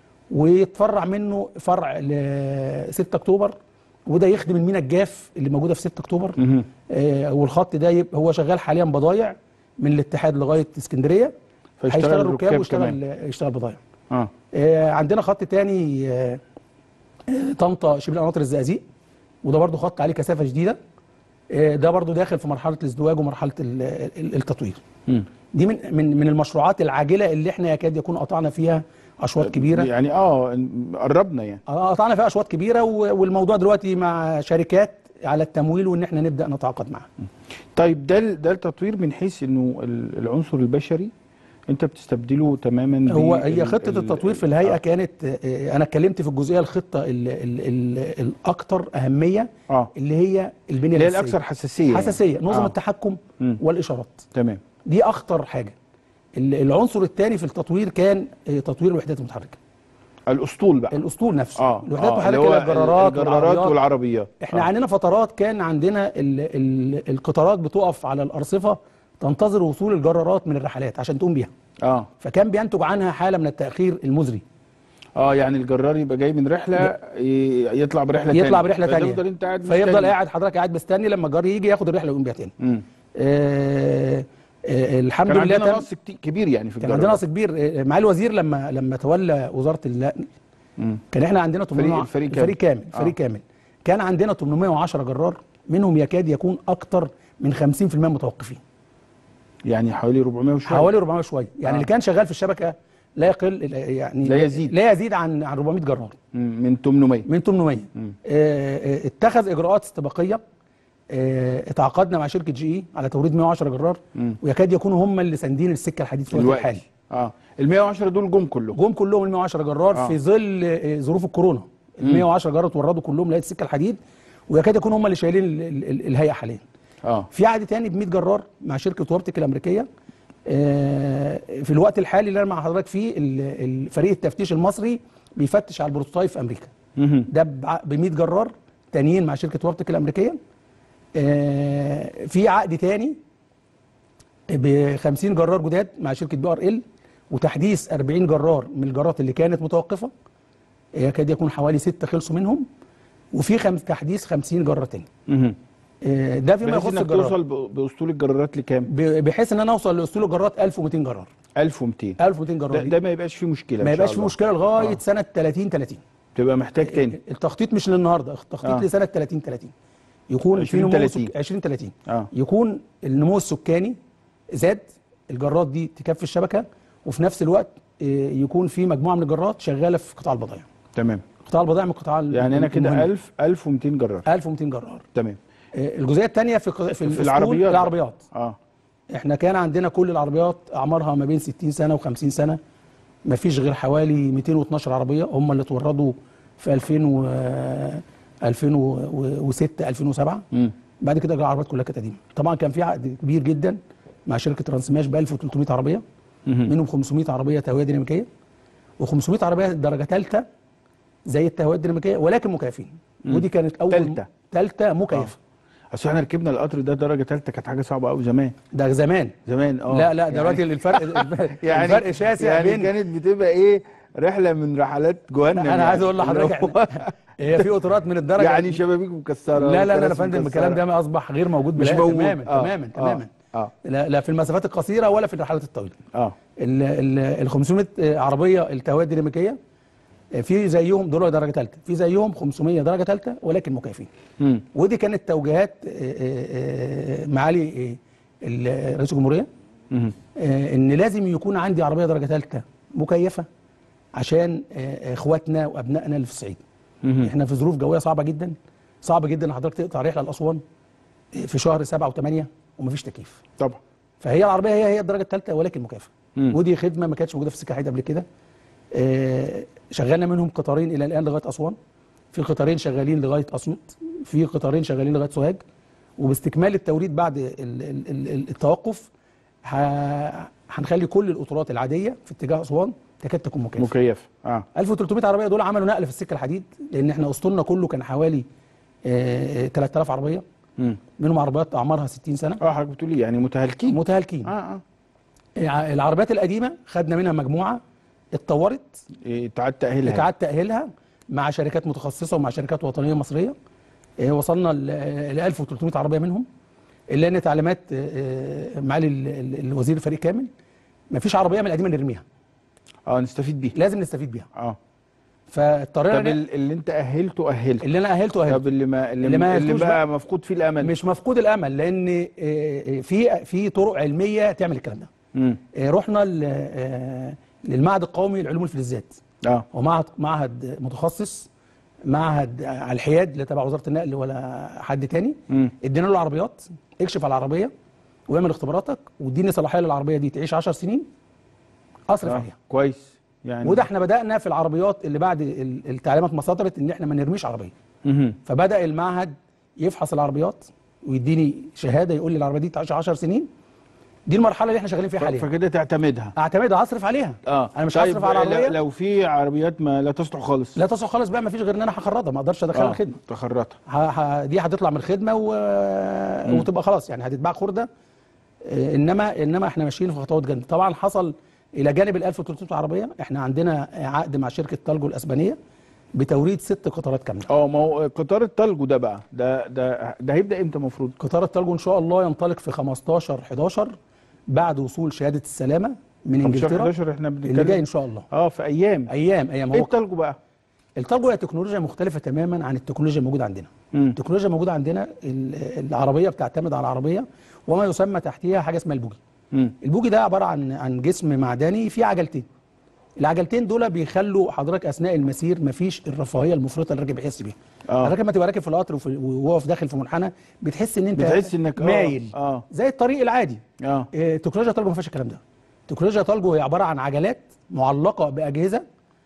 Speaker 4: ويتفرع منه فرع ل 6 اكتوبر وده يخدم المينا الجاف اللي موجوده في 6 اكتوبر
Speaker 1: مهم.
Speaker 4: آه والخط ده يبقى هو شغال حاليا بضايع من الاتحاد لغايه اسكندريه
Speaker 1: فيشتغل
Speaker 4: هيشتغل
Speaker 1: ركاب
Speaker 4: ركاب ويشتغل
Speaker 1: كمان.
Speaker 4: يشتغل بضايع
Speaker 1: اه
Speaker 4: آه عندنا خط تاني آه آه، طنطا شبه قناطر الزقازيق وده برضو خط عليه كثافه شديده آه ده برضو داخل في مرحله الازدواج ومرحله ال- ال- التطوير
Speaker 1: مم.
Speaker 4: دي من من من المشروعات العاجله اللي احنا يكاد يكون قطعنا فيها اشواط كبيره
Speaker 1: يعني اه قربنا يعني
Speaker 4: آه، قطعنا فيها اشواط كبيره و- والموضوع دلوقتي مع شركات على التمويل وان احنا نبدا نتعاقد معاها
Speaker 1: طيب ده ال- ده التطوير من حيث انه ال- العنصر البشري انت بتستبدله تماما
Speaker 4: هو
Speaker 1: بال-
Speaker 4: هي خطه
Speaker 1: ال-
Speaker 4: التطوير في الهيئه
Speaker 1: آه.
Speaker 4: كانت آه، انا اتكلمت في الجزئيه الخطه ال- ال- ال- الاكثر اهميه
Speaker 1: اه
Speaker 4: اللي هي البنيه
Speaker 1: اللي هي
Speaker 4: الأساسية.
Speaker 1: الاكثر حساسيه يعني.
Speaker 4: حساسيه نظم
Speaker 1: آه.
Speaker 4: التحكم
Speaker 1: مم.
Speaker 4: والاشارات
Speaker 1: تمام
Speaker 4: دي اخطر حاجه ال- العنصر الثاني في التطوير كان آه، تطوير الوحدات المتحركه
Speaker 1: الاسطول بقى
Speaker 4: الاسطول نفسه
Speaker 1: اه
Speaker 4: الوحدات
Speaker 1: آه،
Speaker 4: المتحركه
Speaker 1: اللي هو
Speaker 4: اللي هي الجرارات
Speaker 1: الجرارات
Speaker 4: والعربيات.
Speaker 1: والعربيات
Speaker 4: احنا
Speaker 1: آه.
Speaker 4: عندنا فترات كان عندنا ال ال القطارات بتقف على الارصفه تنتظر وصول الجرارات من الرحلات عشان تقوم بيها
Speaker 1: اه
Speaker 4: فكان بينتج عنها حاله من التاخير المزري
Speaker 1: اه يعني الجرار يبقى جاي من رحله ي- يطلع برحله
Speaker 4: يطلع
Speaker 1: تانية.
Speaker 4: برحله ثانيه
Speaker 1: فتفضل انت قاعد
Speaker 4: فيفضل
Speaker 1: مستني.
Speaker 4: قاعد حضرتك قاعد مستني لما الجار يجي ياخد الرحله ويقوم بيها تاني
Speaker 1: مم.
Speaker 4: آه آه الحمد
Speaker 1: كان
Speaker 4: لله
Speaker 1: عندنا
Speaker 4: تم-
Speaker 1: نقص كتير- كبير يعني في
Speaker 4: كان
Speaker 1: الجرار
Speaker 4: عندنا نقص كبير آه، معالي الوزير لما لما تولى وزاره النقل
Speaker 1: مم.
Speaker 4: كان احنا عندنا 800
Speaker 1: الفريق
Speaker 4: الفريق كامل
Speaker 1: آه.
Speaker 4: الفريق كامل كان عندنا 810 جرار منهم يكاد يكون اكتر من 50% متوقفين
Speaker 1: يعني حوالي 400 وشويه
Speaker 4: حوالي 400 شويه يعني
Speaker 1: آه.
Speaker 4: اللي كان شغال في الشبكه لا يقل يعني
Speaker 1: لا يزيد.
Speaker 4: لا يزيد عن عن 400 جرار
Speaker 1: مم. من 800
Speaker 4: من 800
Speaker 1: مم.
Speaker 4: آه، آه، اتخذ اجراءات استباقيه آه، اتعاقدنا مع شركه جي اي على توريد 110 جرار
Speaker 1: مم.
Speaker 4: ويكاد يكونوا هم اللي ساندين السكه الحديد في الوقت
Speaker 1: الوقت
Speaker 4: الحالي
Speaker 1: اه ال 110 دول جم كلهم
Speaker 4: جم كلهم ال 110 جرار
Speaker 1: آه.
Speaker 4: في ظل آه، ظروف الكورونا ال 110 جرار اتوردوا كلهم لقيت السكه الحديد ويكاد يكونوا هم اللي شايلين ال- ال- ال- الهيئه حاليا
Speaker 1: اه
Speaker 4: في عقد تاني ب 100 جرار مع شركه وابتك الامريكيه آه، في الوقت الحالي اللي انا مع حضرتك فيه ال- ال- فريق التفتيش المصري بيفتش على البروتوتايب في امريكا
Speaker 1: مهم.
Speaker 4: ده ب 100 جرار تانيين مع شركه وابتك الامريكيه آه، في عقد تاني ب 50 جرار جداد مع شركه بي ار ال وتحديث 40 جرار من الجرارات اللي كانت متوقفه يكاد يكون حوالي ستة خلصوا منهم وفي خمس تحديث 50 جرار تاني
Speaker 1: مهم.
Speaker 4: آه، ده فيما
Speaker 1: بحيث
Speaker 4: يخص
Speaker 1: انك
Speaker 4: الجرار
Speaker 1: توصل ب- باسطول الجرارات لكام؟
Speaker 4: ب- بحيث ان انا اوصل لاسطول الجرارات 1200 جرار
Speaker 1: 1200
Speaker 4: 1200 جرار
Speaker 1: ده,
Speaker 4: دي.
Speaker 1: ده ما يبقاش فيه مشكله
Speaker 4: ما
Speaker 1: إن شاء
Speaker 4: يبقاش في
Speaker 1: الله.
Speaker 4: مشكله لغايه
Speaker 1: آه.
Speaker 4: سنه 30 30
Speaker 1: تبقى محتاج تاني
Speaker 4: التخطيط مش للنهارده التخطيط
Speaker 1: آه.
Speaker 4: لسنه 30 30 يكون في
Speaker 1: 20
Speaker 4: نمو
Speaker 1: 30.
Speaker 4: سك... 20 30
Speaker 1: اه
Speaker 4: يكون النمو السكاني زاد الجرات دي تكفي الشبكه وفي نفس الوقت آه، يكون في مجموعه من الجرات شغاله في قطاع البضائع
Speaker 1: تمام
Speaker 4: قطاع البضائع من القطاع
Speaker 1: يعني انا كده
Speaker 4: المهم.
Speaker 1: 1000 1200 جرار
Speaker 4: 1200 جرار
Speaker 1: تمام
Speaker 4: آه، الجزئيه الثانيه في ق- في,
Speaker 1: في
Speaker 4: الأسطول
Speaker 1: العربيات.
Speaker 4: العربيات
Speaker 1: اه
Speaker 4: احنا كان عندنا كل العربيات اعمارها ما بين 60 سنه و50 سنه ما فيش غير حوالي 212 عربيه هم اللي اتوردوا في 2000 و 2006 2007
Speaker 1: مم.
Speaker 4: بعد كده العربيات كلها كانت قديمه طبعا كان في عقد كبير جدا مع شركه ترانسماش ب 1300 عربيه
Speaker 1: مهم.
Speaker 4: منهم 500 عربيه تهويه ديناميكيه و500 عربيه درجه ثالثه زي التهويه الديناميكيه ولكن مكيفين ودي كانت اول
Speaker 1: تالتة.
Speaker 4: ثالثه مكيفه
Speaker 1: اصل احنا ركبنا القطر ده درجه ثالثه كانت حاجه صعبه قوي زمان
Speaker 4: ده زمان
Speaker 1: زمان اه
Speaker 4: لا لا دلوقتي الفرق الفرق شاسع
Speaker 1: يعني
Speaker 4: بين
Speaker 1: كانت بتبقى ايه رحله من رحلات جهنم
Speaker 4: انا
Speaker 1: يعني.
Speaker 4: عايز اقول لحضرتك
Speaker 1: اللي هو-
Speaker 4: هي في قطارات من الدرجه
Speaker 1: يعني شبابيك مكسره
Speaker 4: لا لا لا يا
Speaker 1: وكراسي
Speaker 4: فندم
Speaker 1: مكسرة.
Speaker 4: الكلام ده ما اصبح غير موجود
Speaker 1: مش
Speaker 4: بالآن.
Speaker 1: موجود
Speaker 4: تماما
Speaker 1: آه.
Speaker 4: تماما
Speaker 1: آه.
Speaker 4: تماما
Speaker 1: اه
Speaker 4: لا, لا في المسافات القصيره ولا في الرحلات الطويله
Speaker 1: اه
Speaker 4: ال ال ال 500 عربيه التهويه الديناميكيه في زيهم دول درجه ثالثه في زيهم 500 درجه ثالثه ولكن مكيفين
Speaker 1: مم.
Speaker 4: ودي كانت توجيهات آه، آه، آه، معالي آه، ال- رئيس الجمهوريه
Speaker 1: مم.
Speaker 4: آه، ان لازم يكون عندي عربيه درجه ثالثه مكيفه عشان آه، اخواتنا وابنائنا اللي في الصعيد
Speaker 1: مم.
Speaker 4: احنا في ظروف جويه صعبه جدا صعب جدا ان حضرتك تقطع رحله لاسوان في شهر سبعة وثمانية ومفيش تكييف
Speaker 1: طبعا
Speaker 4: فهي العربيه هي هي الدرجه الثالثه ولكن مكافاه
Speaker 1: مم.
Speaker 4: ودي خدمه ما كانتش موجوده في السكه الحديد قبل كده آه، شغلنا منهم قطارين الى الان لغايه اسوان في قطارين شغالين لغايه اسيوط في قطارين شغالين لغايه سوهاج وباستكمال التوريد بعد ال- ال- ال- التوقف ه- هنخلي كل القطارات العاديه في اتجاه اسوان تكاد تكون مكيفه
Speaker 1: مكيف اه
Speaker 4: 1300 عربيه دول عملوا نقله في السكه الحديد لان احنا اسطولنا كله كان حوالي آه، 3000 عربيه
Speaker 1: مم.
Speaker 4: منهم عربيات اعمارها 60 سنه
Speaker 1: اه حضرتك بتقولي يعني متهالكين
Speaker 4: متهالكين
Speaker 1: اه اه
Speaker 4: الع- العربيات القديمه خدنا منها مجموعه اتطورت
Speaker 1: إيه، تعاد تاهيلها
Speaker 4: اتعاد تاهيلها مع شركات متخصصه ومع شركات وطنيه مصريه آه، وصلنا ل 1300 عربيه منهم الا ان تعليمات آه، آه، معالي ال- ال- الوزير فريق كامل ما فيش عربيه من القديمه نرميها
Speaker 1: اه نستفيد بيها
Speaker 4: لازم نستفيد بيها
Speaker 1: اه
Speaker 4: فاضطرينا
Speaker 1: طب
Speaker 4: ن-
Speaker 1: ال- اللي انت اهلته اهلته
Speaker 4: اللي انا اهلته اهلته
Speaker 1: طب اللي ما اللي,
Speaker 4: اللي ما
Speaker 1: اللي
Speaker 4: أهلتوش
Speaker 1: بقى
Speaker 4: بقى.
Speaker 1: مفقود فيه الامل
Speaker 4: مش مفقود الامل لان آه، آه، في في طرق علميه تعمل الكلام ده
Speaker 1: مم.
Speaker 4: آه، رحنا ل- آه، للمعهد القومي للعلوم الفلزات
Speaker 1: اه
Speaker 4: هو معهد معهد متخصص معهد على الحياد لا تبع وزاره النقل ولا حد تاني
Speaker 1: مم.
Speaker 4: ادينا له العربيات اكشف على العربيه واعمل اختباراتك واديني صلاحيه للعربيه دي تعيش 10 سنين اصرف
Speaker 1: آه.
Speaker 4: عليها
Speaker 1: كويس يعني
Speaker 4: وده احنا بدانا في العربيات اللي بعد ال- التعليمات ما صدرت ان احنا ما نرميش عربيه
Speaker 1: مهم.
Speaker 4: فبدا المعهد يفحص العربيات ويديني شهاده يقول لي العربيه دي تعيش 10 سنين دي المرحله اللي احنا شغالين فيها
Speaker 1: ف-
Speaker 4: حاليا
Speaker 1: فكده تعتمدها
Speaker 4: اعتمدها هصرف عليها
Speaker 1: اه
Speaker 4: انا مش
Speaker 1: طيب
Speaker 4: هصرف على
Speaker 1: لو-
Speaker 4: العربيه
Speaker 1: لو في عربيات ما لا تصلح خالص
Speaker 4: لا تصل خالص بقى ما فيش غير ان انا هخرجها ما اقدرش ادخلها
Speaker 1: آه،
Speaker 4: الخدمه
Speaker 1: تخرطها
Speaker 4: ه... ه... دي هتطلع من الخدمه و... وتبقى خلاص يعني هتتباع خرده آه، انما انما احنا ماشيين في خطوات جامده طبعا حصل الى جانب ال 1300 عربيه احنا عندنا عقد مع شركه تالجو الاسبانيه بتوريد ست قطارات كامله
Speaker 1: اه ما هو قطار التلجو ده بقى ده ده ده هيبدا امتى المفروض
Speaker 4: قطار التالجو ان شاء الله ينطلق في 15 11 بعد وصول شهاده السلامه من
Speaker 1: 15
Speaker 4: انجلترا
Speaker 1: 11 احنا
Speaker 4: اللي جاي
Speaker 1: بنتكلم
Speaker 4: ان شاء الله
Speaker 1: اه في ايام
Speaker 4: ايام ايام
Speaker 1: ايه
Speaker 4: هو
Speaker 1: التلجو بقى
Speaker 4: التالجو هي تكنولوجيا مختلفه تماما عن التكنولوجيا الموجوده عندنا
Speaker 1: مم.
Speaker 4: التكنولوجيا الموجوده عندنا ال- العربيه بتعتمد على العربيه وما يسمى تحتها حاجه اسمها البوجي
Speaker 1: مم.
Speaker 4: البوجي ده عباره عن عن جسم معدني فيه عجلتين العجلتين دول بيخلوا حضرتك اثناء المسير مفيش الرفاهيه المفرطه اللي الراكب بيحس بيها
Speaker 1: آه.
Speaker 4: حضرتك لما تبقى راكب في القطر وفي- وواقف داخل في منحنى بتحس ان انت
Speaker 1: بتحس إنك آه،
Speaker 4: مايل
Speaker 1: آه.
Speaker 4: زي الطريق العادي
Speaker 1: اه
Speaker 4: إيه، تكنولوجيا تالجو ما فيهاش الكلام ده تكنولوجيا تالجو هي عباره عن عجلات معلقه باجهزه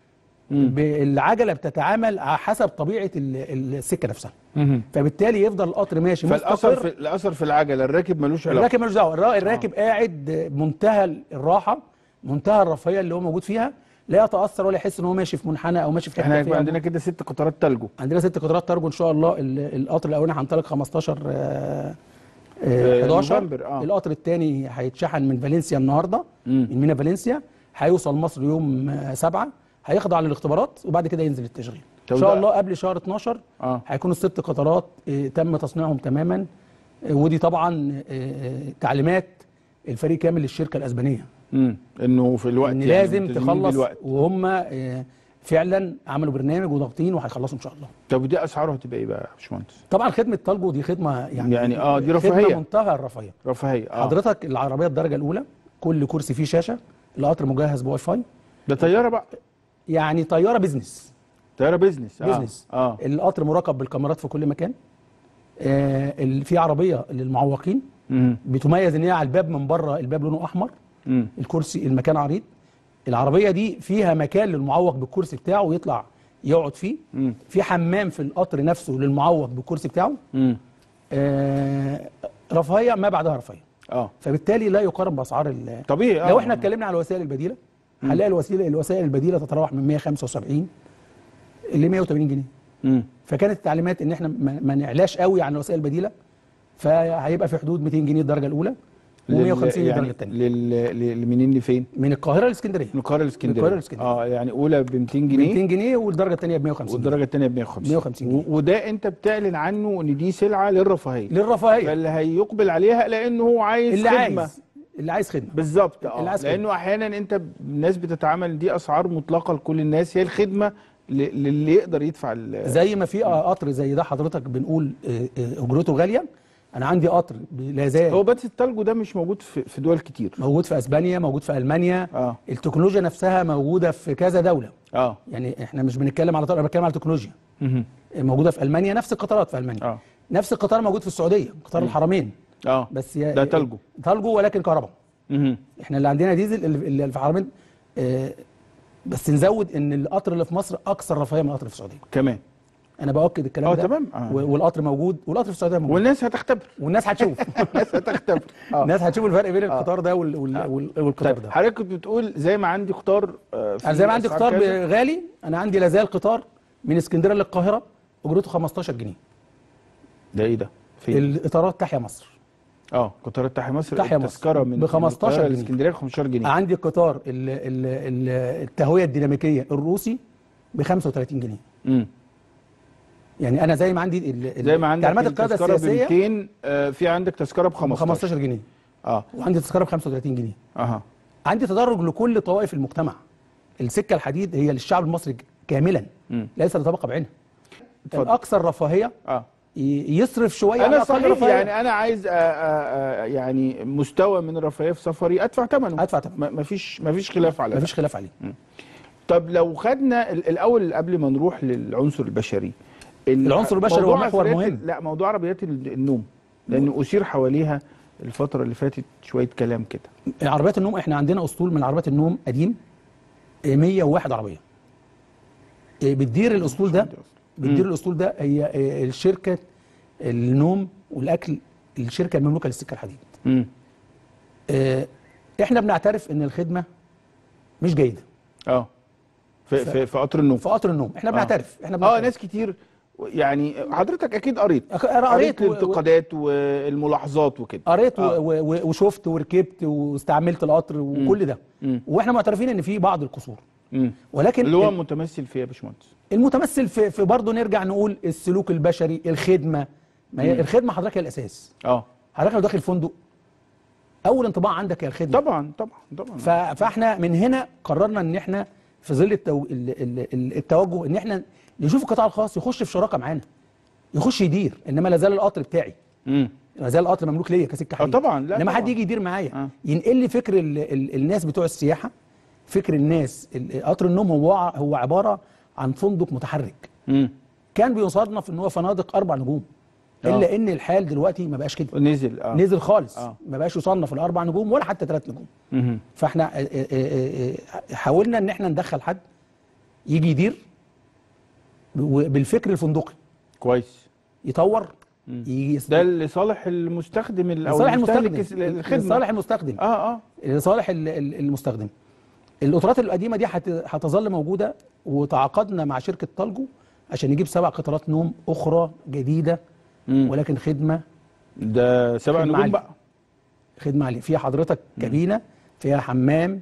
Speaker 1: مم.
Speaker 4: ب- العجله بتتعامل على حسب طبيعه ال- السكه نفسها
Speaker 1: مهم.
Speaker 4: فبالتالي يفضل القطر ماشي
Speaker 1: فالاثر
Speaker 4: مستقر
Speaker 1: في الاثر في العجله الراكب ملوش علاقه
Speaker 4: الراكب ملوش دعوه الرا- الراكب قاعد منتهى الراحه منتهى الرفاهيه اللي هو موجود فيها لا يتاثر ولا يحس ان هو ماشي في منحنى او ماشي في
Speaker 1: احنا
Speaker 4: حته
Speaker 1: هيبقى
Speaker 4: فيها
Speaker 1: عندنا كده ست قطارات تلجو
Speaker 4: عندنا ست قطارات ترجو ان شاء الله ال- القطر الاولاني هينطلق 15 آه،
Speaker 1: آه،
Speaker 4: آه، 11
Speaker 1: نوفمبر، آه.
Speaker 4: القطر الثاني هيتشحن من فالنسيا النهارده
Speaker 1: مم.
Speaker 4: من مينا فالنسيا هيوصل مصر يوم آه، 7 هيخضع للاختبارات وبعد كده ينزل التشغيل
Speaker 1: طب
Speaker 4: ان شاء
Speaker 1: ده-
Speaker 4: الله قبل شهر 12
Speaker 1: اه
Speaker 4: هيكونوا الست قطارات آه، تم تصنيعهم تماما آه، ودي طبعا آه، تعليمات الفريق كامل للشركه الاسبانيه
Speaker 1: امم انه في الوقت
Speaker 4: ان
Speaker 1: يعني
Speaker 4: لازم
Speaker 1: ملتزمين
Speaker 4: تخلص
Speaker 1: بالوقت.
Speaker 4: وهم آه، فعلا عملوا برنامج وضاغطين وهيخلصوا ان شاء الله
Speaker 1: طب ودي اسعاره هتبقى ايه بقى يا باشمهندس
Speaker 4: طبعا خدمه طالبو دي خدمه يعني
Speaker 1: يعني آه، دي
Speaker 4: خدمه
Speaker 1: رفاهية.
Speaker 4: منتهى الرفاهيه
Speaker 1: رفاهيه اه
Speaker 4: حضرتك العربيه الدرجه الاولى كل كرسي فيه شاشه القطر مجهز بواي فاي
Speaker 1: ده طياره بقى
Speaker 4: يعني طياره بيزنس
Speaker 1: طياره بيزنس اه
Speaker 4: بيزنس
Speaker 1: اه
Speaker 4: القطر مراقب بالكاميرات في كل مكان آه ال- في عربيه للمعوقين
Speaker 1: امم
Speaker 4: بتميز ان هي على الباب من بره الباب لونه احمر
Speaker 1: امم
Speaker 4: الكرسي المكان عريض العربيه دي فيها مكان للمعوق بالكرسي بتاعه يطلع يقعد فيه
Speaker 1: امم
Speaker 4: في حمام في القطر نفسه للمعوق بالكرسي بتاعه
Speaker 1: امم
Speaker 4: آه رفاهيه ما بعدها رفاهيه
Speaker 1: اه
Speaker 4: فبالتالي لا يقارن باسعار ال-
Speaker 1: طبيعي اه
Speaker 4: لو احنا اتكلمنا على الوسائل البديله هنلاقي الوسيله الوسائل البديله تتراوح من 175 ل 180 جنيه
Speaker 1: امم
Speaker 4: فكانت التعليمات ان احنا ما, ما نعلاش قوي عن الوسائل البديله فهيبقى في حدود 200 جنيه الدرجه الاولى و150 الدرجه
Speaker 1: يعني
Speaker 4: الثانيه
Speaker 1: لل... لل... لمنين لفين؟
Speaker 4: من القاهره لاسكندريه
Speaker 1: من القاهره لاسكندريه
Speaker 4: القاهرة لإسكندرية.
Speaker 1: اه يعني اولى ب 200
Speaker 4: ب
Speaker 1: جنيه
Speaker 4: 200 جنيه والدرجه الثانيه ب 150
Speaker 1: والدرجه الثانيه ب 150
Speaker 4: 150 جنيه.
Speaker 1: و- وده انت بتعلن عنه ان دي سلعه للرفاهيه
Speaker 4: للرفاهيه
Speaker 1: فاللي هيقبل عليها لانه هو عايز
Speaker 4: اللي
Speaker 1: خدمه
Speaker 4: عايز اللي عايز خدمه
Speaker 1: بالظبط
Speaker 4: اللي
Speaker 1: اه
Speaker 4: عايز خدمة.
Speaker 1: لانه احيانا انت الناس بتتعامل دي اسعار مطلقه لكل الناس هي الخدمه ل- للي يقدر يدفع ال-
Speaker 4: زي ما في قطر زي ده حضرتك بنقول آه، آه، اجرته غاليه انا عندي قطر لا زال
Speaker 1: هو بس التلجو ده مش موجود في, في دول كتير
Speaker 4: موجود في اسبانيا موجود في المانيا
Speaker 1: اه
Speaker 4: التكنولوجيا نفسها موجوده في كذا دوله
Speaker 1: اه
Speaker 4: يعني احنا مش بنتكلم على طرق انا بتكلم على تكنولوجيا
Speaker 1: مهم.
Speaker 4: موجوده في المانيا نفس القطارات في المانيا
Speaker 1: اه
Speaker 4: نفس القطار موجود في السعوديه قطار الحرمين
Speaker 1: اه
Speaker 4: بس يا-
Speaker 1: ده تلجو.
Speaker 4: تلجو ولكن كهرباء
Speaker 1: مهم.
Speaker 4: احنا اللي عندنا ديزل اللي اللي في الحرمين آه، بس نزود ان القطر اللي في مصر اكثر رفاهيه من القطر اللي في السعوديه
Speaker 1: كمان
Speaker 4: انا باكد الكلام
Speaker 1: اه
Speaker 4: ده
Speaker 1: تمام آه.
Speaker 4: و- والقطر موجود والقطر في السعوديه موجود
Speaker 1: والناس هتختبر
Speaker 4: والناس هتشوف
Speaker 1: الناس هتختبر اه
Speaker 4: الناس هتشوف الفرق بين القطار ده وال... وال... وال... والقطار
Speaker 1: طيب
Speaker 4: ده
Speaker 1: حضرتك كنت بتقول زي ما عندي قطار آه، في
Speaker 4: انا زي ما عندي
Speaker 1: أسعار
Speaker 4: قطار
Speaker 1: كذا.
Speaker 4: غالي انا عندي لازال قطار من اسكندريه للقاهره اجرته 15 جنيه
Speaker 1: ده ايه ده؟ فين؟
Speaker 4: الاطارات تحيا مصر
Speaker 1: اه قطار تحيا مصر
Speaker 4: تحيا مصر.
Speaker 1: التذكره من
Speaker 4: ب 15
Speaker 1: القاهرة
Speaker 4: جنيه.
Speaker 1: لاسكندريه ب 15 جنيه
Speaker 4: عندي قطار ال... ال... ال... التهويه الديناميكيه الروسي ب 35 جنيه
Speaker 1: امم
Speaker 4: يعني انا زي ما عندي ال... ال-
Speaker 1: زي ما عندك
Speaker 4: تعليمات القياده
Speaker 1: التذكره ب
Speaker 4: السياسيه
Speaker 1: 200 آه، في عندك تذكره ب
Speaker 4: ب
Speaker 1: 15
Speaker 4: 15 جنيه
Speaker 1: اه
Speaker 4: وعندي تذكره ب 35 جنيه
Speaker 1: اها
Speaker 4: عندي تدرج لكل طوائف المجتمع السكه الحديد هي للشعب المصري كاملا
Speaker 1: مم.
Speaker 4: ليس لطبقه بعينها
Speaker 1: اتفضل.
Speaker 4: الاكثر رفاهيه
Speaker 1: اه
Speaker 4: ي- يصرف شويه على
Speaker 1: انا
Speaker 4: اقل
Speaker 1: صحيح
Speaker 4: رفاهيه
Speaker 1: يعني انا عايز آه، آه، آه، يعني مستوى من الرفاهيه في سفري ادفع ثمنه
Speaker 4: أدفع ثمنه.
Speaker 1: ما فيش ما فيش خلاف على ده
Speaker 4: مفيش خلاف عليه
Speaker 1: طب لو خدنا ال- الاول قبل ما نروح للعنصر البشري ال-
Speaker 4: العنصر البشري
Speaker 1: موضوع
Speaker 4: هو محور
Speaker 1: عربيات
Speaker 4: مهم.
Speaker 1: ال- لا موضوع عربيات ال- النوم لان اثير حواليها الفتره اللي فاتت شويه كلام كده
Speaker 4: عربيات النوم احنا عندنا اسطول من عربيات النوم قديم آه، 101 عربيه آه، بتدير الاسطول ده بتدير الاسطول ده هي آه، الشركه النوم والاكل الشركه المملوكه للسكه الحديد
Speaker 1: امم
Speaker 4: آه، احنا بنعترف ان الخدمه مش جيده
Speaker 1: اه في في في قطر النوم
Speaker 4: في قطر النوم احنا
Speaker 1: آه.
Speaker 4: بنعترف احنا
Speaker 1: اه
Speaker 4: بنعترف.
Speaker 1: ناس كتير يعني حضرتك اكيد قريت
Speaker 4: أخ- أنا قريت و- و-
Speaker 1: الانتقادات والملاحظات وكده
Speaker 4: قريت
Speaker 1: آه.
Speaker 4: و- و- وشفت وركبت واستعملت القطر وكل ده
Speaker 1: مم.
Speaker 4: واحنا معترفين ان في بعض القصور
Speaker 1: مم.
Speaker 4: ولكن
Speaker 1: اللي هو
Speaker 4: ال-
Speaker 1: متمثل فيه يا باشمهندس
Speaker 4: المتمثل في, في برضه نرجع نقول السلوك البشري الخدمه ما هي الخدمه حضرتك هي الاساس
Speaker 1: اه
Speaker 4: حضرتك لو داخل فندق اول انطباع عندك هي الخدمه
Speaker 1: طبعا طبعا طبعا
Speaker 4: ف- فاحنا من هنا قررنا ان احنا في ظل التو... ال- ال- ال- التوجه ان احنا نشوف القطاع الخاص يخش في شراكه معانا يخش يدير انما لا زال القطر بتاعي
Speaker 1: مم.
Speaker 4: لا زال القطر مملوك ليا كسكه
Speaker 1: اه
Speaker 4: حديد
Speaker 1: طبعا لا
Speaker 4: انما حد
Speaker 1: طبعاً.
Speaker 4: يجي يدير معايا
Speaker 1: آه.
Speaker 4: ينقل لي فكر ال ال الناس بتوع السياحه فكر الناس ال- قطر النوم هو هو عباره عن فندق متحرك
Speaker 1: مم.
Speaker 4: كان بيصنف ان هو فنادق اربع نجوم
Speaker 1: آه.
Speaker 4: الا ان الحال دلوقتي ما بقاش كده
Speaker 1: نزل اه
Speaker 4: نزل خالص
Speaker 1: آه.
Speaker 4: ما بقاش يصنف الاربع نجوم ولا حتى ثلاث نجوم
Speaker 1: مهم.
Speaker 4: فاحنا آه، آه، آه، آه، حاولنا ان احنا ندخل حد يجي يدير ب- بالفكر الفندقي
Speaker 1: كويس
Speaker 4: يطور يجي
Speaker 1: ده لصالح المستخدم ال- او
Speaker 4: لصالح
Speaker 1: المستهلك
Speaker 4: المستخدم
Speaker 1: الس- الخدمه
Speaker 4: لصالح المستخدم
Speaker 1: اه اه
Speaker 4: لصالح ال- ال- المستخدم القطارات القديمه دي هت- هتظل موجوده وتعاقدنا مع شركه طالجو عشان نجيب سبع قطارات نوم اخرى جديده
Speaker 1: مم.
Speaker 4: ولكن خدمه
Speaker 1: ده سبع
Speaker 4: خدمة
Speaker 1: نجوم
Speaker 4: عالية.
Speaker 1: بقى
Speaker 4: خدمه عليه فيها حضرتك كابينه فيها حمام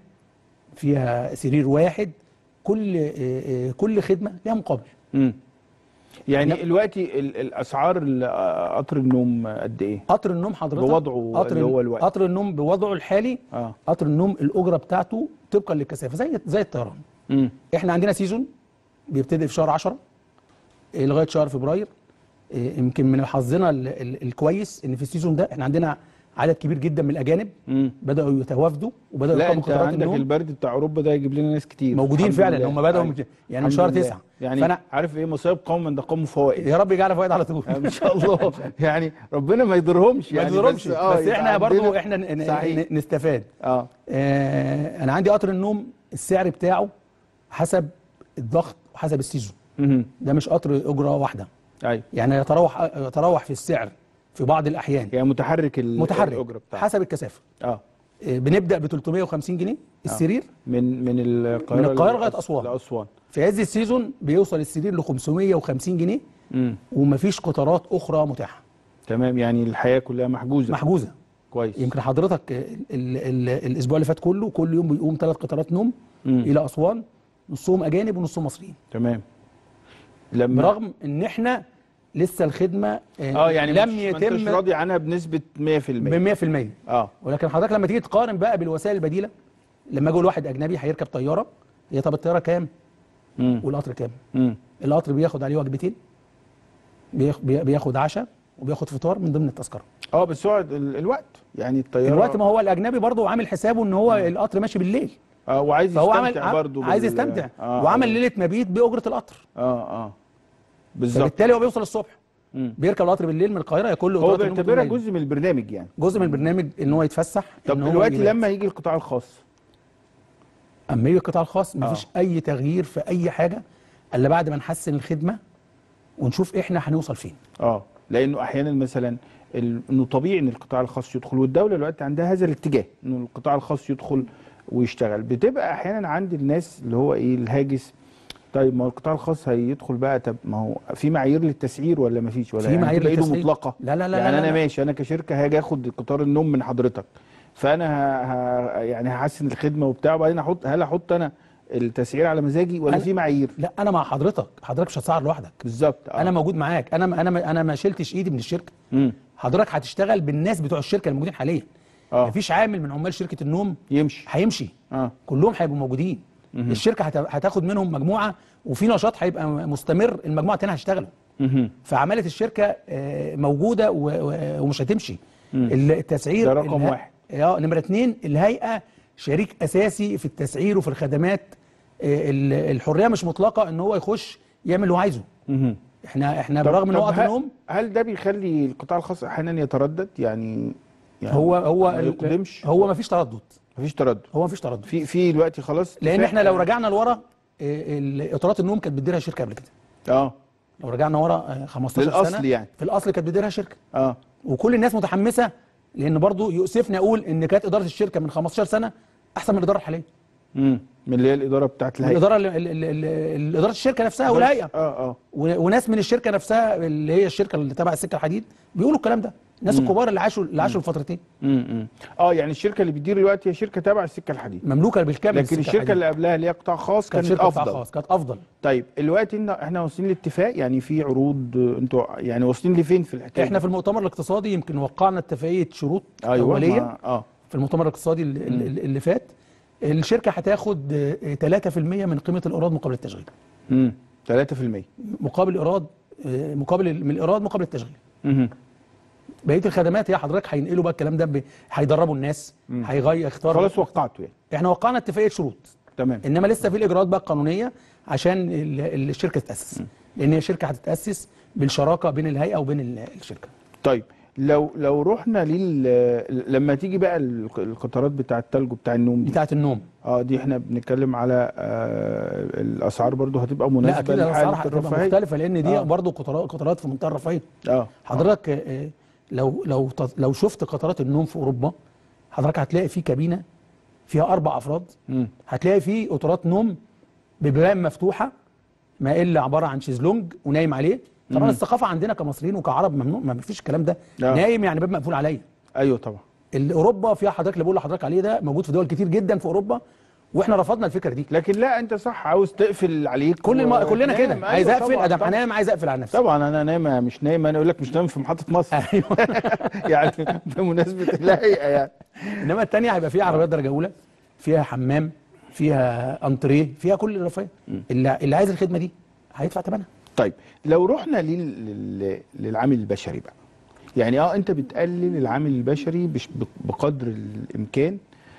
Speaker 4: فيها سرير واحد كل آه، آه، كل خدمه لها مقابل
Speaker 1: مم. يعني
Speaker 4: لا.
Speaker 1: دلوقتي ال- الاسعار ال- آه، قطر النوم قد ايه
Speaker 4: قطر النوم حضرتك
Speaker 1: بوضعه
Speaker 4: قطر
Speaker 1: اللي هو الوقت.
Speaker 4: قطر النوم بوضعه الحالي
Speaker 1: اه
Speaker 4: قطر النوم الاجره بتاعته طبقا للكثافه زي زي الطيران
Speaker 1: مم.
Speaker 4: احنا عندنا سيزون بيبتدي في شهر 10 إيه، لغايه شهر فبراير إيه، يمكن من حظنا ال- ال- الكويس ان في السيزون ده احنا عندنا عدد كبير جدا من الاجانب
Speaker 1: مم.
Speaker 4: بداوا يتوافدوا وبداوا
Speaker 1: لا
Speaker 4: يركبوا
Speaker 1: انت
Speaker 4: قطارات
Speaker 1: عندك
Speaker 4: النوم
Speaker 1: البرد بتاع اوروبا ده يجيب لنا ناس كتير
Speaker 4: موجودين
Speaker 1: الحمد
Speaker 4: فعلا
Speaker 1: لله.
Speaker 4: هم بداوا
Speaker 1: أيوة.
Speaker 4: من- يعني من
Speaker 1: الحمد
Speaker 4: شهر
Speaker 1: لله.
Speaker 4: تسعة.
Speaker 1: يعني
Speaker 4: فأنا-
Speaker 1: عارف ايه مصايب قوم من قوم فوائد
Speaker 4: يا رب يجعلنا فوائد على طول
Speaker 1: ان شاء الله يعني ربنا ما يضرهمش
Speaker 4: ما
Speaker 1: يعني
Speaker 4: تضربش بس,
Speaker 1: آه،
Speaker 4: بس
Speaker 1: يبقى
Speaker 4: احنا برضو
Speaker 1: عندنا-
Speaker 4: احنا ن- ن-
Speaker 1: صحيح
Speaker 4: ن- نستفاد
Speaker 1: اه
Speaker 4: آه انا عندي قطر النوم السعر بتاعه حسب الضغط وحسب السيزون
Speaker 1: مهم.
Speaker 4: ده مش قطر اجره واحده
Speaker 1: ايوه
Speaker 4: يعني يتراوح يتراوح في السعر في بعض الاحيان
Speaker 1: يعني متحرك ال-
Speaker 4: متحرك
Speaker 1: الاجره بتاعته
Speaker 4: حسب الكثافه
Speaker 1: اه
Speaker 4: آه، بنبدا ب 350 جنيه السرير
Speaker 1: من من القاهره
Speaker 4: من القاهرة
Speaker 1: لأس-
Speaker 4: لغاية أسوان.
Speaker 1: لاسوان
Speaker 4: في عز السيزون بيوصل السرير ل 550 جنيه
Speaker 1: امم
Speaker 4: ومفيش قطارات اخرى متاحه
Speaker 1: تمام يعني الحياه كلها محجوزه
Speaker 4: محجوزه
Speaker 1: كويس
Speaker 4: يمكن حضرتك ال ال ال الاسبوع اللي فات كله كل يوم بيقوم ثلاث قطارات نوم
Speaker 1: مم.
Speaker 4: الى اسوان نصهم اجانب ونصهم مصريين
Speaker 1: تمام لما
Speaker 4: برغم ان احنا لسه الخدمه
Speaker 1: اه يعني
Speaker 4: لم
Speaker 1: مش- ما انتش
Speaker 4: يتم
Speaker 1: راضي عنها بنسبه 100%
Speaker 4: ب 100%
Speaker 1: اه
Speaker 4: ولكن حضرتك لما تيجي تقارن بقى بالوسائل البديله لما اجي اقول واحد اجنبي هيركب طياره هي طب الطياره كام
Speaker 1: امم
Speaker 4: والقطر كام
Speaker 1: امم
Speaker 4: القطر بياخد عليه وجبتين بياخ- بي- بياخد عشاء وبياخد فطار من ضمن التذكره
Speaker 1: اه بس هو ال- الوقت يعني الطياره
Speaker 4: الوقت ما هو الاجنبي برضه عامل حسابه ان هو القطر ماشي بالليل
Speaker 1: اه وعايز
Speaker 4: فهو عمل
Speaker 1: يستمتع برضه
Speaker 4: عايز
Speaker 1: بال-
Speaker 4: يستمتع
Speaker 1: آه
Speaker 4: وعمل
Speaker 1: آه.
Speaker 4: ليله مبيت باجره القطر
Speaker 1: اه اه بالظبط
Speaker 4: فبالتالي هو بيوصل الصبح
Speaker 1: مم.
Speaker 4: بيركب القطر بالليل من القاهره ياكل له
Speaker 1: هو
Speaker 4: قطارات النوم
Speaker 1: بيعتبرها
Speaker 4: بالليل.
Speaker 1: جزء من البرنامج يعني
Speaker 4: جزء من البرنامج ان هو يتفسح
Speaker 1: طب
Speaker 4: إن هو
Speaker 1: دلوقتي
Speaker 4: يبات.
Speaker 1: لما يجي القطاع الخاص
Speaker 4: اما يجي القطاع الخاص مفيش اي تغيير في اي حاجه الا بعد ما نحسن الخدمه ونشوف احنا هنوصل فين
Speaker 1: اه لانه احيانا مثلا ال- انه طبيعي ان القطاع الخاص يدخل والدوله دلوقتي عندها هذا الاتجاه انه القطاع الخاص يدخل ويشتغل بتبقى احيانا عند الناس اللي هو ايه الهاجس طيب ما هو القطاع الخاص هيدخل بقى طب ما هو في معايير للتسعير ولا ما فيش ولا
Speaker 4: في
Speaker 1: يعني
Speaker 4: معايير
Speaker 1: هتبقى ايده
Speaker 4: للتسعير.
Speaker 1: مطلقه
Speaker 4: لا لا لا
Speaker 1: يعني
Speaker 4: لا
Speaker 1: انا
Speaker 4: لا.
Speaker 1: ماشي انا كشركه هاجي اخد قطار النوم من حضرتك فانا ه... ه... يعني هحسن الخدمه وبتاع وبعدين احط هل احط انا التسعير على مزاجي ولا
Speaker 4: أنا-
Speaker 1: في معايير
Speaker 4: لا انا مع حضرتك حضرتك مش هتسعر لوحدك
Speaker 1: بالظبط آه.
Speaker 4: انا موجود معاك انا انا ما- انا ما شلتش ايدي من الشركه
Speaker 1: مم.
Speaker 4: حضرتك هتشتغل بالناس بتوع الشركه الموجودين حاليا
Speaker 1: اه
Speaker 4: مفيش عامل من عمال شركه النوم
Speaker 1: يمشي
Speaker 4: هيمشي
Speaker 1: اه
Speaker 4: كلهم هيبقوا موجودين الشركه هت- هتاخد منهم مجموعه وفي نشاط هيبقى مستمر المجموعه التانيه هتشتغل
Speaker 1: مهم.
Speaker 4: فعماله الشركه آه، موجوده و- و- ومش هتمشي ال- التسعير
Speaker 1: ده رقم
Speaker 4: اله-
Speaker 1: واحد.
Speaker 4: اه نمره اتنين الهيئه شريك اساسي في التسعير وفي الخدمات آه، ال- الحريه مش مطلقه ان هو يخش يعمل اللي هو عايزه
Speaker 1: مهم.
Speaker 4: احنا احنا
Speaker 1: طب-
Speaker 4: برغم ان
Speaker 1: طب
Speaker 4: وقت
Speaker 1: هل-
Speaker 4: النوم
Speaker 1: هل ده بيخلي القطاع الخاص احيانا يتردد يعني, يعني
Speaker 4: هو هو
Speaker 1: ما
Speaker 4: ال-
Speaker 1: يقدمش
Speaker 4: هو ما فيش تردد
Speaker 1: مفيش تردد
Speaker 4: هو ما فيش تردد
Speaker 1: في في دلوقتي خلاص
Speaker 4: لان
Speaker 1: اتفاق-
Speaker 4: احنا لو رجعنا لورا آه، ال- اطارات النوم كانت بتديرها شركه قبل كده
Speaker 1: اه
Speaker 4: لو رجعنا ورا آه، 15
Speaker 1: للأصل
Speaker 4: سنه
Speaker 1: يعني.
Speaker 4: في الاصل كانت بتديرها شركه
Speaker 1: اه
Speaker 4: وكل الناس متحمسه لان برضو يؤسفني اقول ان كانت اداره الشركه من 15 سنه احسن من الاداره الحاليه
Speaker 1: امم من اللي هي الاداره بتاعت
Speaker 4: من
Speaker 1: الهيئه
Speaker 4: الاداره ال- ال- ال- ال- اداره الشركه نفسها والهيئه
Speaker 1: اه اه
Speaker 4: و- وناس من الشركه نفسها اللي هي الشركه اللي تبع السكه الحديد بيقولوا الكلام ده الناس الكبار اللي عاشوا اللي عاشوا الفترتين
Speaker 1: امم اه يعني الشركه اللي بتدير دلوقتي هي شركه تبع السكه الحديد
Speaker 4: مملوكه بالكامل
Speaker 1: لكن
Speaker 4: السكة
Speaker 1: الشركه
Speaker 4: الحديد.
Speaker 1: اللي قبلها اللي هي قطاع خاص
Speaker 4: كانت
Speaker 1: كانت
Speaker 4: شركه قطاع
Speaker 1: افضل
Speaker 4: خاص كانت افضل
Speaker 1: طيب دلوقتي إن احنا واصلين لاتفاق يعني في عروض آه، انتوا يعني واصلين لفين في الحكايه
Speaker 4: احنا
Speaker 1: دي؟
Speaker 4: في المؤتمر الاقتصادي يمكن وقعنا اتفاقيه شروط
Speaker 1: ايوه
Speaker 4: اوليه
Speaker 1: ما- اه
Speaker 4: في المؤتمر الاقتصادي اللي, اللي اللي فات الشركه هتاخد آه، 3% من قيمه الايراد مقابل التشغيل
Speaker 1: امم 3%
Speaker 4: مقابل ايراد آه، مقابل من الايراد مقابل التشغيل
Speaker 1: امم
Speaker 4: بقيه الخدمات هي حضرتك هينقلوا بقى الكلام ده ب- هيدربوا الناس هيغير يختار
Speaker 1: خلاص وقعتوا يعني
Speaker 4: احنا وقعنا اتفاقيه شروط
Speaker 1: تمام
Speaker 4: انما لسه في الاجراءات بقى القانونيه عشان ال- الشركه تتاسس لان هي شركه هتتاسس بالشراكه بين الهيئه وبين ال- الشركه
Speaker 1: طيب لو لو رحنا لل لما تيجي بقى الق- القطارات بتاع التلج وبتاع النوم دي
Speaker 4: بتاعه النوم
Speaker 1: اه دي احنا بنتكلم على آه الاسعار برضو هتبقى
Speaker 4: لا
Speaker 1: مناسبه
Speaker 4: اكيد الاسعار
Speaker 1: لحاله
Speaker 4: هتبقى
Speaker 1: الرفاهيه
Speaker 4: مختلفه لان دي
Speaker 1: آه.
Speaker 4: برضو قطارات قطارات في منتهى الرفاهيه
Speaker 1: اه
Speaker 4: حضرتك آه، آه، لو لو ت- لو شفت قطارات النوم في اوروبا حضرتك هتلاقي في كابينه فيها اربع افراد
Speaker 1: مم.
Speaker 4: هتلاقي في قطارات نوم ببيبان مفتوحه ما الا عباره عن شيزلونج ونايم عليه طبعا الثقافه عندنا كمصريين وكعرب ممنوع ما فيش الكلام ده
Speaker 1: آه.
Speaker 4: نايم يعني باب مقفول عليا
Speaker 1: ايوه طبعا
Speaker 4: اللي اوروبا فيها حضرتك اللي بقول لحضرتك عليه ده موجود في دول كتير جدا في اوروبا واحنا رفضنا الفكره دي
Speaker 1: لكن لا انت صح عاوز تقفل عليك
Speaker 4: كل الم...
Speaker 1: و-
Speaker 4: كلنا كده
Speaker 1: نايم.
Speaker 4: عايز
Speaker 1: أيوة
Speaker 4: اقفل
Speaker 1: طبعاً،
Speaker 4: ادم
Speaker 1: طبعاً.
Speaker 4: هنام عايز اقفل على نفسي
Speaker 1: طبعا انا نايم مش نايم انا اقول لك مش نايم في محطه مصر
Speaker 4: ايوه
Speaker 1: يعني بمناسبه الهيئه يعني
Speaker 4: انما الثانيه هيبقى فيها عربيات درجه اولى فيها حمام فيها انتريه فيها كل الرفاهيه اللي, اللي عايز الخدمه دي هيدفع ثمنها
Speaker 1: طيب لو رحنا لل... لل... للعامل البشري بقى يعني اه انت بتقلل العامل البشري بش... بقدر الامكان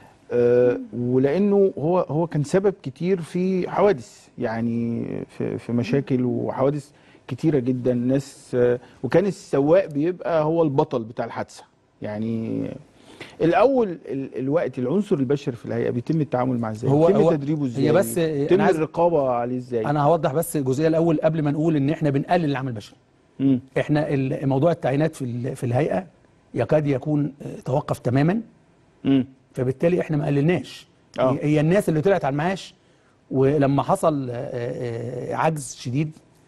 Speaker 1: آه ولانه هو هو كان سبب كتير في حوادث يعني في, في مشاكل وحوادث كتيره جدا ناس آه وكان السواق بيبقى هو البطل بتاع الحادثه يعني الاول ال... الوقت العنصر البشري في الهيئه بيتم التعامل معاه ازاي
Speaker 4: هو-
Speaker 1: بيتم
Speaker 4: هو-
Speaker 1: تدريبه ازاي
Speaker 4: هي بس-
Speaker 1: بيتم
Speaker 4: أنا عايز-
Speaker 1: الرقابه عليه ازاي
Speaker 4: انا هوضح بس الجزئيه الاول قبل ما نقول ان احنا بنقلل العمل البشري
Speaker 1: مم.
Speaker 4: احنا ال- موضوع التعيينات في ال- في الهيئه يكاد يكون آه، توقف تماما
Speaker 1: مم.
Speaker 4: فبالتالي احنا ما قللناش
Speaker 1: آه.
Speaker 4: هي- هي الناس اللي طلعت على المعاش ولما حصل آه، آه، عجز شديد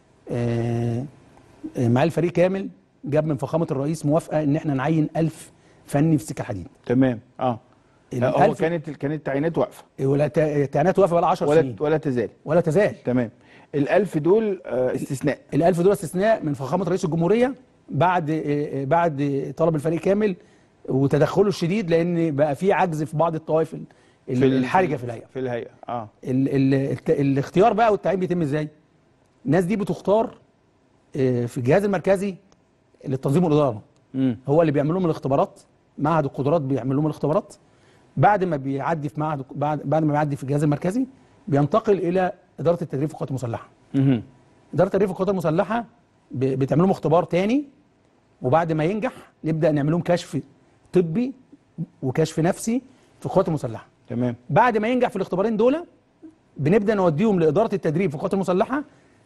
Speaker 4: آه، آه، معاه الفريق كامل جاب من فخامه الرئيس موافقه ان احنا نعين ألف فني في سكه حديد
Speaker 1: تمام اه هو
Speaker 4: الألف-
Speaker 1: كانت كانت التعيينات واقفه
Speaker 4: ولا ت- التعيينات واقفه بقى 10
Speaker 1: ولا
Speaker 4: سنين
Speaker 1: ولا تزال
Speaker 4: ولا تزال
Speaker 1: تمام الألف دول آه استثناء
Speaker 4: الألف دول استثناء من فخامة رئيس الجمهورية بعد آه، بعد طلب الفريق كامل وتدخله الشديد لأن بقى في عجز في بعض الطوائف ال- ال-
Speaker 1: ال-
Speaker 4: الحرجة في الهيئة
Speaker 1: في الهيئه اه
Speaker 4: ال ال الت- الاختيار بقى والتعيين بيتم ازاي؟ الناس دي بتختار آه، في الجهاز المركزي للتنظيم والإدارة
Speaker 1: امم
Speaker 4: هو اللي بيعمل لهم الاختبارات معهد القدرات بيعمل لهم الاختبارات بعد ما بيعدي في معهد بعد بعد ما بيعدي في الجهاز المركزي بينتقل إلى إدارة التدريب في القوات المسلحة
Speaker 1: امم
Speaker 4: اداره تدريب القوات المسلحه ب- بتعمل لهم اختبار تاني وبعد ما ينجح نبدا نعمل لهم كشف طبي وكشف نفسي في القوات المسلحه
Speaker 1: تمام
Speaker 4: بعد ما ينجح في الاختبارين دول بنبدا نوديهم لاداره التدريب في القوات المسلحه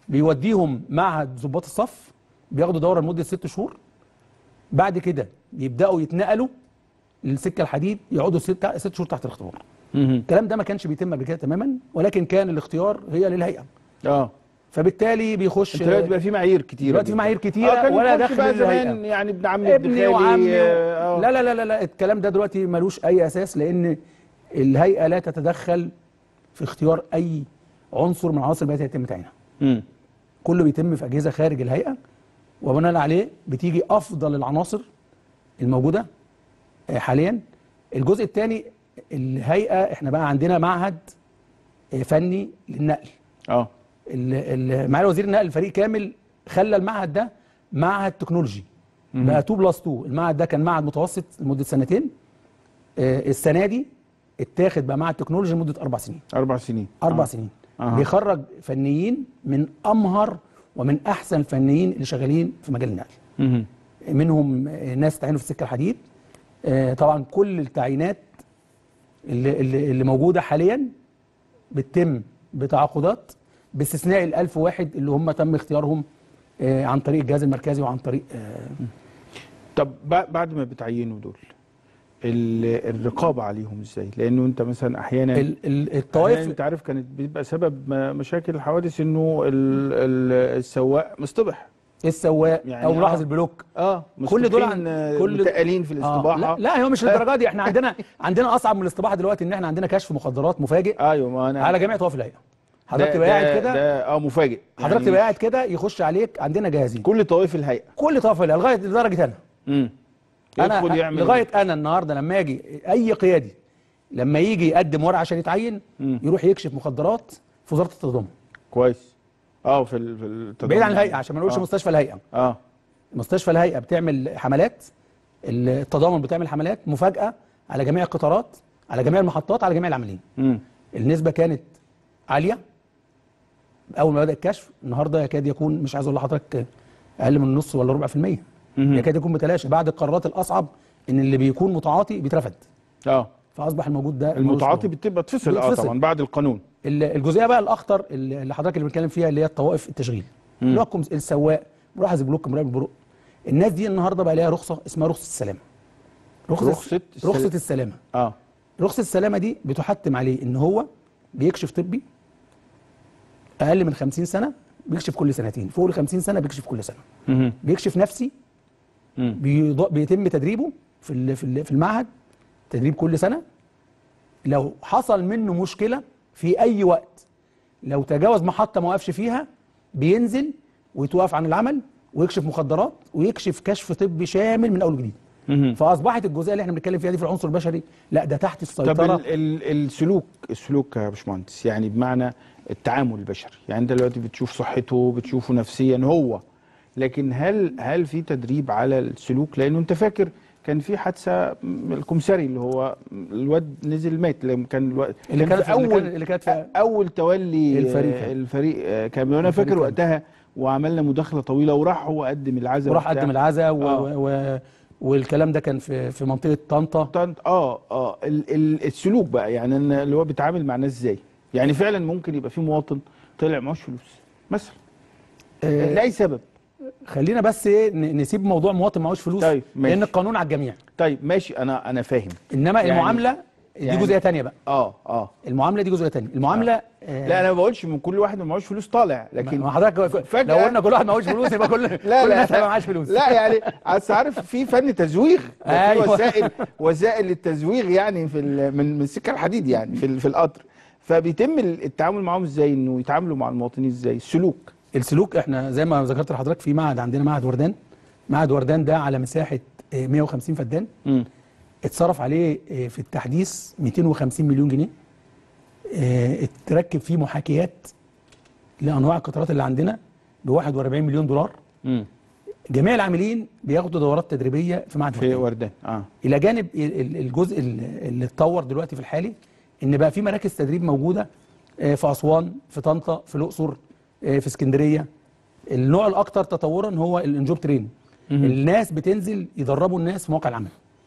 Speaker 4: بيوديهم معهد ضباط الصف بياخدوا دوره لمده ست شهور بعد كده بيبداوا يتنقلوا للسكه الحديد يقعدوا ست ست شهور تحت الاختبار الكلام ده ما كانش بيتم قبل كده تماما ولكن كان الاختيار هي للهيئه
Speaker 1: اه
Speaker 4: فبالتالي بيخش
Speaker 1: انت دلوقتي بقى في معايير كتيره
Speaker 4: دلوقتي في
Speaker 1: جداً.
Speaker 4: معايير كتيرة
Speaker 1: آه كان
Speaker 4: ولا
Speaker 1: يخش
Speaker 4: دخل
Speaker 1: بقى
Speaker 4: للهيئة.
Speaker 1: زمان يعني ابن عمي ابن
Speaker 4: ابني
Speaker 1: خالي
Speaker 4: وعمي
Speaker 1: آه، آه.
Speaker 4: لا لا لا لا لا الكلام ده دلوقتي ملوش اي اساس لان الهيئه لا تتدخل في اختيار اي عنصر من العناصر التي يتم تعيينها
Speaker 1: مم.
Speaker 4: كله بيتم في اجهزه خارج الهيئه وبناء عليه بتيجي افضل العناصر الموجوده آه، حاليا الجزء الثاني الهيئه احنا بقى عندنا معهد آه، فني للنقل
Speaker 1: اه
Speaker 4: ال- ال- معالي وزير النقل فريق كامل خلى المعهد ده معهد تكنولوجي بقى 2 بلس 2 المعهد ده كان معهد متوسط لمده سنتين آه، السنه دي اتاخد بقى معهد تكنولوجي لمده اربع سنين
Speaker 1: اربع سنين
Speaker 4: اربع
Speaker 1: آه.
Speaker 4: سنين
Speaker 1: أها.
Speaker 4: بيخرج فنيين من امهر ومن احسن الفنيين اللي شغالين في مجال النقل
Speaker 1: مهم.
Speaker 4: منهم آه، ناس تعينوا في السكه الحديد آه، طبعا كل التعيينات اللي, اللي, اللي موجوده حاليا بتتم بتعاقدات باستثناء ال 1000 واحد اللي هم تم اختيارهم آه، عن طريق الجهاز المركزي وعن طريق آه،
Speaker 1: طب بع- بعد ما بتعينوا دول ال- الرقابه عليهم ازاي لانه انت مثلا احيانا
Speaker 4: ال- ال-
Speaker 1: أحياناً
Speaker 4: الطوائف
Speaker 1: انت عارف كانت بيبقى سبب م- مشاكل الحوادث انه ال- ال- السواق مصطبح
Speaker 4: السواق
Speaker 1: يعني
Speaker 4: او ملاحظ
Speaker 1: آه.
Speaker 4: البلوك
Speaker 1: اه
Speaker 4: كل دول
Speaker 1: مصطبحين،
Speaker 4: عن-
Speaker 1: آه،
Speaker 4: كل-
Speaker 1: متقالين في
Speaker 4: آه
Speaker 1: الاستباحه
Speaker 4: لا, لا هو مش للدرجه دي احنا عندنا عندنا اصعب من الاستباحه دلوقتي ان احنا عندنا كشف مخدرات مفاجئ
Speaker 1: ايوه ما انا
Speaker 4: على جميع طوائف الهيئه حضرتك
Speaker 1: ده-
Speaker 4: تبقى
Speaker 1: ده-
Speaker 4: قاعد كده
Speaker 1: ده اه مفاجئ
Speaker 4: حضرتك
Speaker 1: يعني
Speaker 4: تبقى قاعد كده يخش عليك عندنا جاهزين
Speaker 1: كل طوائف الهيئه
Speaker 4: كل طائفه الهيئة لغايه لدرجه انا
Speaker 1: امم
Speaker 4: انا
Speaker 1: يدخل يعمل
Speaker 4: لغايه انا النهارده لما اجي اي قيادي لما يجي يقدم ورقه عشان يتعين
Speaker 1: مم.
Speaker 4: يروح يكشف مخدرات في وزاره التضامن
Speaker 1: كويس اه في ال- في التضامن.
Speaker 4: بعيد عن الهيئه عشان ما نقولش
Speaker 1: آه.
Speaker 4: مستشفى الهيئه
Speaker 1: اه
Speaker 4: مستشفى الهيئه بتعمل حملات التضامن بتعمل حملات مفاجاه على جميع القطارات على جميع المحطات على جميع العاملين
Speaker 1: امم
Speaker 4: النسبه كانت عاليه اول ما بدا الكشف النهارده يكاد يكون مش عايز اقول لحضرتك اقل من نص ولا ربع في الميه
Speaker 1: مهم.
Speaker 4: يكاد يكون بتلاشى بعد القرارات الاصعب ان اللي بيكون متعاطي بيترفد
Speaker 1: اه
Speaker 4: فاصبح الموجود ده
Speaker 1: المتعاطي
Speaker 4: ملوش
Speaker 1: بتبقى تفصل اه
Speaker 4: بيتفصل.
Speaker 1: طبعا بعد القانون
Speaker 4: ال- الجزئيه بقى الاخطر اللي اللي حضرتك اللي بنتكلم فيها اللي هي الطوائف التشغيل اللي هو الكمس- السواق ملاحظ البلوك مراقب البروق الناس دي النهارده بقى ليها رخصه اسمها رخصه السلامه رخصه
Speaker 1: رخصة السل-
Speaker 4: رخصه السلامه
Speaker 1: اه
Speaker 4: رخصه السلامه دي بتحتم عليه ان هو بيكشف طبي اقل من 50 سنه بيكشف كل سنتين فوق ال 50 سنه بيكشف كل سنه
Speaker 1: مهم.
Speaker 4: بيكشف نفسي
Speaker 1: مم.
Speaker 4: بيض- بيتم تدريبه في ال- في ال- في المعهد تدريب كل سنه لو حصل منه مشكله في اي وقت لو تجاوز محطه ما وقفش فيها بينزل ويتوقف عن العمل ويكشف مخدرات ويكشف كشف طبي شامل من اول وجديد
Speaker 1: مهم.
Speaker 4: فاصبحت الجزئيه اللي احنا بنتكلم فيها دي في العنصر البشري لا ده تحت
Speaker 1: طب
Speaker 4: السيطره
Speaker 1: ال ال السلوك السلوك يا باشمهندس يعني بمعنى التعامل البشري يعني انت دلوقتي بتشوف صحته بتشوفه نفسيا هو لكن هل هل في تدريب على السلوك لانه انت فاكر كان في حادثه م- الكمساري اللي هو الواد نزل مات لما كان الوقت
Speaker 4: اللي
Speaker 1: كان
Speaker 4: كانت
Speaker 1: في
Speaker 4: اللي
Speaker 1: اول
Speaker 4: كانت- اللي كانت في
Speaker 1: اول تولي
Speaker 4: الفريق
Speaker 1: آه،
Speaker 4: كان.
Speaker 1: الفريق آه، كان وانا
Speaker 4: الفريق
Speaker 1: فاكر
Speaker 4: كان.
Speaker 1: وقتها وعملنا مداخله طويله وراح هو قدم العزاء
Speaker 4: وراح
Speaker 1: وبتاع.
Speaker 4: قدم العزاء و...
Speaker 1: آه.
Speaker 4: و... و... والكلام ده كان في في منطقه طنطا
Speaker 1: طنط اه اه ال ال السلوك بقى يعني إن اللي هو بيتعامل مع الناس ازاي يعني فعلا ممكن يبقى في مواطن طلع معهوش فلوس مثلا
Speaker 4: آه،
Speaker 1: لاي سبب
Speaker 4: خلينا بس ايه ن- نسيب موضوع مواطن معهوش فلوس
Speaker 1: طيب، ماشي.
Speaker 4: لان القانون على الجميع
Speaker 1: طيب ماشي انا انا فاهم
Speaker 4: انما
Speaker 1: يعني-
Speaker 4: المعامله دي
Speaker 1: يعني-
Speaker 4: جزئيه تانية بقى
Speaker 1: اه اه
Speaker 4: المعامله دي جزئيه تانية المعامله آه.
Speaker 1: لا انا ما بقولش من كل واحد ما معهوش فلوس طالع لكن
Speaker 4: ما حضرتك
Speaker 1: فجأة-
Speaker 4: لو قلنا كل واحد معهوش فلوس يبقى كل
Speaker 1: لا
Speaker 4: كل
Speaker 1: لا
Speaker 4: الناس هيبقى معاش فلوس
Speaker 1: لا يعني اصل عارف في فن تزويغ ده في
Speaker 4: أيوة.
Speaker 1: وسائل وسائل للتزويغ يعني في ال- من من السكه الحديد يعني في ال- في القطر فبيتم التعامل معاهم ازاي انه يتعاملوا مع المواطنين ازاي السلوك
Speaker 4: السلوك احنا زي ما ذكرت لحضرتك في معهد عندنا معهد وردان معهد وردان ده على مساحه آه، 150 فدان
Speaker 1: امم
Speaker 4: اتصرف عليه آه، في التحديث 250 مليون جنيه آه، اتركب فيه محاكيات لانواع القطارات اللي عندنا ب 41 مليون دولار
Speaker 1: امم
Speaker 4: جميع العاملين بياخدوا دورات تدريبيه في معهد
Speaker 1: في
Speaker 4: وردان
Speaker 1: وردان اه
Speaker 4: الى جانب ال- ال- الجزء ال- اللي اتطور دلوقتي في الحالي ان بقى في مراكز تدريب موجوده آه، في اسوان في طنطا في الاقصر آه، في اسكندريه النوع الاكثر تطورا هو الانجوب ترين الناس بتنزل يدربوا الناس في مواقع العمل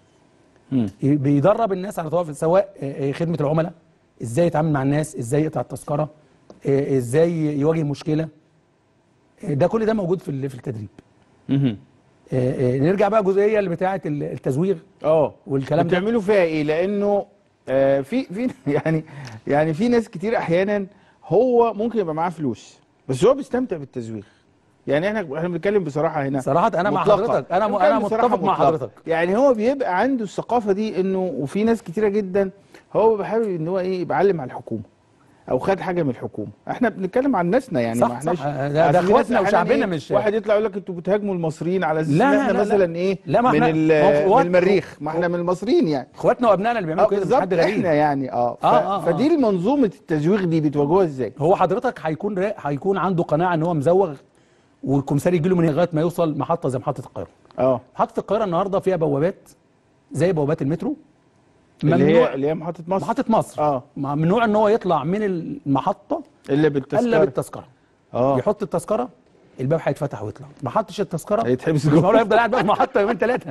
Speaker 1: مم.
Speaker 4: ي- بيدرب الناس على طوائف سواء آه، آه، خدمه العملاء ازاي يتعامل مع الناس ازاي يقطع التذكره آه، ازاي يواجه مشكله ده كل ده موجود في ال- في التدريب
Speaker 1: مهم.
Speaker 4: آه، آه، نرجع بقى الجزئيه اللي بتاعه ال- التزوير
Speaker 1: اه
Speaker 4: والكلام ده
Speaker 1: بتعملوا فيها ايه لانه آه في في يعني يعني في ناس كتير احيانا هو ممكن يبقى معاه فلوس بس هو بيستمتع بالتزوير يعني احنا احنا بنتكلم بصراحه هنا
Speaker 4: صراحه انا مع
Speaker 1: مطلقة.
Speaker 4: حضرتك انا م-
Speaker 1: بنتكلم
Speaker 4: انا
Speaker 1: بصراحة
Speaker 4: متفق مع
Speaker 1: مطلقة.
Speaker 4: حضرتك
Speaker 1: يعني هو بيبقى عنده الثقافه دي انه وفي ناس كتيره جدا هو بيبقى حابب ان هو ايه يبقى علم على الحكومه او خد حاجه من الحكومه احنا بنتكلم عن ناسنا يعني
Speaker 4: صح،
Speaker 1: ما احناش
Speaker 4: صح. ده- ده
Speaker 1: أصل في ناس
Speaker 4: اخواتنا
Speaker 1: أحياناً
Speaker 4: وشعبنا
Speaker 1: إيه
Speaker 4: مش-
Speaker 1: واحد يطلع يقول لك انتوا بتهاجموا المصريين على اساس
Speaker 4: لا،
Speaker 1: ان
Speaker 4: لا،
Speaker 1: احنا
Speaker 4: لا، لا.
Speaker 1: مثلا ايه
Speaker 4: لا، ما
Speaker 1: من
Speaker 4: إحنا-
Speaker 1: ال-
Speaker 4: ما هو
Speaker 1: من المريخ ما احنا من المصريين يعني
Speaker 4: اخواتنا وابنائنا اللي بيعملوا
Speaker 1: اه
Speaker 4: كده مش
Speaker 1: بالظبط
Speaker 4: حد غريب
Speaker 1: احنا يعني اه, ف...
Speaker 4: آه، آه، آه.
Speaker 1: فدي المنظومه التزويغ دي بتواجهوها ازاي؟
Speaker 4: هو حضرتك هيكون را- هيكون عنده قناعه ان هو مزوغ والكمثري يجي له من لغايه ما يوصل محطه زي محطه القاهره
Speaker 1: اه
Speaker 4: محطه القاهره النهارده فيها بوابات زي بوابات المترو
Speaker 1: اللي
Speaker 4: ممنوع
Speaker 1: هي اللي هي محطه مصر
Speaker 4: محطه مصر
Speaker 1: اه
Speaker 4: ممنوع ان هو يطلع من المحطه
Speaker 1: اللي
Speaker 4: الا
Speaker 1: بالتذكره
Speaker 4: بالتذكره
Speaker 1: اه
Speaker 4: يحط التذكره الباب هيتفتح ويطلع ما حطش التذكره
Speaker 1: هيتحبس
Speaker 4: مش
Speaker 1: جوه.
Speaker 4: معقول يفضل قاعد بقى في المحطه يومين ثلاثه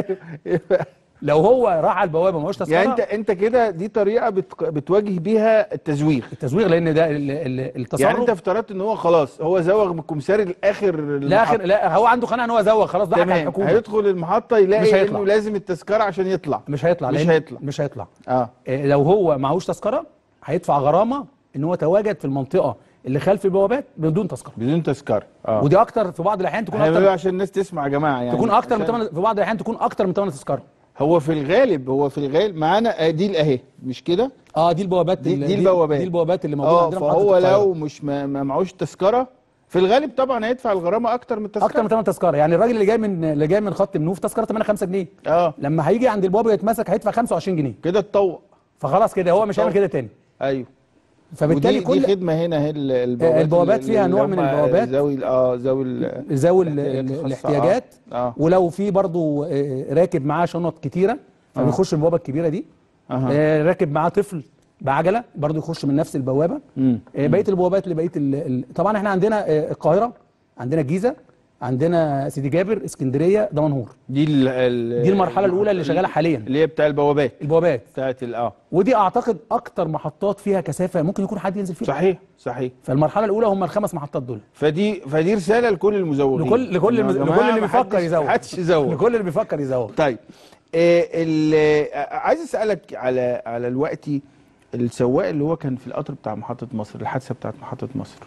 Speaker 1: ايوه
Speaker 4: لو هو راح على البوابه ما هوش تذكره
Speaker 1: يعني انت انت كده دي طريقه بت... بتواجه بيها التزويغ
Speaker 4: التزويغ لان ده ال- ال- التصرف
Speaker 1: يعني انت افترضت ان هو خلاص هو زوغ من الكمثري لاخر
Speaker 4: لاخر لا هو عنده قناعه ان هو زوغ خلاص ضحك على
Speaker 1: تمام
Speaker 4: الحكومه
Speaker 1: هيدخل المحطه
Speaker 4: مش
Speaker 1: يلاقي
Speaker 4: هيطلع.
Speaker 1: انه لازم التذكره عشان يطلع
Speaker 4: مش هيطلع
Speaker 1: مش
Speaker 4: لأن-
Speaker 1: هيطلع.
Speaker 4: مش هيطلع
Speaker 1: اه
Speaker 4: إيه، لو هو معهوش تذكره هيدفع غرامه ان هو تواجد في المنطقه اللي خلف البوابات بدون تذكره
Speaker 1: بدون تذكره اه
Speaker 4: ودي اكتر في بعض الاحيان تكون
Speaker 1: هيعملوها
Speaker 4: اكتر
Speaker 1: عشان الناس تسمع يا جماعه يعني
Speaker 4: تكون اكتر من
Speaker 1: عشان-
Speaker 4: ثمن في بعض الاحيان تكون اكتر من ثمن التذكره
Speaker 1: هو في الغالب هو في الغالب معانا آه، دي اهي مش كده
Speaker 4: اه دي البوابات
Speaker 1: دي-
Speaker 4: ال-
Speaker 1: دي البوابات.
Speaker 4: دي البوابات اللي موجوده
Speaker 1: اه
Speaker 4: عندنا في محطة
Speaker 1: فهو
Speaker 4: القاهرة.
Speaker 1: لو مش ما ما معهوش تذكره في الغالب طبعا هيدفع الغرامه اكتر من التذكره
Speaker 4: اكتر من ثمن تذكره يعني الراجل اللي جاي من اللي جاي من خط منوف تذكره 8 5 جنيه
Speaker 1: اه
Speaker 4: لما هيجي عند البوابه يتمسك هيدفع 25 جنيه
Speaker 1: كده اتطوق
Speaker 4: فخلاص كده هو مش هيعمل كده تاني
Speaker 1: ايوه
Speaker 4: فبالتالي
Speaker 1: ودي دي
Speaker 4: كل
Speaker 1: خدمه هنا اهي ال- البوابات
Speaker 4: البوابات
Speaker 1: اللي-
Speaker 4: فيها
Speaker 1: اللي
Speaker 4: نوع من
Speaker 1: هم
Speaker 4: البوابات.
Speaker 1: ذوي ال- اه ذوي ال-
Speaker 4: ذوي ال-
Speaker 1: الاحتياجات
Speaker 4: ال-
Speaker 1: الخاصة.
Speaker 4: الاحتياجات
Speaker 1: اه
Speaker 4: ولو في برضو آه، راكب معاه شنط كتيره فبيخش البوابه الكبيره دي
Speaker 1: اها
Speaker 4: آه، راكب معاه طفل بعجله برضو يخش من نفس البوابه
Speaker 1: مم.
Speaker 4: آه، بقيه البوابات اللي بقيه ال- ال- طبعا احنا عندنا آه، القاهره عندنا الجيزه عندنا سيدي جابر اسكندريه دمنهور
Speaker 1: دي ال ال
Speaker 4: دي المرحله الاولى اللي شغاله حاليا
Speaker 1: اللي هي بتاع البوابات
Speaker 4: البوابات
Speaker 1: بتاعت ال- اه
Speaker 4: ودي اعتقد اكتر محطات فيها كثافه ممكن يكون حد ينزل فيها
Speaker 1: صحيح صحيح
Speaker 4: فالمرحله الاولى هم الخمس محطات دول
Speaker 1: فدي فدي رساله لكل المزوغين
Speaker 4: لكل لكل
Speaker 1: إنه يا
Speaker 4: المز...
Speaker 1: جماعة
Speaker 4: لكل اللي
Speaker 1: ما
Speaker 4: بيفكر
Speaker 1: حدش-
Speaker 4: يزوغ
Speaker 1: ما حدش يزوغ
Speaker 4: لكل اللي بيفكر يزوغ
Speaker 1: طيب آه، ال- آه، عايز اسالك على على الوقت السواق اللي هو كان في القطر بتاع محطه مصر الحادثه بتاعت محطه مصر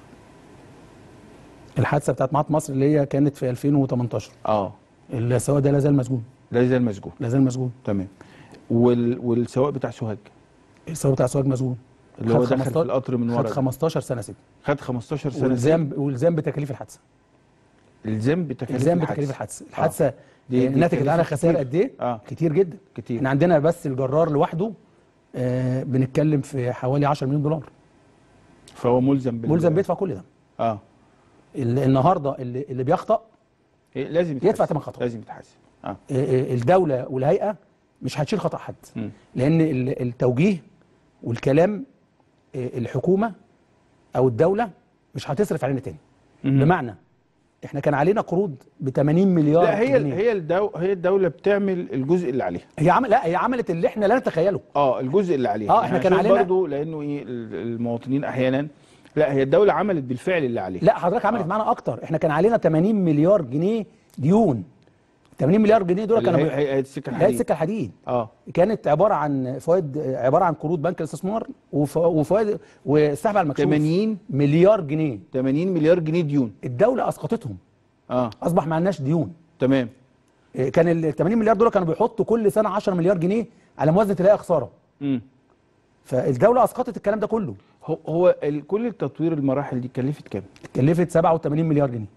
Speaker 4: الحادثه بتاعت محطه مصر اللي هي كانت في 2018
Speaker 1: اه
Speaker 4: السواق ده لا زال مسجون
Speaker 1: لا زال مسجون
Speaker 4: لا زال مسجون
Speaker 1: تمام وال... والسواق بتاع سوهاج
Speaker 4: السواق بتاع سواق مسجون
Speaker 1: اللي هو
Speaker 4: خد
Speaker 1: دخل في
Speaker 4: 15
Speaker 1: القطر من
Speaker 4: خد
Speaker 1: ورا ده.
Speaker 4: 15 سنه سجن
Speaker 1: خد 15 سنه
Speaker 4: والزام والزام بتكاليف الحادثه
Speaker 1: الزام بتكاليف
Speaker 4: الزام
Speaker 1: الحادثة.
Speaker 4: بتكاليف الحادثه الحادثه
Speaker 1: دي-
Speaker 4: آه،
Speaker 1: دي
Speaker 4: نتجت
Speaker 1: تكاليف
Speaker 4: عنها خسائر
Speaker 1: كتير.
Speaker 4: قد ايه
Speaker 1: اه
Speaker 4: كتير جدا
Speaker 1: كتير
Speaker 4: احنا عندنا بس الجرار لوحده آه بنتكلم في حوالي 10 مليون دولار
Speaker 1: فهو ملزم بال...
Speaker 4: ملزم بيدفع كل ده
Speaker 1: اه
Speaker 4: ال- النهارده اللي, اللي بيخطأ
Speaker 1: إيه، لازم
Speaker 4: يدفع
Speaker 1: يتحاسب.
Speaker 4: ثمن خطأه.
Speaker 1: لازم يتحاسب اه
Speaker 4: آه، آه، الدوله والهيئه مش هتشيل خطأ حد
Speaker 1: مم.
Speaker 4: لان ال- التوجيه والكلام آه، الحكومه او الدوله مش هتصرف علينا تاني
Speaker 1: مم.
Speaker 4: بمعنى احنا كان علينا قروض ب 80 مليار
Speaker 1: لا هي
Speaker 4: جنيه.
Speaker 1: هي الدو... هي الدوله بتعمل الجزء اللي عليها
Speaker 4: هي عمل لا هي عملت اللي احنا لا نتخيله
Speaker 1: اه الجزء اللي عليها
Speaker 4: آه، إحنا كان
Speaker 1: عشان
Speaker 4: علينا-
Speaker 1: برضو لانه ايه ال- المواطنين احيانا لا هي الدوله عملت بالفعل اللي عليها
Speaker 4: لا حضرتك عملت
Speaker 1: آه.
Speaker 4: معانا اكتر احنا كان علينا 80 مليار جنيه ديون 80 مليار جنيه دول
Speaker 1: اللي
Speaker 4: كانوا
Speaker 1: هي هي السكه
Speaker 4: لا
Speaker 1: الحديد
Speaker 4: السكه الحديد
Speaker 1: اه
Speaker 4: كانت عباره عن فوائد عباره عن قروض بنك الاستثمار وف- وفوائد والسحب على المكشوف
Speaker 1: 80
Speaker 4: مليار جنيه
Speaker 1: 80 مليار جنيه ديون
Speaker 4: الدوله اسقطتهم
Speaker 1: اه
Speaker 4: اصبح ما عندناش ديون
Speaker 1: تمام
Speaker 4: إيه، كان ال 80 مليار دول كانوا بيحطوا كل سنه 10 مليار جنيه على موازنه الهيئه خساره
Speaker 1: امم
Speaker 4: فالدوله اسقطت الكلام ده كله
Speaker 1: هو هو ال- كل التطوير المراحل دي كلفت كام؟
Speaker 4: كلفت 87 مليار جنيه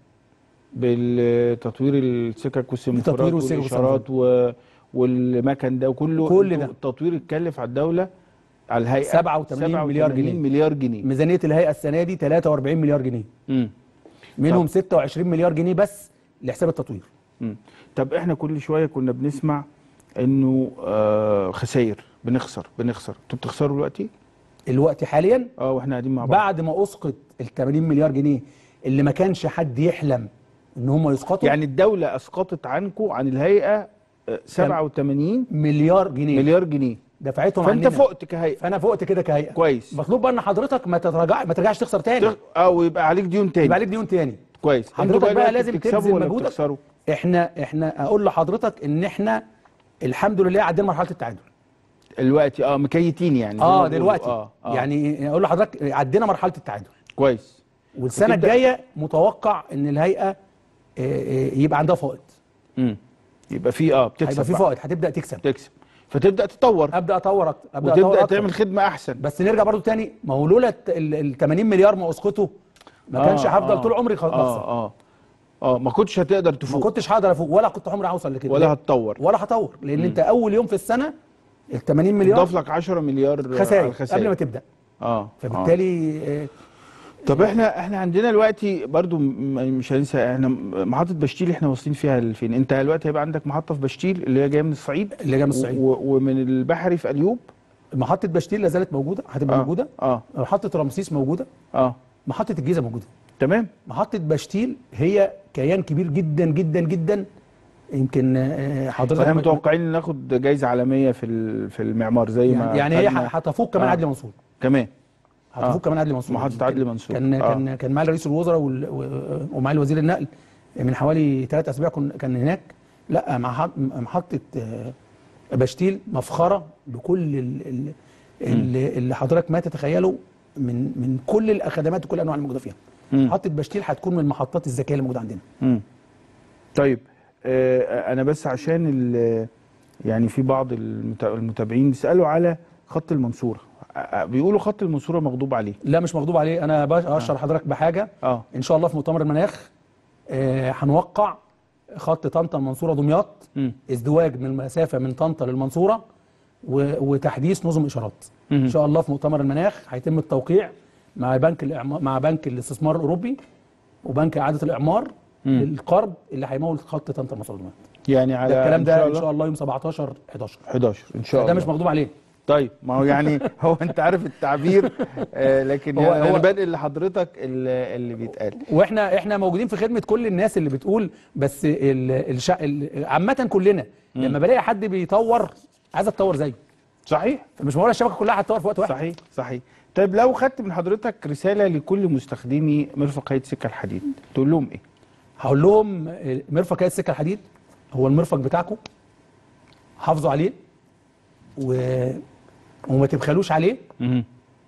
Speaker 1: بالتطوير السكك والسيمفورات
Speaker 4: التطوير والسكك
Speaker 1: والاشارات و... والمكن ده وكله
Speaker 4: كل
Speaker 1: انتوا
Speaker 4: ده.
Speaker 1: التطوير اتكلف على الدوله على الهيئه
Speaker 4: 87 مليار جنيه.
Speaker 1: مليار جنيه
Speaker 4: ميزانيه الهيئه السنه دي 43 مليار جنيه
Speaker 1: امم
Speaker 4: منهم 26 مليار جنيه بس لحساب التطوير
Speaker 1: مم. طب احنا كل شويه كنا بنسمع انه آه خسائر بنخسر بنخسر انتوا بتخسروا دلوقتي؟
Speaker 4: الوقت حاليا
Speaker 1: اه واحنا قاعدين مع بعض
Speaker 4: بعد ما اسقط ال 80 مليار جنيه اللي ما كانش حد يحلم ان هم يسقطوا
Speaker 1: يعني الدوله اسقطت عنكم عن الهيئه آه، 87
Speaker 4: مليار جنيه
Speaker 1: مليار جنيه
Speaker 4: دفعتهم
Speaker 1: فانت
Speaker 4: عننا
Speaker 1: فقت كهيئه
Speaker 4: فانا فقت كده كهيئه
Speaker 1: كويس
Speaker 4: مطلوب بقى ان حضرتك ما تتراجع ما ترجعش تخسر تاني
Speaker 1: تخ- اه ويبقى عليك ديون تاني
Speaker 4: يبقى عليك ديون تاني
Speaker 1: كويس
Speaker 4: حضرتك
Speaker 1: انتوا
Speaker 4: بقى
Speaker 1: دلوقتي
Speaker 4: لازم
Speaker 1: بتكسبوا
Speaker 4: تبذل
Speaker 1: ولا
Speaker 4: مجهودك.
Speaker 1: بتخسروا
Speaker 4: احنا احنا اقول لحضرتك ان احنا الحمد لله عدينا مرحله التعادل
Speaker 1: دلوقتي اه مكيتين يعني زي ما
Speaker 4: اه
Speaker 1: بيقولوا.
Speaker 4: دلوقتي
Speaker 1: اه اه
Speaker 4: يعني اقول لحضرتك عدينا مرحله التعادل
Speaker 1: كويس
Speaker 4: والسنه
Speaker 1: وتبدأ-
Speaker 4: الجايه متوقع ان الهيئه آه، آه، يبقى عندها فائض
Speaker 1: امم يبقى في اه بتكسب
Speaker 4: هيبقى في
Speaker 1: بقى.
Speaker 4: فائض هتبدا تكسب
Speaker 1: تكسب فتبدا تطور
Speaker 4: ابدا اطور أكتر، ابدا اطور
Speaker 1: وتبدا
Speaker 4: أكتر.
Speaker 1: تعمل خدمه احسن
Speaker 4: بس نرجع برضو تاني ما هو لولا ال 80 مليار ما اسقطوا ما كانش
Speaker 1: آه،
Speaker 4: هفضل
Speaker 1: آه،
Speaker 4: طول عمري خ- بخسر
Speaker 1: اه اه اه ما كنتش هتقدر
Speaker 4: ما
Speaker 1: تفوق
Speaker 4: كنتش هقدر افوق ولا كنت عمري هوصل لكده
Speaker 1: ولا
Speaker 4: ليه؟
Speaker 1: هتطور
Speaker 4: ولا هطور لان انت اول يوم في السنه ال 80 مليار
Speaker 1: ضاف لك 10 مليار على
Speaker 4: خسائر
Speaker 1: الخسائر
Speaker 4: قبل ما تبدا
Speaker 1: اه آه.
Speaker 4: فبالتالي آه،
Speaker 1: طب احنا احنا عندنا دلوقتي برضو م- مش هننسى احنا محطه بشتيل احنا واصلين فيها لفين انت دلوقتي هيبقى عندك محطه في بشتيل اللي هي جايه من الصعيد
Speaker 4: اللي جايه من الصعيد.
Speaker 1: و- ومن البحري في اليوب
Speaker 4: محطه بشتيل لا زالت موجوده هتبقى
Speaker 1: آه.
Speaker 4: موجوده
Speaker 1: اه
Speaker 4: محطه رمسيس موجوده
Speaker 1: اه
Speaker 4: محطه الجيزه موجوده
Speaker 1: تمام
Speaker 4: محطه بشتيل هي كيان كبير جدا جدا جدا يمكن آه، حضرتك
Speaker 1: فاحنا
Speaker 4: ما-
Speaker 1: متوقعين ان ناخد جايزه عالميه في ال- في المعمار زي ما
Speaker 4: يعني, يعني هي
Speaker 1: خدنا-
Speaker 4: هتفوق كمان
Speaker 1: آه.
Speaker 4: عدلي منصور
Speaker 1: كمان
Speaker 4: هتفوق
Speaker 1: آه.
Speaker 4: كمان عدلي منصور
Speaker 1: محطة
Speaker 4: كان-
Speaker 1: عدلي منصور.
Speaker 4: كان
Speaker 1: آه.
Speaker 4: كان كان معالي رئيس الوزراء وال- و- ومعالي وزير النقل من حوالي ثلاث اسابيع كن- كان هناك لا مع محطه آه، بشتيل مفخره بكل ال- ال- ال- اللي حضرتك ما تتخيله من من كل الخدمات وكل الانواع الموجوده فيها
Speaker 1: مم.
Speaker 4: محطه بشتيل هتكون من المحطات الذكيه اللي موجوده عندنا
Speaker 1: مم. طيب آه انا بس عشان ال- يعني في بعض المتا- المتابعين بيسالوا على خط المنصوره آه، بيقولوا خط المنصوره مغضوب عليه
Speaker 4: لا مش مغضوب عليه انا باش- اشرح حضرتك بحاجه
Speaker 1: اه
Speaker 4: ان شاء الله في مؤتمر المناخ آه، هنوقع خط طنطا المنصوره دمياط
Speaker 1: مم.
Speaker 4: ازدواج من المسافه من طنطا للمنصوره و- وتحديث نظم اشارات
Speaker 1: مم.
Speaker 4: ان شاء الله في مؤتمر المناخ هيتم التوقيع مع بنك الإعما- مع بنك الاستثمار الاوروبي وبنك اعاده الاعمار
Speaker 1: مم.
Speaker 4: للقرض اللي هيمول خط طنطا المنصوره دمياط
Speaker 1: يعني على
Speaker 4: ده الكلام
Speaker 1: إن
Speaker 4: ده
Speaker 1: شاء
Speaker 4: ان
Speaker 1: الله
Speaker 4: شاء الله يوم 17 11
Speaker 1: 11 ان شاء الله
Speaker 4: ده مش مغضوب عليه
Speaker 1: طيب ما هو يعني هو انت عارف التعبير آه لكن
Speaker 4: هو-
Speaker 1: يعني انا
Speaker 4: هو-
Speaker 1: بنقل لحضرتك اللي, اللي بيتقال
Speaker 4: واحنا احنا موجودين في خدمه كل الناس اللي بتقول بس ال- الشا... ال- عامه كلنا لما بلاقي حد بيطور عايز اتطور زيه
Speaker 1: صحيح
Speaker 4: فمش معقول الشبكه كلها هتطور في وقت واحد
Speaker 1: صحيح صحيح طيب لو خدت من حضرتك رساله لكل مستخدمي مرفق هيئه سكه الحديد تقول لهم ايه
Speaker 4: هقول لهم آه، مرفق هيئه السكه الحديد هو المرفق بتاعكم حافظوا عليه و... وما تبخلوش عليه
Speaker 1: مم.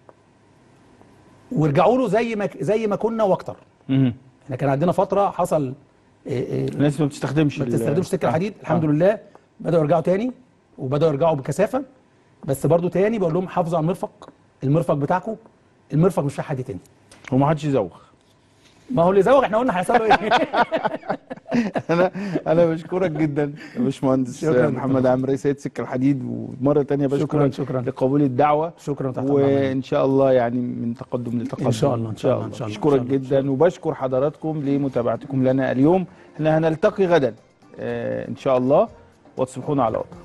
Speaker 4: وارجعوا له زي ما زي ما كنا واكتر
Speaker 1: مم.
Speaker 4: احنا كان عندنا فتره حصل آه، آه،
Speaker 1: الناس ما بتستخدمش
Speaker 4: ما
Speaker 1: ال-
Speaker 4: بتستخدمش سكه
Speaker 1: آه.
Speaker 4: الحديد الحمد
Speaker 1: آه.
Speaker 4: لله بداوا يرجعوا تاني وبداوا يرجعوا بكثافه بس برضو تاني بقول لهم حافظوا على المرفق المرفق بتاعكم المرفق مش في حد تاني
Speaker 1: وما حدش يزوغ
Speaker 4: ما هو اللي زوغ احنا قلنا هيحصل له ايه
Speaker 1: انا انا بشكرك جدا يا باشمهندس
Speaker 4: شكراً
Speaker 1: محمد عامر رئيس هيئه سكه الحديد ومره تانية
Speaker 4: شكراً،
Speaker 1: بشكرك
Speaker 4: شكراً.
Speaker 1: لقبول الدعوه
Speaker 4: شكرا تحت أمرك.
Speaker 1: وان شاء الله يعني من تقدم لتقدم
Speaker 4: إن شاء الله، إن شاء الله، إن شاء الله،
Speaker 1: بشكرك
Speaker 4: إن شاء الله.
Speaker 1: جدا وبشكر حضراتكم لمتابعتكم لنا اليوم احنا هنلتقي غدا آه ان شاء الله وتصبحون على وقت